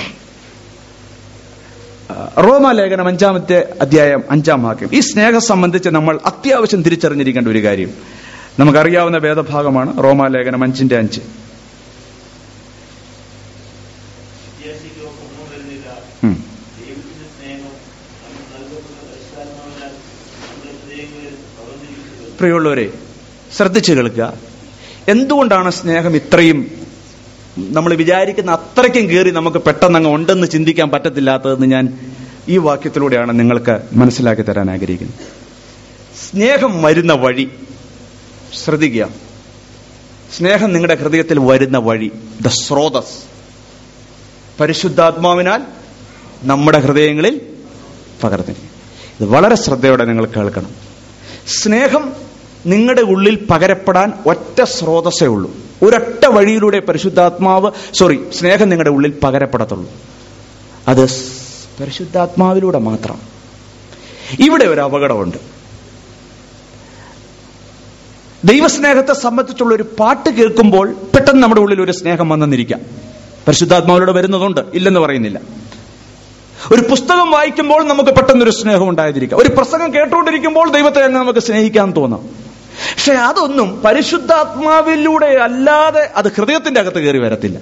ആ, റോമാലേഖനം അഞ്ചാമത്തെ അധ്യായം അഞ്ചാം വാക്യം ഈ സ്നേഹം സംബന്ധിച്ച് നമ്മൾ അത്യാവശ്യം തിരിച്ചറിഞ്ഞിരിക്കേണ്ട ഒരു കാര്യം നമുക്കറിയാവുന്ന വേദഭാഗമാണ് റോമാലേഖനം അഞ്ചിന്റെ അഞ്ച് വിദ്യാർത്ഥിക്കോ ഒന്നും വരുന്നില്ല ഉം. ദൈവത്തിന്റെ സ്നേഹം നമുക്ക് നൽകപ്പെട്ട പരിശുദ്ധാത്മാവിനാൽ നമ്മുടെ ഹൃദയങ്ങളിൽ പകർന്നിരിക്കുന്നത് പ്രിയമുള്ളവരെ ശ്രദ്ധിച്ചു കേൾക്കുക എന്തുകൊണ്ടാണ് സ്നേഹം ഇത്രയും നമ്മൾ വിചാരിക്കുന്ന അത്രയ്ക്കും കയറി നമുക്ക് പെട്ടെന്ന് അങ്ങ് ഉണ്ടെന്ന് ചിന്തിക്കാൻ പറ്റത്തില്ലാത്തതെന്ന് ഞാൻ ഈ വാക്യത്തിലൂടെയാണ് നിങ്ങൾക്ക് മനസ്സിലാക്കി തരാൻ ആഗ്രഹിക്കുന്നത് സ്നേഹം വരുന്ന വഴി ശ്രദ്ധിക്കുക സ്നേഹം നിങ്ങളുടെ ഹൃദയത്തിൽ വരുന്ന വഴി ദ സ്രോതസ് പരിശുദ്ധാത്മാവിനാൽ നമ്മുടെ ഹൃദയങ്ങളിൽ പകർന്നിരിക്കും ഇത് വളരെ ശ്രദ്ധയോടെ നിങ്ങൾ കേൾക്കണം സ്നേഹം നിങ്ങളുടെ ഉള്ളിൽ പകരപ്പെടാൻ ഒറ്റ സ്രോതസ്സേ ഉള്ളൂ ഒരൊറ്റ വഴിയിലൂടെ പരിശുദ്ധാത്മാവ് സോറി സ്നേഹം നിങ്ങളുടെ ഉള്ളിൽ പകരപ്പെടത്തുള്ളൂ അത് സ് പരിശുദ്ധാത്മാവിലൂടെ മാത്രം ഇവിടെ ഒരു അപകടമുണ്ട് ദൈവസ്നേഹത്തെ സംബന്ധിച്ചുള്ള ഒരു പാട്ട് കേൾക്കുമ്പോൾ പെട്ടെന്ന് നമ്മുടെ ഉള്ളിൽ ഒരു സ്നേഹം വന്നെന്നിരിക്കാം പരിശുദ്ധാത്മാവിലൂടെ വരുന്നതുണ്ട് ഇല്ലെന്ന് പറയുന്നില്ല ഒരു പുസ്തകം വായിക്കുമ്പോൾ നമുക്ക് പെട്ടെന്നൊരു സ്നേഹം ഉണ്ടായതിരിക്കാം ഒരു പ്രസംഗം കേട്ടുകൊണ്ടിരിക്കുമ്പോൾ ദൈവത്തെ അങ്ങ് നമുക്ക് സ്നേഹിക്കാൻ തോന്നാം പക്ഷെ അതൊന്നും പരിശുദ്ധാത്മാവിലൂടെ അല്ലാതെ അത് ഹൃദയത്തിന്റെ അകത്ത് കയറി വരത്തില്ല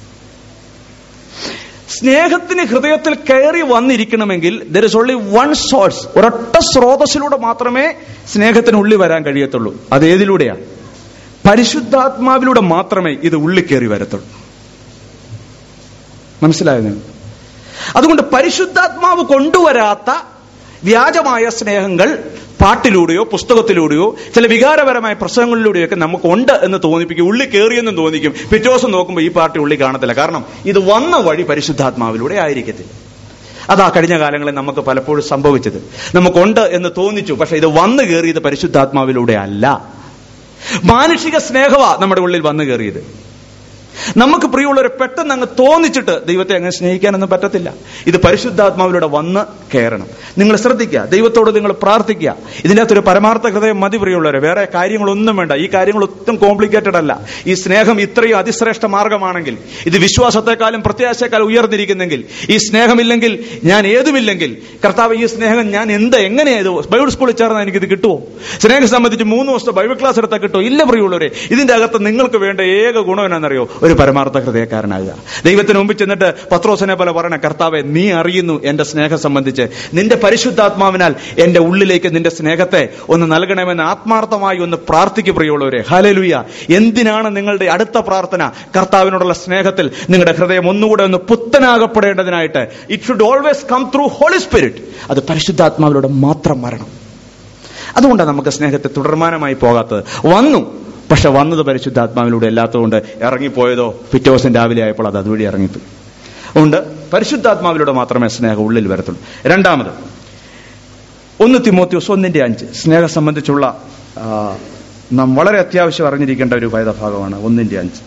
സ്നേഹത്തിന് ഹൃദയത്തിൽ കയറി വന്നിരിക്കണമെങ്കിൽ there is only one source ഒരൊറ്റ സ്രോതസ്സിലൂടെ മാത്രമേ സ്നേഹത്തിന് ഉള്ളി വരാൻ കഴിയത്തുള്ളൂ അത് ഏതിലൂടെയാ പരിശുദ്ധാത്മാവിലൂടെ മാത്രമേ ഇത് ഉള്ളി കയറി വരത്തുള്ളൂ മനസ്സിലായോ നിങ്ങൾ അതുകൊണ്ട് പരിശുദ്ധാത്മാവ് കൊണ്ടുവരാത്ത വ്യാജമായ സ്നേഹങ്ങൾ പാട്ടിലൂടെയോ പുസ്തകത്തിലൂടെയോ ചില വികാരപരമായ പ്രസംഗങ്ങളിലൂടെയോ ഒക്കെ നമുക്ക് ഉണ്ട് എന്ന് തോന്നിപ്പിക്കും ഉള്ളി കയറിയെന്നും തോന്നിക്കും പിറ്റേ ദിവസം നോക്കുമ്പോൾ ഈ പാർട്ടി ഉള്ളി കാണത്തില്ല കാരണം ഇത് വന്ന വഴി പരിശുദ്ധാത്മാവിലൂടെ ആയിരിക്കത്തില്ല അതാ കഴിഞ്ഞ കാലങ്ങളിൽ നമുക്ക് പലപ്പോഴും സംഭവിച്ചത് നമുക്കുണ്ട് എന്ന് തോന്നിച്ചു പക്ഷെ ഇത് വന്നു കയറിയത് പരിശുദ്ധാത്മാവിലൂടെ അല്ല മാനുഷിക സ്നേഹമാ നമ്മുടെ ഉള്ളിൽ വന്നു കയറിയത് നമുക്ക് പ്രിയമുള്ളവരെ പെട്ടെന്ന് അങ്ങ് തോന്നിച്ചിട്ട് ദൈവത്തെ അങ്ങനെ സ്നേഹിക്കാനൊന്നും പറ്റത്തില്ല ഇത് പരിശുദ്ധാത്മാവിലൂടെ വന്ന് കയറണം നിങ്ങൾ ശ്രദ്ധിക്കുക ദൈവത്തോട് നിങ്ങൾ പ്രാർത്ഥിക്കുക ഇതിൻ്റെ അകത്തൊരു പരമാർത്ഥ ഹൃദയം മതി പ്രിയമുള്ളവരെ വേറെ കാര്യങ്ങളൊന്നും വേണ്ട ഈ കാര്യങ്ങൾ ഒട്ടും കോംപ്ലിക്കേറ്റഡ് അല്ല ഈ സ്നേഹം ഇത്രയും അതിശ്രേഷ്ഠ മാർഗമാണെങ്കിൽ ഇത് വിശ്വാസത്തെക്കാളും പ്രത്യാശയെക്കാളും ഉയർന്നിരിക്കുന്നെങ്കിൽ ഈ സ്നേഹമില്ലെങ്കിൽ ഞാൻ ഏതുമില്ലെങ്കിൽ കർത്താവ് ഈ സ്നേഹം ഞാൻ എന്ത് എങ്ങനെയായത് ബൈബിൾ സ്കൂളിൽ ചേർന്നാൽ എനിക്കിത് കിട്ടുമോ സ്നേഹം സംബന്ധിച്ച് മൂന്ന് ദിവസത്തെ ബൈബിൾ ക്ലാസ് എടുത്താൽ കിട്ടുമോ ഇല്ല പ്രിയമുള്ളവരെ ഇതിന്റെ അകത്ത് നിങ്ങൾക്ക് വേണ്ട ഏക ഗുണം എന്നാണെന്നറിയോ ഒരു പരമാർത്ഥ ഹൃദയക്കാരനാകുക ദൈവത്തിന് മുമ്പിൽ ചെന്നിട്ട് പത്രോസിനെ പോലെ പറയണ കർത്താവെ നീ അറിയുന്നു എന്റെ സ്നേഹം സംബന്ധിച്ച് നിന്റെ പരിശുദ്ധാത്മാവിനാൽ എന്റെ ഉള്ളിലേക്ക് നിന്റെ സ്നേഹത്തെ ഒന്ന് നൽകണമെന്ന് ആത്മാർത്ഥമായി ഒന്ന് പ്രാർത്ഥിക്കു പ്രിയമുള്ളവരെ ഹലലുയ എന്തിനാണ് നിങ്ങളുടെ അടുത്ത പ്രാർത്ഥന കർത്താവിനോടുള്ള സ്നേഹത്തിൽ നിങ്ങളുടെ ഹൃദയം ഒന്നുകൂടെ ഒന്ന് പുത്തനാകപ്പെടേണ്ടതിനായിട്ട് it should always come through holy spirit അത് പരിശുദ്ധാത്മാവിലൂടെ മാത്രം വരണം അതുകൊണ്ടാണ് നമുക്ക് സ്നേഹത്തെ തുടർമാനമായി പോകാത്തത് വന്നു പക്ഷെ വന്നത് പരിശുദ്ധാത്മാവിലൂടെ അല്ലാത്തതുകൊണ്ട് ഇറങ്ങിപ്പോയതോ പിറ്റേ ദിവസം രാവിലെ ആയപ്പോൾ അത് അതുവഴി ഇറങ്ങിപ്പോയി അതുകൊണ്ട് പരിശുദ്ധാത്മാവിലൂടെ മാത്രമേ സ്നേഹം ഉള്ളിൽ വരത്തുള്ളൂ രണ്ടാമത് ഒന്ന് തിമോത്യോസ് ഒന്നിന്റെ അഞ്ച് സ്നേഹം സംബന്ധിച്ചുള്ള ആ, നാം വളരെ അത്യാവശ്യം അറിഞ്ഞിരിക്കേണ്ട ഒരു വേദഭാഗമാണ് ഒന്നിന്റെ അഞ്ച്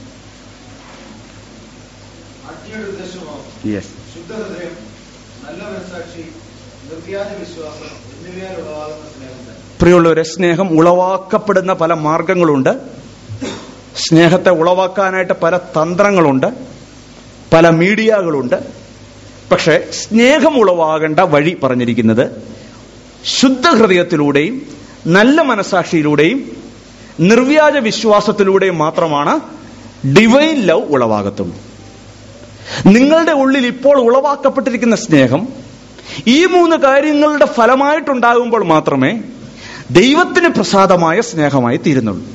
ആജ്ഞയുടെ ഉദ്ദേശമോ യെസ് ശുദ്ധഹൃദയം നല്ല മനസാക്ഷി നിർവ്യാജ വിശ്വാസം എന്നിവയാൽ ഉളവാകുന്ന സ്നേഹം തന്നെ പ്രിയമുള്ളവരെ സ്നേഹം ഉളവാക്കപ്പെടുന്ന പല മാർഗങ്ങളുണ്ട് സ്നേഹത്തെ ഉളവാക്കാനായിട്ട് പല തന്ത്രങ്ങളുണ്ട് പല മീഡിയകളുണ്ട് പക്ഷെ സ്നേഹം ഉളവാകേണ്ട വഴി പറഞ്ഞിരിക്കുന്നത് ശുദ്ധ ഹൃദയത്തിലൂടെയും നല്ല മനസാക്ഷിയിലൂടെയും നിർവ്യാജ വിശ്വാസത്തിലൂടെയും മാത്രമാണ് ഡിവൈൻ ലവ് ഉളവാകത്തുള്ളൂ നിങ്ങളുടെ ഉള്ളിൽ ഇപ്പോൾ ഉളവാക്കപ്പെട്ടിരിക്കുന്ന സ്നേഹം ഈ മൂന്ന് കാര്യങ്ങളുടെ ഫലമായിട്ടുണ്ടാകുമ്പോൾ മാത്രമേ ദൈവത്തിന് പ്രസാദമായ സ്നേഹമായി തീരുന്നുള്ളൂ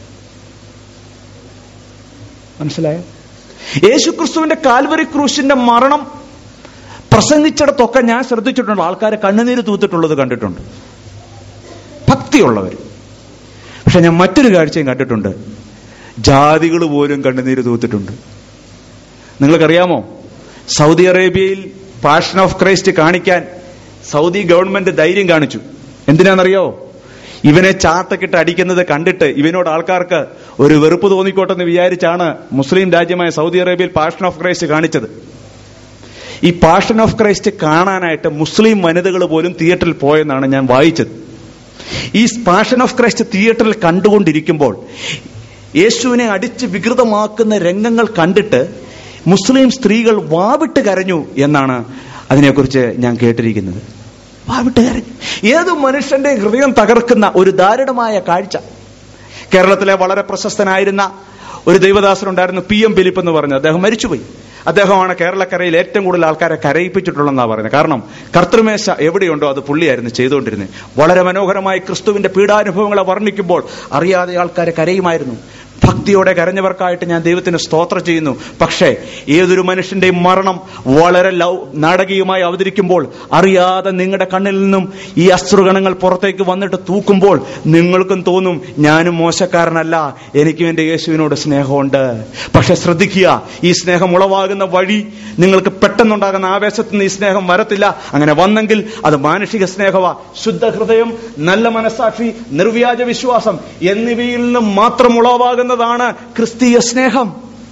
മനസ്സിലായോ യേശുക്രിസ്തുവിന്റെ കാൽവരി ക്രൂശിന്റെ മരണം പ്രസംഗിച്ചിടത്തൊക്കെ ഞാൻ ശ്രദ്ധിച്ചിട്ടുണ്ട് ആൾക്കാരെ കണ്ണുനീര് തൂത്തിട്ടുള്ളത് കണ്ടിട്ടുണ്ട് ഭക്തിയുള്ളവർ പക്ഷെ ഞാൻ മറ്റൊരു കാഴ്ചയും കണ്ടിട്ടുണ്ട് ജാതികൾ പോലും കണ്ണുനീര് തൂത്തിട്ടുണ്ട് നിങ്ങൾക്കറിയാമോ സൗദി അറേബ്യയിൽ പാഷൻ ഓഫ് ക്രൈസ്റ്റ് കാണിക്കാൻ സൗദി ഗവൺമെന്റ് ധൈര്യം കാണിച്ചു എന്തിനാണെന്നറിയോ ഇവനെ ചാട്ടക്കിട്ട് അടിക്കുന്നത് കണ്ടിട്ട് ഇവനോട് ആൾക്കാർക്ക് ഒരു വെറുപ്പ് തോന്നിക്കോട്ടെ എന്ന് വിചാരിച്ചാണ് മുസ്ലിം രാജ്യമായ സൗദി അറേബ്യയിൽ പാഷൻ ഓഫ് ക്രൈസ്റ്റ് കാണിച്ചത് ഈ പാഷൻ ഓഫ് ക്രൈസ്റ്റ് കാണാനായിട്ട് മുസ്ലിം വനിതകൾ പോലും തിയേറ്ററിൽ പോയെന്നാണ് ഞാൻ വായിച്ചത് ഈ പാഷൻ ഓഫ് ക്രൈസ്റ്റ് തിയേറ്ററിൽ കണ്ടുകൊണ്ടിരിക്കുമ്പോൾ യേശുവിനെ അടിച്ച് വികൃതമാക്കുന്ന രംഗങ്ങൾ കണ്ടിട്ട് മുസ്ലിം സ്ത്രീകൾ വാവിട്ട് കരഞ്ഞു എന്നാണ് അതിനെക്കുറിച്ച് ഞാൻ കേട്ടിരിക്കുന്നത് വാവിട്ട് കരഞ്ഞു ഏത് മനുഷ്യന്റെ ഹൃദയം തകർക്കുന്ന ഒരു ദാരുണമായ കാഴ്ച കേരളത്തിലെ വളരെ പ്രശസ്തനായിരുന്ന ഒരു ദൈവദാസനുണ്ടായിരുന്നു പി എം ഫിലിപ്പ് എന്ന് പറഞ്ഞു അദ്ദേഹം മരിച്ചുപോയി അദ്ദേഹമാണ് കേരളക്കരയിൽ ഏറ്റവും കൂടുതൽ ആൾക്കാരെ കരയിപ്പിച്ചിട്ടുള്ളതെന്നാണ് പറയുന്നത് കാരണം കർത്തൃമേശ എവിടെയുണ്ടോ അത് പുള്ളിയായിരുന്നു ചെയ്തുകൊണ്ടിരുന്നത് വളരെ മനോഹരമായി ക്രിസ്തുവിന്റെ പീഡാനുഭവങ്ങളെ വർണ്ണിക്കുമ്പോൾ അറിയാതെ ആൾക്കാരെ കരയുമായിരുന്നു ഭക്തിയോടെ കരഞ്ഞവർക്കായിട്ട് ഞാൻ ദൈവത്തിന് സ്തോത്രം ചെയ്യുന്നു പക്ഷേ ഏതൊരു മനുഷ്യന്റെയും മരണം വളരെ ലൗ നാടകീയമായി അവതരിക്കുമ്പോൾ അറിയാതെ നിങ്ങളുടെ കണ്ണിൽ നിന്നും ഈ അശ്രുഗണങ്ങൾ പുറത്തേക്ക് വന്നിട്ട് തൂക്കുമ്പോൾ നിങ്ങൾക്കും തോന്നും ഞാനും മോശക്കാരനല്ല എനിക്കും എന്റെ യേശുവിനോട് സ്നേഹമുണ്ട് പക്ഷെ ശ്രദ്ധിക്കുക ഈ സ്നേഹം ഉളവാകുന്ന വഴി നിങ്ങൾക്ക് പെട്ടെന്നുണ്ടാകുന്ന ആവേശത്തിൽ നിന്ന് ഈ സ്നേഹം വരത്തില്ല അങ്ങനെ വന്നെങ്കിൽ അത് മാനുഷിക സ്നേഹമാ ശുദ്ധ ഹൃദയം നല്ല മനസാക്ഷി നിർവ്യാജ വിശ്വാസം എന്നിവയിൽ നിന്ന് മാത്രം ഉളവാകുന്നതാണ് ക്രിസ്തീയ സ്നേഹം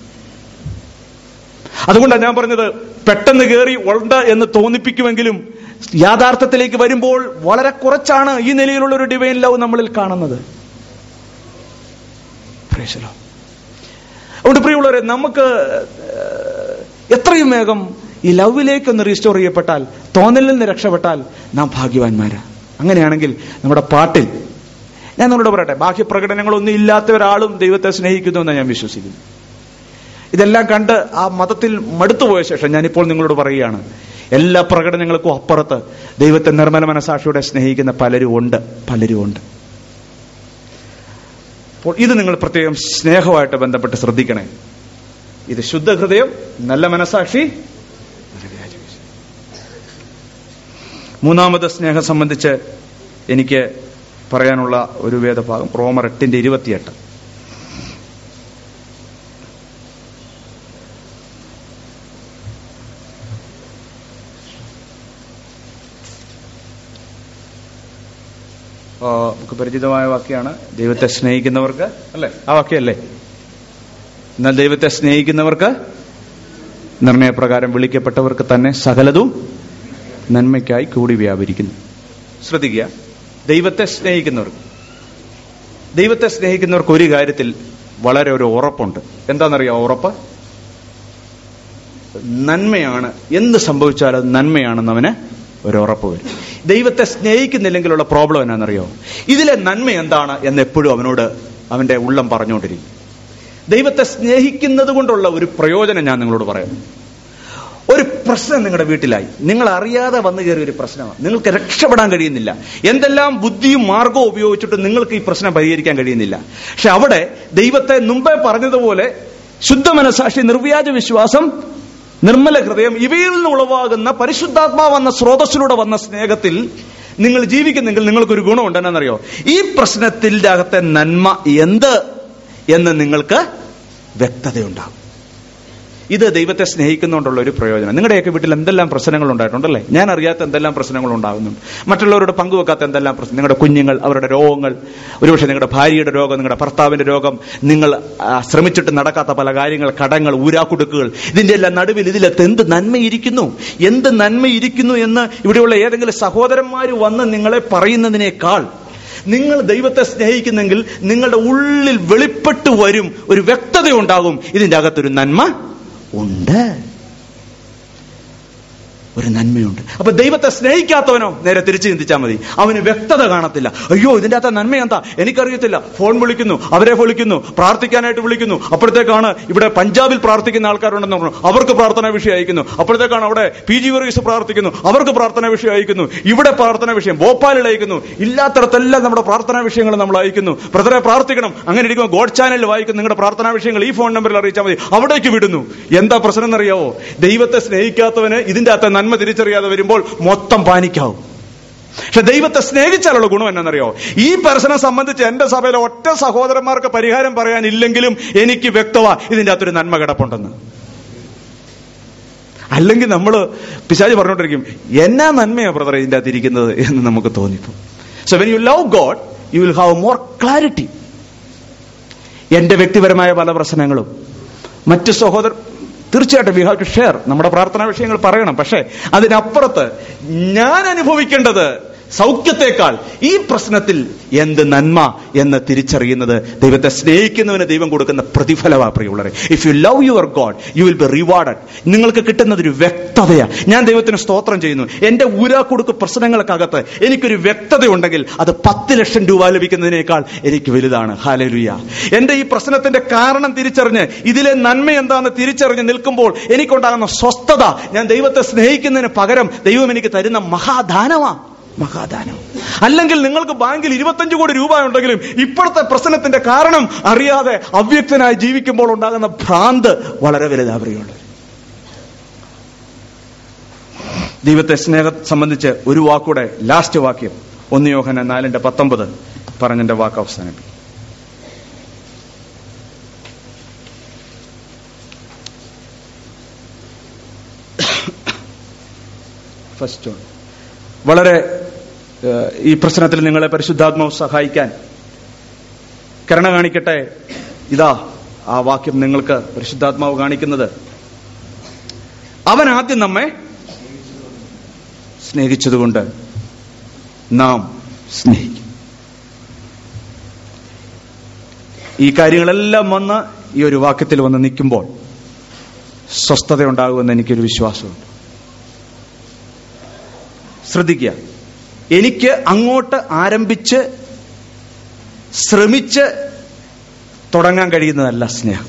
അതുകൊണ്ടാണ് ഞാൻ പറഞ്ഞത് പെട്ടെന്ന് കയറി ഉണ്ട് എന്ന് തോന്നിപ്പിക്കുമെങ്കിലും യാഥാർത്ഥ്യത്തിലേക്ക് വരുമ്പോൾ വളരെ കുറച്ചാണ് ഈ നിലയിലുള്ള ഒരു ഡിവൈൻ ലവ് നമ്മളിൽ കാണുന്നത് Praise the Lord. അതുകൊണ്ട് പ്രിയമുള്ളവരെ നമുക്ക് ഏഹ്, എത്രയും വേഗം ഈ ലവിലേക്ക് ഒന്ന് റീസ്റ്റോർ ചെയ്യപ്പെട്ടാൽ തോന്നലിൽ നിന്ന് രക്ഷപ്പെട്ടാൽ നാം ഭാഗ്യവാന്മാരാ അങ്ങനെയാണെങ്കിൽ നമ്മുടെ പാട്ടിൽ ഞാൻ നിങ്ങളോട് പറയട്ടെ ബാഹ്യ പ്രകടനങ്ങളൊന്നും ഇല്ലാത്ത ഒരാളും ദൈവത്തെ സ്നേഹിക്കുന്നു എന്ന് ഞാൻ വിശ്വസിക്കുന്നു ഇതെല്ലാം കണ്ട് ആ മതത്തിൽ മടുത്തുപോയ ശേഷം ഞാനിപ്പോൾ നിങ്ങളോട് പറയുകയാണ് എല്ലാ പ്രകടനങ്ങൾക്കും അപ്പുറത്ത് ദൈവത്തെ നിർമ്മല മനസാക്ഷിയോടെ സ്നേഹിക്കുന്ന പലരും ഉണ്ട് പലരും ഉണ്ട് അപ്പോൾ ഇത് നിങ്ങൾ പ്രത്യേകം സ്നേഹമായിട്ട് ബന്ധപ്പെട്ട് ശ്രദ്ധിക്കണേ ഇത് ശുദ്ധ ഹൃദയം നല്ല മനസാക്ഷി മൂന്നാമത് സ്നേഹം സംബന്ധിച്ച് എനിക്ക് പറയാനുള്ള ഒരു വേദഭാഗം റോമർ എട്ടിന്റെ ഇരുപത്തിയെട്ട് ആ, നമുക്ക് പരിചിതമായ വാക്യാണ് ദൈവത്തെ സ്നേഹിക്കുന്നവർക്ക് അല്ലേ ആ വാക്യല്ലേ എന്നാൽ ദൈവത്തെ സ്നേഹിക്കുന്നവർക്ക് നിർണയപ്രകാരം വിളിക്കപ്പെട്ടവർക്ക് തന്നെ സകലതും നന്മയ്ക്കായി കൂടി വ്യാപരിക്കുന്നു ശ്രദ്ധിക്കുക ദൈവത്തെ സ്നേഹിക്കുന്നവർക്ക് ദൈവത്തെ സ്നേഹിക്കുന്നവർക്ക് ഒരു കാര്യത്തിൽ വളരെ ഒരു ഉറപ്പുണ്ട് എന്താണെന്നറിയോ ഉറപ്പ് നന്മയാണ് എന്ത് സംഭവിച്ചാലും അത് നന്മയാണെന്ന് അവന് ഒരു ഉറപ്പ് വരും ദൈവത്തെ സ്നേഹിക്കുന്നില്ലെങ്കിലുള്ള പ്രോബ്ലം എന്നാണെന്നറിയോ ഇതിലെ നന്മ എന്താണ് എന്ന് എപ്പോഴും അവനോട് അവന്റെ ഉള്ളം പറഞ്ഞുകൊണ്ടിരിക്കും ദൈവത്തെ സ്നേഹിക്കുന്നത് കൊണ്ടുള്ള ഒരു പ്രയോജനം ഞാൻ നിങ്ങളോട് പറയാം ഒരു പ്രശ്നം നിങ്ങളുടെ വീട്ടിലായി നിങ്ങൾ അറിയാതെ വന്നു കയറിയ ഒരു പ്രശ്നമാണ് നിങ്ങൾക്ക് രക്ഷപ്പെടാൻ കഴിയുന്നില്ല എന്തെല്ലാം ബുദ്ധിയും മാർഗവും ഉപയോഗിച്ചിട്ട് നിങ്ങൾക്ക് ഈ പ്രശ്നം പരിഹരിക്കാൻ കഴിയുന്നില്ല പക്ഷെ അവിടെ ദൈവത്തെ മുമ്പേ പറഞ്ഞതുപോലെ ശുദ്ധ മനസാക്ഷി നിർവ്യാജ വിശ്വാസം നിർമ്മല ഹൃദയം ഇവയിൽ നിന്ന് ഉളവാകുന്ന പരിശുദ്ധാത്മാവ് എന്ന സ്രോതസ്സിലൂടെ വന്ന സ്നേഹത്തിൽ നിങ്ങൾ ജീവിക്കുന്നെങ്കിൽ നിങ്ങൾക്കൊരു ഗുണമുണ്ട് എന്നറിയോ ഈ പ്രശ്നത്തിന്റെ അകത്തെ നന്മ എന്ത് എന്ന് നിങ്ങൾക്ക് വ്യക്തതയുണ്ടാകും ഇത് ദൈവത്തെ സ്നേഹിക്കുന്നതുകൊണ്ടുള്ള ഒരു പ്രയോജനം നിങ്ങളുടെയൊക്കെ വീട്ടിൽ എന്തെല്ലാം പ്രശ്നങ്ങൾ ഉണ്ടായിട്ടുണ്ടല്ലേ ഞാൻ അറിയാത്ത എന്തെല്ലാം പ്രശ്നങ്ങൾ ഉണ്ടാകുന്നുണ്ട് മറ്റുള്ളവരോട് പങ്കുവെക്കാത്ത എന്തെല്ലാം പ്രശ്നം നിങ്ങളുടെ കുഞ്ഞുങ്ങൾ അവരുടെ രോഗങ്ങൾ ഒരുപക്ഷെ നിങ്ങളുടെ ഭാര്യയുടെ രോഗം നിങ്ങളുടെ ഭർത്താവിന്റെ രോഗം നിങ്ങൾ ആ, ശ്രമിച്ചിട്ട് നടക്കാത്ത പല കാര്യങ്ങൾ കടങ്ങൾ ഊരാക്കുടുക്കുകൾ ഇതിന്റെ എല്ലാം നടുവിൽ ഇതിലത്ത് എന്ത് നന്മയിരിക്കുന്നു എന്ത് നന്മയിരിക്കുന്നു എന്ന് ഇവിടെയുള്ള ഏതെങ്കിലും സഹോദരന്മാർ വന്ന് നിങ്ങളെ പറയുന്നതിനേക്കാൾ നിങ്ങൾ ദൈവത്തെ സ്നേഹിക്കുന്നെങ്കിൽ നിങ്ങളുടെ ഉള്ളിൽ വെളിപ്പെട്ടു വരും ഒരു വ്യക്തത ഉണ്ടാകും ഇതിന്റെ അകത്തൊരു നന്മ ഉണ്ട് ഒരു നന്മയുണ്ട് അപ്പൊ ദൈവത്തെ സ്നേഹിക്കാത്തവനോ നേരെ തിരിച്ചു ചിന്തിച്ചാൽ മതി അവന് വ്യക്തത കാണത്തില്ല അയ്യോ ഇതിന്റെ അകത്ത് നന്മ എന്താ എനിക്കറിയത്തില്ല ഫോൺ വിളിക്കുന്നു അവരെ വിളിക്കുന്നു പ്രാർത്ഥിക്കാനായിട്ട് വിളിക്കുന്നു അപ്പോഴത്തേക്കാണ് ഇവിടെ പഞ്ചാബിൽ പ്രാർത്ഥിക്കുന്ന ആൾക്കാരുണ്ടെന്ന് പറഞ്ഞു അവർക്ക് പ്രാർത്ഥനാ വിഷയം അയക്കുന്നു അപ്പോഴത്തേക്കാണ് അവിടെ പി ജി വർഗീസ് പ്രാർത്ഥിക്കുന്നു അവർക്ക് പ്രാർത്ഥനാ വിഷയം അയക്കുന്നു ഇവിടെ പ്രാർത്ഥനാ വിഷയം ഭോപ്പാലിൽ അയക്കുന്നു ഇല്ലാത്തടത്തെല്ലാം നമ്മുടെ പ്രാർത്ഥനാ വിഷയങ്ങൾ നമ്മൾ അയക്കുന്നു ബ്രദറെ പ്രാർത്ഥിക്കണം അങ്ങനെ ഇരിക്കുമ്പോൾ ഗോഡ് ചാനലിൽ വായിക്കും നിങ്ങളുടെ പ്രാർത്ഥനാ വിഷയങ്ങൾ ഈ ഫോൺ നമ്പറിൽ അറിയിച്ചാൽ മതി അവിടേക്ക് വിടുന്നു എന്താ പ്രശ്നം എന്നറിയാവോ ദൈവത്തെ സ്നേഹിക്കാത്തവന് ഇതിന്റെ അകത്തെ നന്മ തിരിച്ചറിയാതെ വരുമ്പോൾ മൊത്തം പാനിക്കാവും പക്ഷെ ദൈവത്തെ സ്നേഹിച്ചാലുള്ള ഗുണം എന്നറിയോ ഈ പ്രശ്നം സംബന്ധിച്ച് എന്റെ സഭയിലെ ഒറ്റ സഹോദരന്മാർക്ക് പരിഹാരം പറയാനില്ലെങ്കിലും എനിക്ക് വ്യക്തമാ ഇതിന്റെ അകത്തൊരു നന്മ കിടപ്പുണ്ടെന്ന് അല്ലെങ്കിൽ നമ്മൾ പിശാജ് പറഞ്ഞുകൊണ്ടിരിക്കും എന്നാ നന്മയാ ബ്രദർ ഇതിന്റെ അകത്ത് ഇരിക്കുന്നത് എന്ന് നമുക്ക് തോന്നിപ്പോ so when you love God you will have more clarity എന്റെ വ്യക്തിപരമായ പല പ്രശ്നങ്ങളും മറ്റ് സഹോദര തീർച്ചയായിട്ടും വി ഹാവ് ടു ഷെയർ നമ്മുടെ പ്രാർത്ഥനാ വിഷയങ്ങൾ പറയണം പക്ഷേ അതിനപ്പുറത്ത് ഞാൻ അനുഭവിക്കേണ്ടത് സൗഖ്യത്തെക്കാൾ ഈ പ്രശ്നത്തിൽ എന്ത് നന്മ എന്ന് തിരിച്ചറിയുന്നത് ദൈവത്തെ സ്നേഹിക്കുന്നവന് ദൈവം കൊടുക്കുന്ന പ്രതിഫലമാ പ്രിയുള്ളവരെ if you love your God you will be rewarded നിങ്ങൾക്ക് കിട്ടുന്നത് ഒരു വ്യക്തതയാ ഞാൻ ദൈവത്തിന് സ്തോത്രം ചെയ്യുന്നു എന്റെ ഊരാക്കുടുക്ക് പ്രശ്നങ്ങൾക്കകത്ത് എനിക്കൊരു വ്യക്തത ഉണ്ടെങ്കിൽ അത് പത്ത് ലക്ഷം രൂപ ലഭിക്കുന്നതിനേക്കാൾ എനിക്ക് വലുതാണ് ഹാലലുയ എന്റെ ഈ പ്രശ്നത്തിന്റെ കാരണം തിരിച്ചറിഞ്ഞ് ഇതിലെ നന്മ എന്താണെന്ന് തിരിച്ചറിഞ്ഞ് നിൽക്കുമ്പോൾ എനിക്കുണ്ടാകുന്ന സ്വസ്ഥത ഞാൻ ദൈവത്തെ സ്നേഹിക്കുന്നതിന് പകരം ദൈവം എനിക്ക് തരുന്ന മഹാദാനമാ മഹാദാനം അല്ലെങ്കിൽ നിങ്ങൾക്ക് ബാങ്കിൽ ഇരുപത്തഞ്ച് കോടി രൂപ ഉണ്ടെങ്കിലും ഇപ്പോഴത്തെ പ്രശ്നത്തിന്റെ കാരണം അറിയാതെ അവ്യക്തനായി ജീവിക്കുമ്പോൾ ഉണ്ടാകുന്ന ഭ്രാന്ത് വളരെ വലുതാവറിയുള്ളത് ദൈവത്തെ സ്നേഹം സംബന്ധിച്ച് ഒരു വാക്കൂടെ ലാസ്റ്റ് വാക്യം ഒന്ന് യോഹന നാലിന്റെ പത്തൊമ്പത് പറഞ്ഞെന്റെ വാക്ക് അവസാനിപ്പിക്കും ഫസ്റ്റ് വൺ വളരെ ഏഹ്, ഈ പ്രശ്നത്തിൽ നിങ്ങളെ പരിശുദ്ധാത്മാവ് സഹായിക്കാൻ കരുണ കാണിക്കട്ടെ ഇതാ ആ വാക്യം നിങ്ങൾക്ക് പരിശുദ്ധാത്മാവ് കാണിക്കുന്നത് അവൻ ആദ്യം നമ്മെ സ്നേഹിച്ചതുകൊണ്ട് നാം സ്നേഹിക്കും ഈ കാര്യങ്ങളെല്ലാം വന്ന് ഈ ഒരു വാക്യത്തിൽ വന്ന് നിൽക്കുമ്പോൾ സ്വസ്ഥത ഉണ്ടാകുമെന്ന് എനിക്കൊരു വിശ്വാസമുണ്ട് ശ്രദ്ധിക്കുക എനിക്ക് അങ്ങോട്ട് ആരംഭിച്ച് ശ്രമിച്ച് തുടങ്ങാൻ കഴിയുന്നതല്ല സ്നേഹം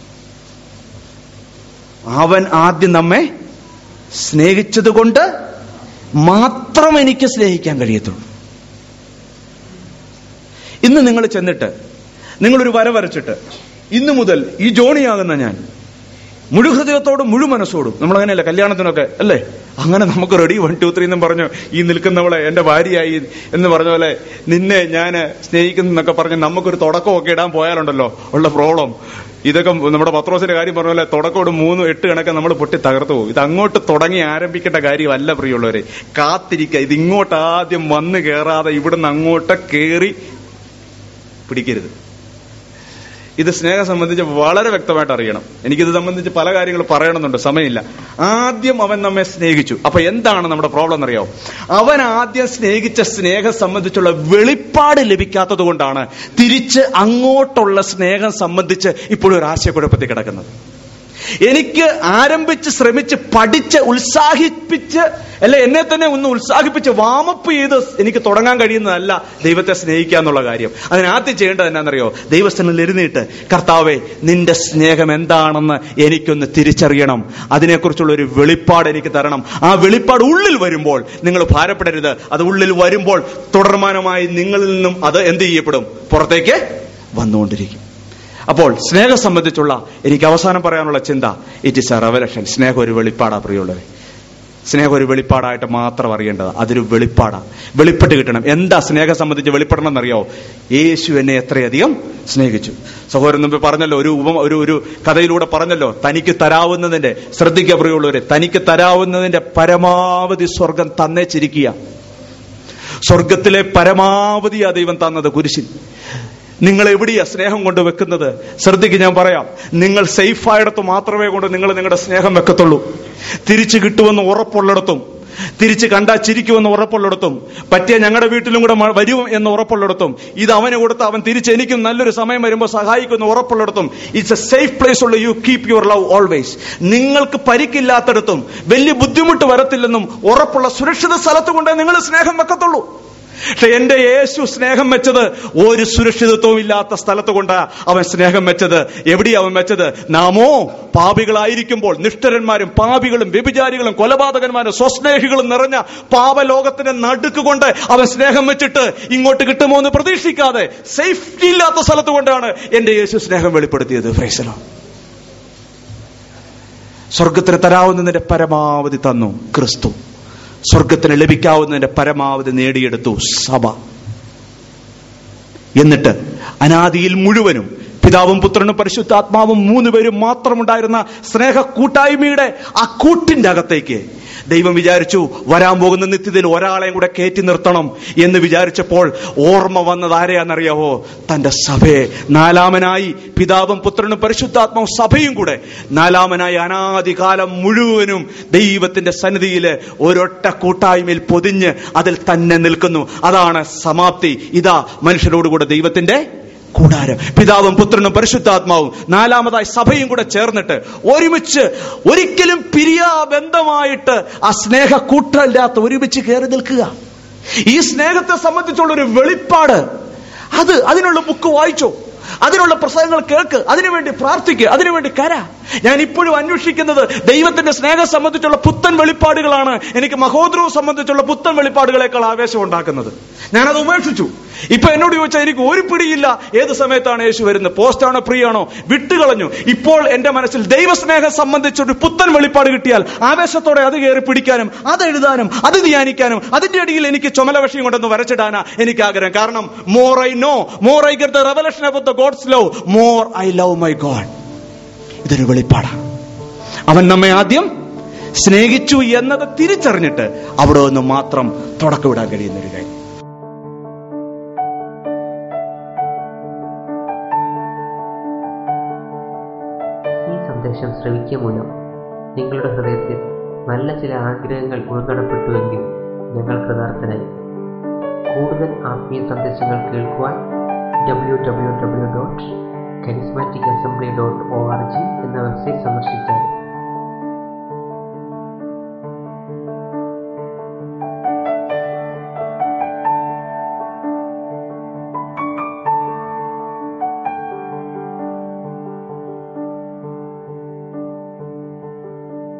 അവൻ ആദ്യം നമ്മെ സ്നേഹിച്ചതുകൊണ്ട് മാത്രം എനിക്ക് സ്നേഹിക്കാൻ കഴിയത്തുള്ളൂ ഇന്ന് നിങ്ങൾ ചെന്നിട്ട് നിങ്ങളൊരു വര വരച്ചിട്ട് ഇന്നു മുതൽ ഈ ജോണിയാകുന്ന ഞാൻ മുഴുഹൃദയത്തോടും മുഴു മനസ്സോടും നമ്മൾ അങ്ങനെയല്ല കല്യാണത്തിനൊക്കെ അല്ലേ അങ്ങനെ നമുക്ക് റെഡി വൺ ടു ത്രീ എന്നും പറഞ്ഞു ഈ നിൽക്കുന്നവളെ എന്റെ ഭാര്യയായി എന്ന് പറഞ്ഞ പോലെ നിന്നെ ഞാൻ സ്നേഹിക്കുന്നൊക്കെ പറഞ്ഞ് നമുക്കൊരു തുടക്കമൊക്കെ ഇടാൻ പോയാലുണ്ടല്ലോ ഉള്ള പ്രോബ്ലം ഇതൊക്കെ നമ്മുടെ പത്രോസിന്റെ കാര്യം പറഞ്ഞ പോലെ തുടക്കോട് മൂന്ന് എട്ട് കണക്കെ നമ്മൾ പൊട്ടി തകർത്തു പോകും ഇത് അങ്ങോട്ട് തുടങ്ങി ആരംഭിക്കേണ്ട കാര്യമല്ല പ്രിയമുള്ളവരെ കാത്തിരിക്കുക ഇത് ഇങ്ങോട്ട് ആദ്യം വന്ന് കയറാതെ ഇവിടുന്ന് അങ്ങോട്ട് കയറി പിടിക്കരുത് ഇത് സ്നേഹം സംബന്ധിച്ച് വളരെ വ്യക്തമായിട്ട് അറിയണം എനിക്കിത് സംബന്ധിച്ച് പല കാര്യങ്ങൾ പറയണമെന്നുണ്ട് സമയമില്ല ആദ്യം അവൻ നമ്മെ സ്നേഹിച്ചു അപ്പൊ എന്താണ് നമ്മുടെ പ്രോബ്ലം എന്നറിയാമോ അവൻ ആദ്യം സ്നേഹിച്ച സ്നേഹം സംബന്ധിച്ചുള്ള വെളിപ്പാട് ലഭിക്കാത്തത് കൊണ്ടാണ് തിരിച്ച് അങ്ങോട്ടുള്ള സ്നേഹം സംബന്ധിച്ച് ഇപ്പോഴും ഒരു ആശയക്കുഴപ്പത്തിൽ കിടക്കുന്നത് എനിക്ക് ആരംഭിച്ച് ശ്രമിച്ച് പഠിച്ച് ഉത്സാഹിപ്പിച്ച് അല്ലെ എന്നെ തന്നെ ഒന്ന് ഉത്സാഹിപ്പിച്ച് വാമപ്പ് ചെയ്ത് എനിക്ക് തുടങ്ങാൻ കഴിയുന്നതല്ല ദൈവത്തെ സ്നേഹിക്കുക എന്നുള്ള കാര്യം അതിനാദ്യം ചെയ്യേണ്ടത് എന്നാണെന്നറിയോ ദൈവസ്ഥനിൽ എഴുന്നേറ്റ് കർത്താവെ നിന്റെ സ്നേഹം എന്താണെന്ന് എനിക്കൊന്ന് തിരിച്ചറിയണം അതിനെക്കുറിച്ചുള്ള ഒരു വെളിപ്പാട് എനിക്ക് തരണം ആ വെളിപ്പാട് ഉള്ളിൽ വരുമ്പോൾ നിങ്ങൾ ഭാരപ്പെടരുത് അത് ഉള്ളിൽ വരുമ്പോൾ തുടർമാനമായി നിങ്ങളിൽ നിന്നും അത് എന്ത് ചെയ്യപ്പെടും പുറത്തേക്ക് വന്നുകൊണ്ടിരിക്കും അപ്പോൾ സ്നേഹം സംബന്ധിച്ചുള്ള എനിക്ക് അവസാനം പറയാനുള്ള ചിന്ത ഇറ്റ് ഇസ് എ റെവലഷൻ സ്നേഹം ഒരു വെളിപ്പാടാ പ്രിയുള്ളത് സ്നേഹം ഒരു വെളിപ്പാടായിട്ട് മാത്രം അറിയേണ്ടത് അതൊരു വെളിപ്പാടാ വെളിപ്പെട്ട് കിട്ടണം എന്താ സ്നേഹം സംബന്ധിച്ച് വെളിപ്പെടണം എന്നറിയോ യേശു എന്നെ എത്രയധികം സ്നേഹിച്ചു സഹോദരൻ മുമ്പ് പറഞ്ഞല്ലോ ഒരു ഉപമ ഒരു ഒരു കഥയിലൂടെ പറഞ്ഞല്ലോ തനിക്ക് തരാവുന്നതിന്റെ ശ്രദ്ധിക്കുക പ്രിയമുള്ളവരെ തനിക്ക് തരാവുന്നതിന്റെ പരമാവധി സ്വർഗം തന്നേച്ചിരിക്കുക സ്വർഗത്തിലെ പരമാവധിയാ ദൈവം തന്നത് കുരിശിൽ നിങ്ങൾ എവിടെയാ സ്നേഹം കൊണ്ട് വെക്കുന്നത് ശ്രദ്ധിക്ക് ഞാൻ പറയാം നിങ്ങൾ സേഫായിടത്ത് മാത്രമേ കൊണ്ട് നിങ്ങൾ നിങ്ങളുടെ സ്നേഹം വെക്കത്തുള്ളൂ തിരിച്ചു കിട്ടുമെന്ന് ഉറപ്പുള്ളിടത്തും തിരിച്ച് കണ്ടാ ചിരിക്കുമെന്ന് ഉറപ്പുള്ളിടത്തും പറ്റിയ ഞങ്ങളുടെ വീട്ടിലും കൂടെ മ- വരും എന്ന് ഉറപ്പുള്ളിടത്തും ഇത് അവന് കൊടുത്ത് അവൻ തിരിച്ച് എനിക്കും നല്ലൊരു സമയം വരുമ്പോൾ സഹായിക്കുമെന്ന് ഉറപ്പുള്ളിടത്തും ഇറ്റ്സ് എ സേഫ് പ്ലേസ് ഉള്ള you keep your love always നിങ്ങൾക്ക് പരിക്കില്ലാത്തടത്തും വലിയ ബുദ്ധിമുട്ട് വരത്തില്ലെന്നും ഉറപ്പുള്ള സുരക്ഷിത സ്ഥലത്ത് കൊണ്ടേ നിങ്ങൾ സ്നേഹം വെക്കത്തുള്ളൂ പക്ഷെ എന്റെ യേശു സ്നേഹം വെച്ചത് ഒരു സുരക്ഷിതത്വവും ഇല്ലാത്ത സ്ഥലത്ത് കൊണ്ട് അവൻ സ്നേഹം വെച്ചത് എവിടെയാ അവൻ വെച്ചത് നാമോ പാപികളായിരിക്കുമ്പോൾ നിഷ്ഠരന്മാരും പാപികളും വ്യഭിചാരികളും കൊലപാതകന്മാരും സ്വസ്നേഹികളും നിറഞ്ഞ പാപലോകത്തിന്റെ നടുക്ക് കൊണ്ട് അവൻ സ്നേഹം വെച്ചിട്ട് ഇങ്ങോട്ട് കിട്ടുമോ എന്ന് പ്രതീക്ഷിക്കാതെ സേഫ്റ്റി ഇല്ലാത്ത സ്ഥലത്ത് കൊണ്ടാണ് എന്റെ യേശു സ്നേഹം വെളിപ്പെടുത്തിയത് ഫ്രൈസലോ സ്വർഗത്തിന് തരാവുന്നതിന്റെ പരമാവധി തന്നു ക്രിസ്തു സ്വർഗത്തിന് ലഭിക്കാവുന്നതിന്റെ പരമാവധി നേടിയെടുത്തു സഭ എന്നിട്ട് അനാദിയിൽ മുഴുവനും പിതാവും പുത്രനും പരിശുദ്ധാത്മാവും മൂന്ന് പേരും മാത്രമുണ്ടായിരുന്ന സ്നേഹ കൂട്ടായ്മയുടെ ആ കൂട്ടിന്റെ അകത്തേക്ക് ദൈവം വിചാരിച്ചു വരാൻ പോകുന്ന നിത്യതയിൽ ഒരാളെയും കൂടെ കയറ്റി നിർത്തണം എന്ന് വിചാരിച്ചപ്പോൾ ഓർമ്മ വന്നത് ആരെയാണെന്നറിയാവോ തന്റെ സഭയെ നാലാമനായി പിതാവും പുത്രനും പരിശുദ്ധാത്മാവും സഭയും കൂടെ നാലാമനായി അനാദികാലം മുഴുവനും ദൈവത്തിന്റെ സന്നിധിയില് ഒരൊറ്റ കൂട്ടായ്മയിൽ പൊതിഞ്ഞ് അതിൽ തന്നെ നിൽക്കുന്നു അതാണ് സമാപ്തി ഇതാ മനുഷ്യരോടുകൂടെ ദൈവത്തിന്റെ കൂടാരം പിതാവും പുത്രനും പരിശുദ്ധാത്മാവും നാലാമതായി സഭയും കൂടെ ചേർന്നിട്ട് ഒരുമിച്ച് ഒരിക്കലും പിരിയാ ബന്ധമായിട്ട് ആ സ്നേഹ കൂട്ടല്ലാത്ത ഒരുമിച്ച് കയറി നിൽക്കുക ഈ സ്നേഹത്തെ സംബന്ധിച്ചുള്ള ഒരു വെളിപ്പാട് അത് അതിനുള്ള ബുക്ക് വായിച്ചോ അതിനുള്ള പ്രസംഗങ്ങൾ കേൾക്ക് അതിനുവേണ്ടി പ്രാർത്ഥിക്കുക അതിനുവേണ്ടി കര ഞാൻ ഇപ്പോഴും അന്വേഷിക്കുന്നത് ദൈവത്തിന്റെ സ്നേഹം സംബന്ധിച്ചുള്ള പുത്തൻ വെളിപ്പാടുകളാണ് എനിക്ക് മഹോദ്രവം സംബന്ധിച്ചുള്ള പുത്തൻ വെളിപ്പാടുകളെക്കാൾ ആവേശം ഉണ്ടാക്കുന്നത് ഞാനത് ഉപേക്ഷിച്ചു ഇപ്പൊ എന്നോട് ചോദിച്ചാൽ എനിക്ക് ഒരു പിടിയില്ല ഏത് സമയത്താണ് യേശു വരുന്നത് പോസ്റ്റാണോ ഫ്രീ ആണോ വിട്ടുകളഞ്ഞു ഇപ്പോൾ എന്റെ മനസ്സിൽ ദൈവസ്നേഹം സംബന്ധിച്ചൊരു പുത്തൻ വെളിപ്പാട് കിട്ടിയാൽ ആവേശത്തോടെ അത് കയറി പിടിക്കാനും അത് എഴുതാനും അത് ധ്യാനിക്കാനും അതിന്റെ അടിയിൽ എനിക്ക് ചുമല വിഷയം കൊണ്ടൊന്ന് വരച്ചിടാനാ എനിക്ക് ആഗ്രഹം കാരണം more I know more I get the revelation about the God's love more I love my God ഇതൊരു വെളിപ്പാടാണ് അവൻ നമ്മെ ആദ്യം സ്നേഹിച്ചു എന്നത് തിരിച്ചറിഞ്ഞിട്ട് അവിടെ നിന്ന് മാത്രം തുടക്കമിടാൻ കഴിയുന്ന ഒരു കാര്യം ഈ സന്ദേശം ശ്രവിക്കുക മൂലം നിങ്ങളുടെ ഹൃദയത്തിൽ നല്ല ചില ആഗ്രഹങ്ങൾ ഉൾക്കടപ്പെട്ടുവെങ്കിൽ ഞങ്ങൾ കൃതാർത്ഥരായി കൂടുതൽ ആത്മീയ സന്ദേശങ്ങൾ കേൾക്കുവാൻ W W W dot charismatic assembly dot O R G എന്ന വെബ്സൈറ്റ് സന്ദർശിച്ചാൽ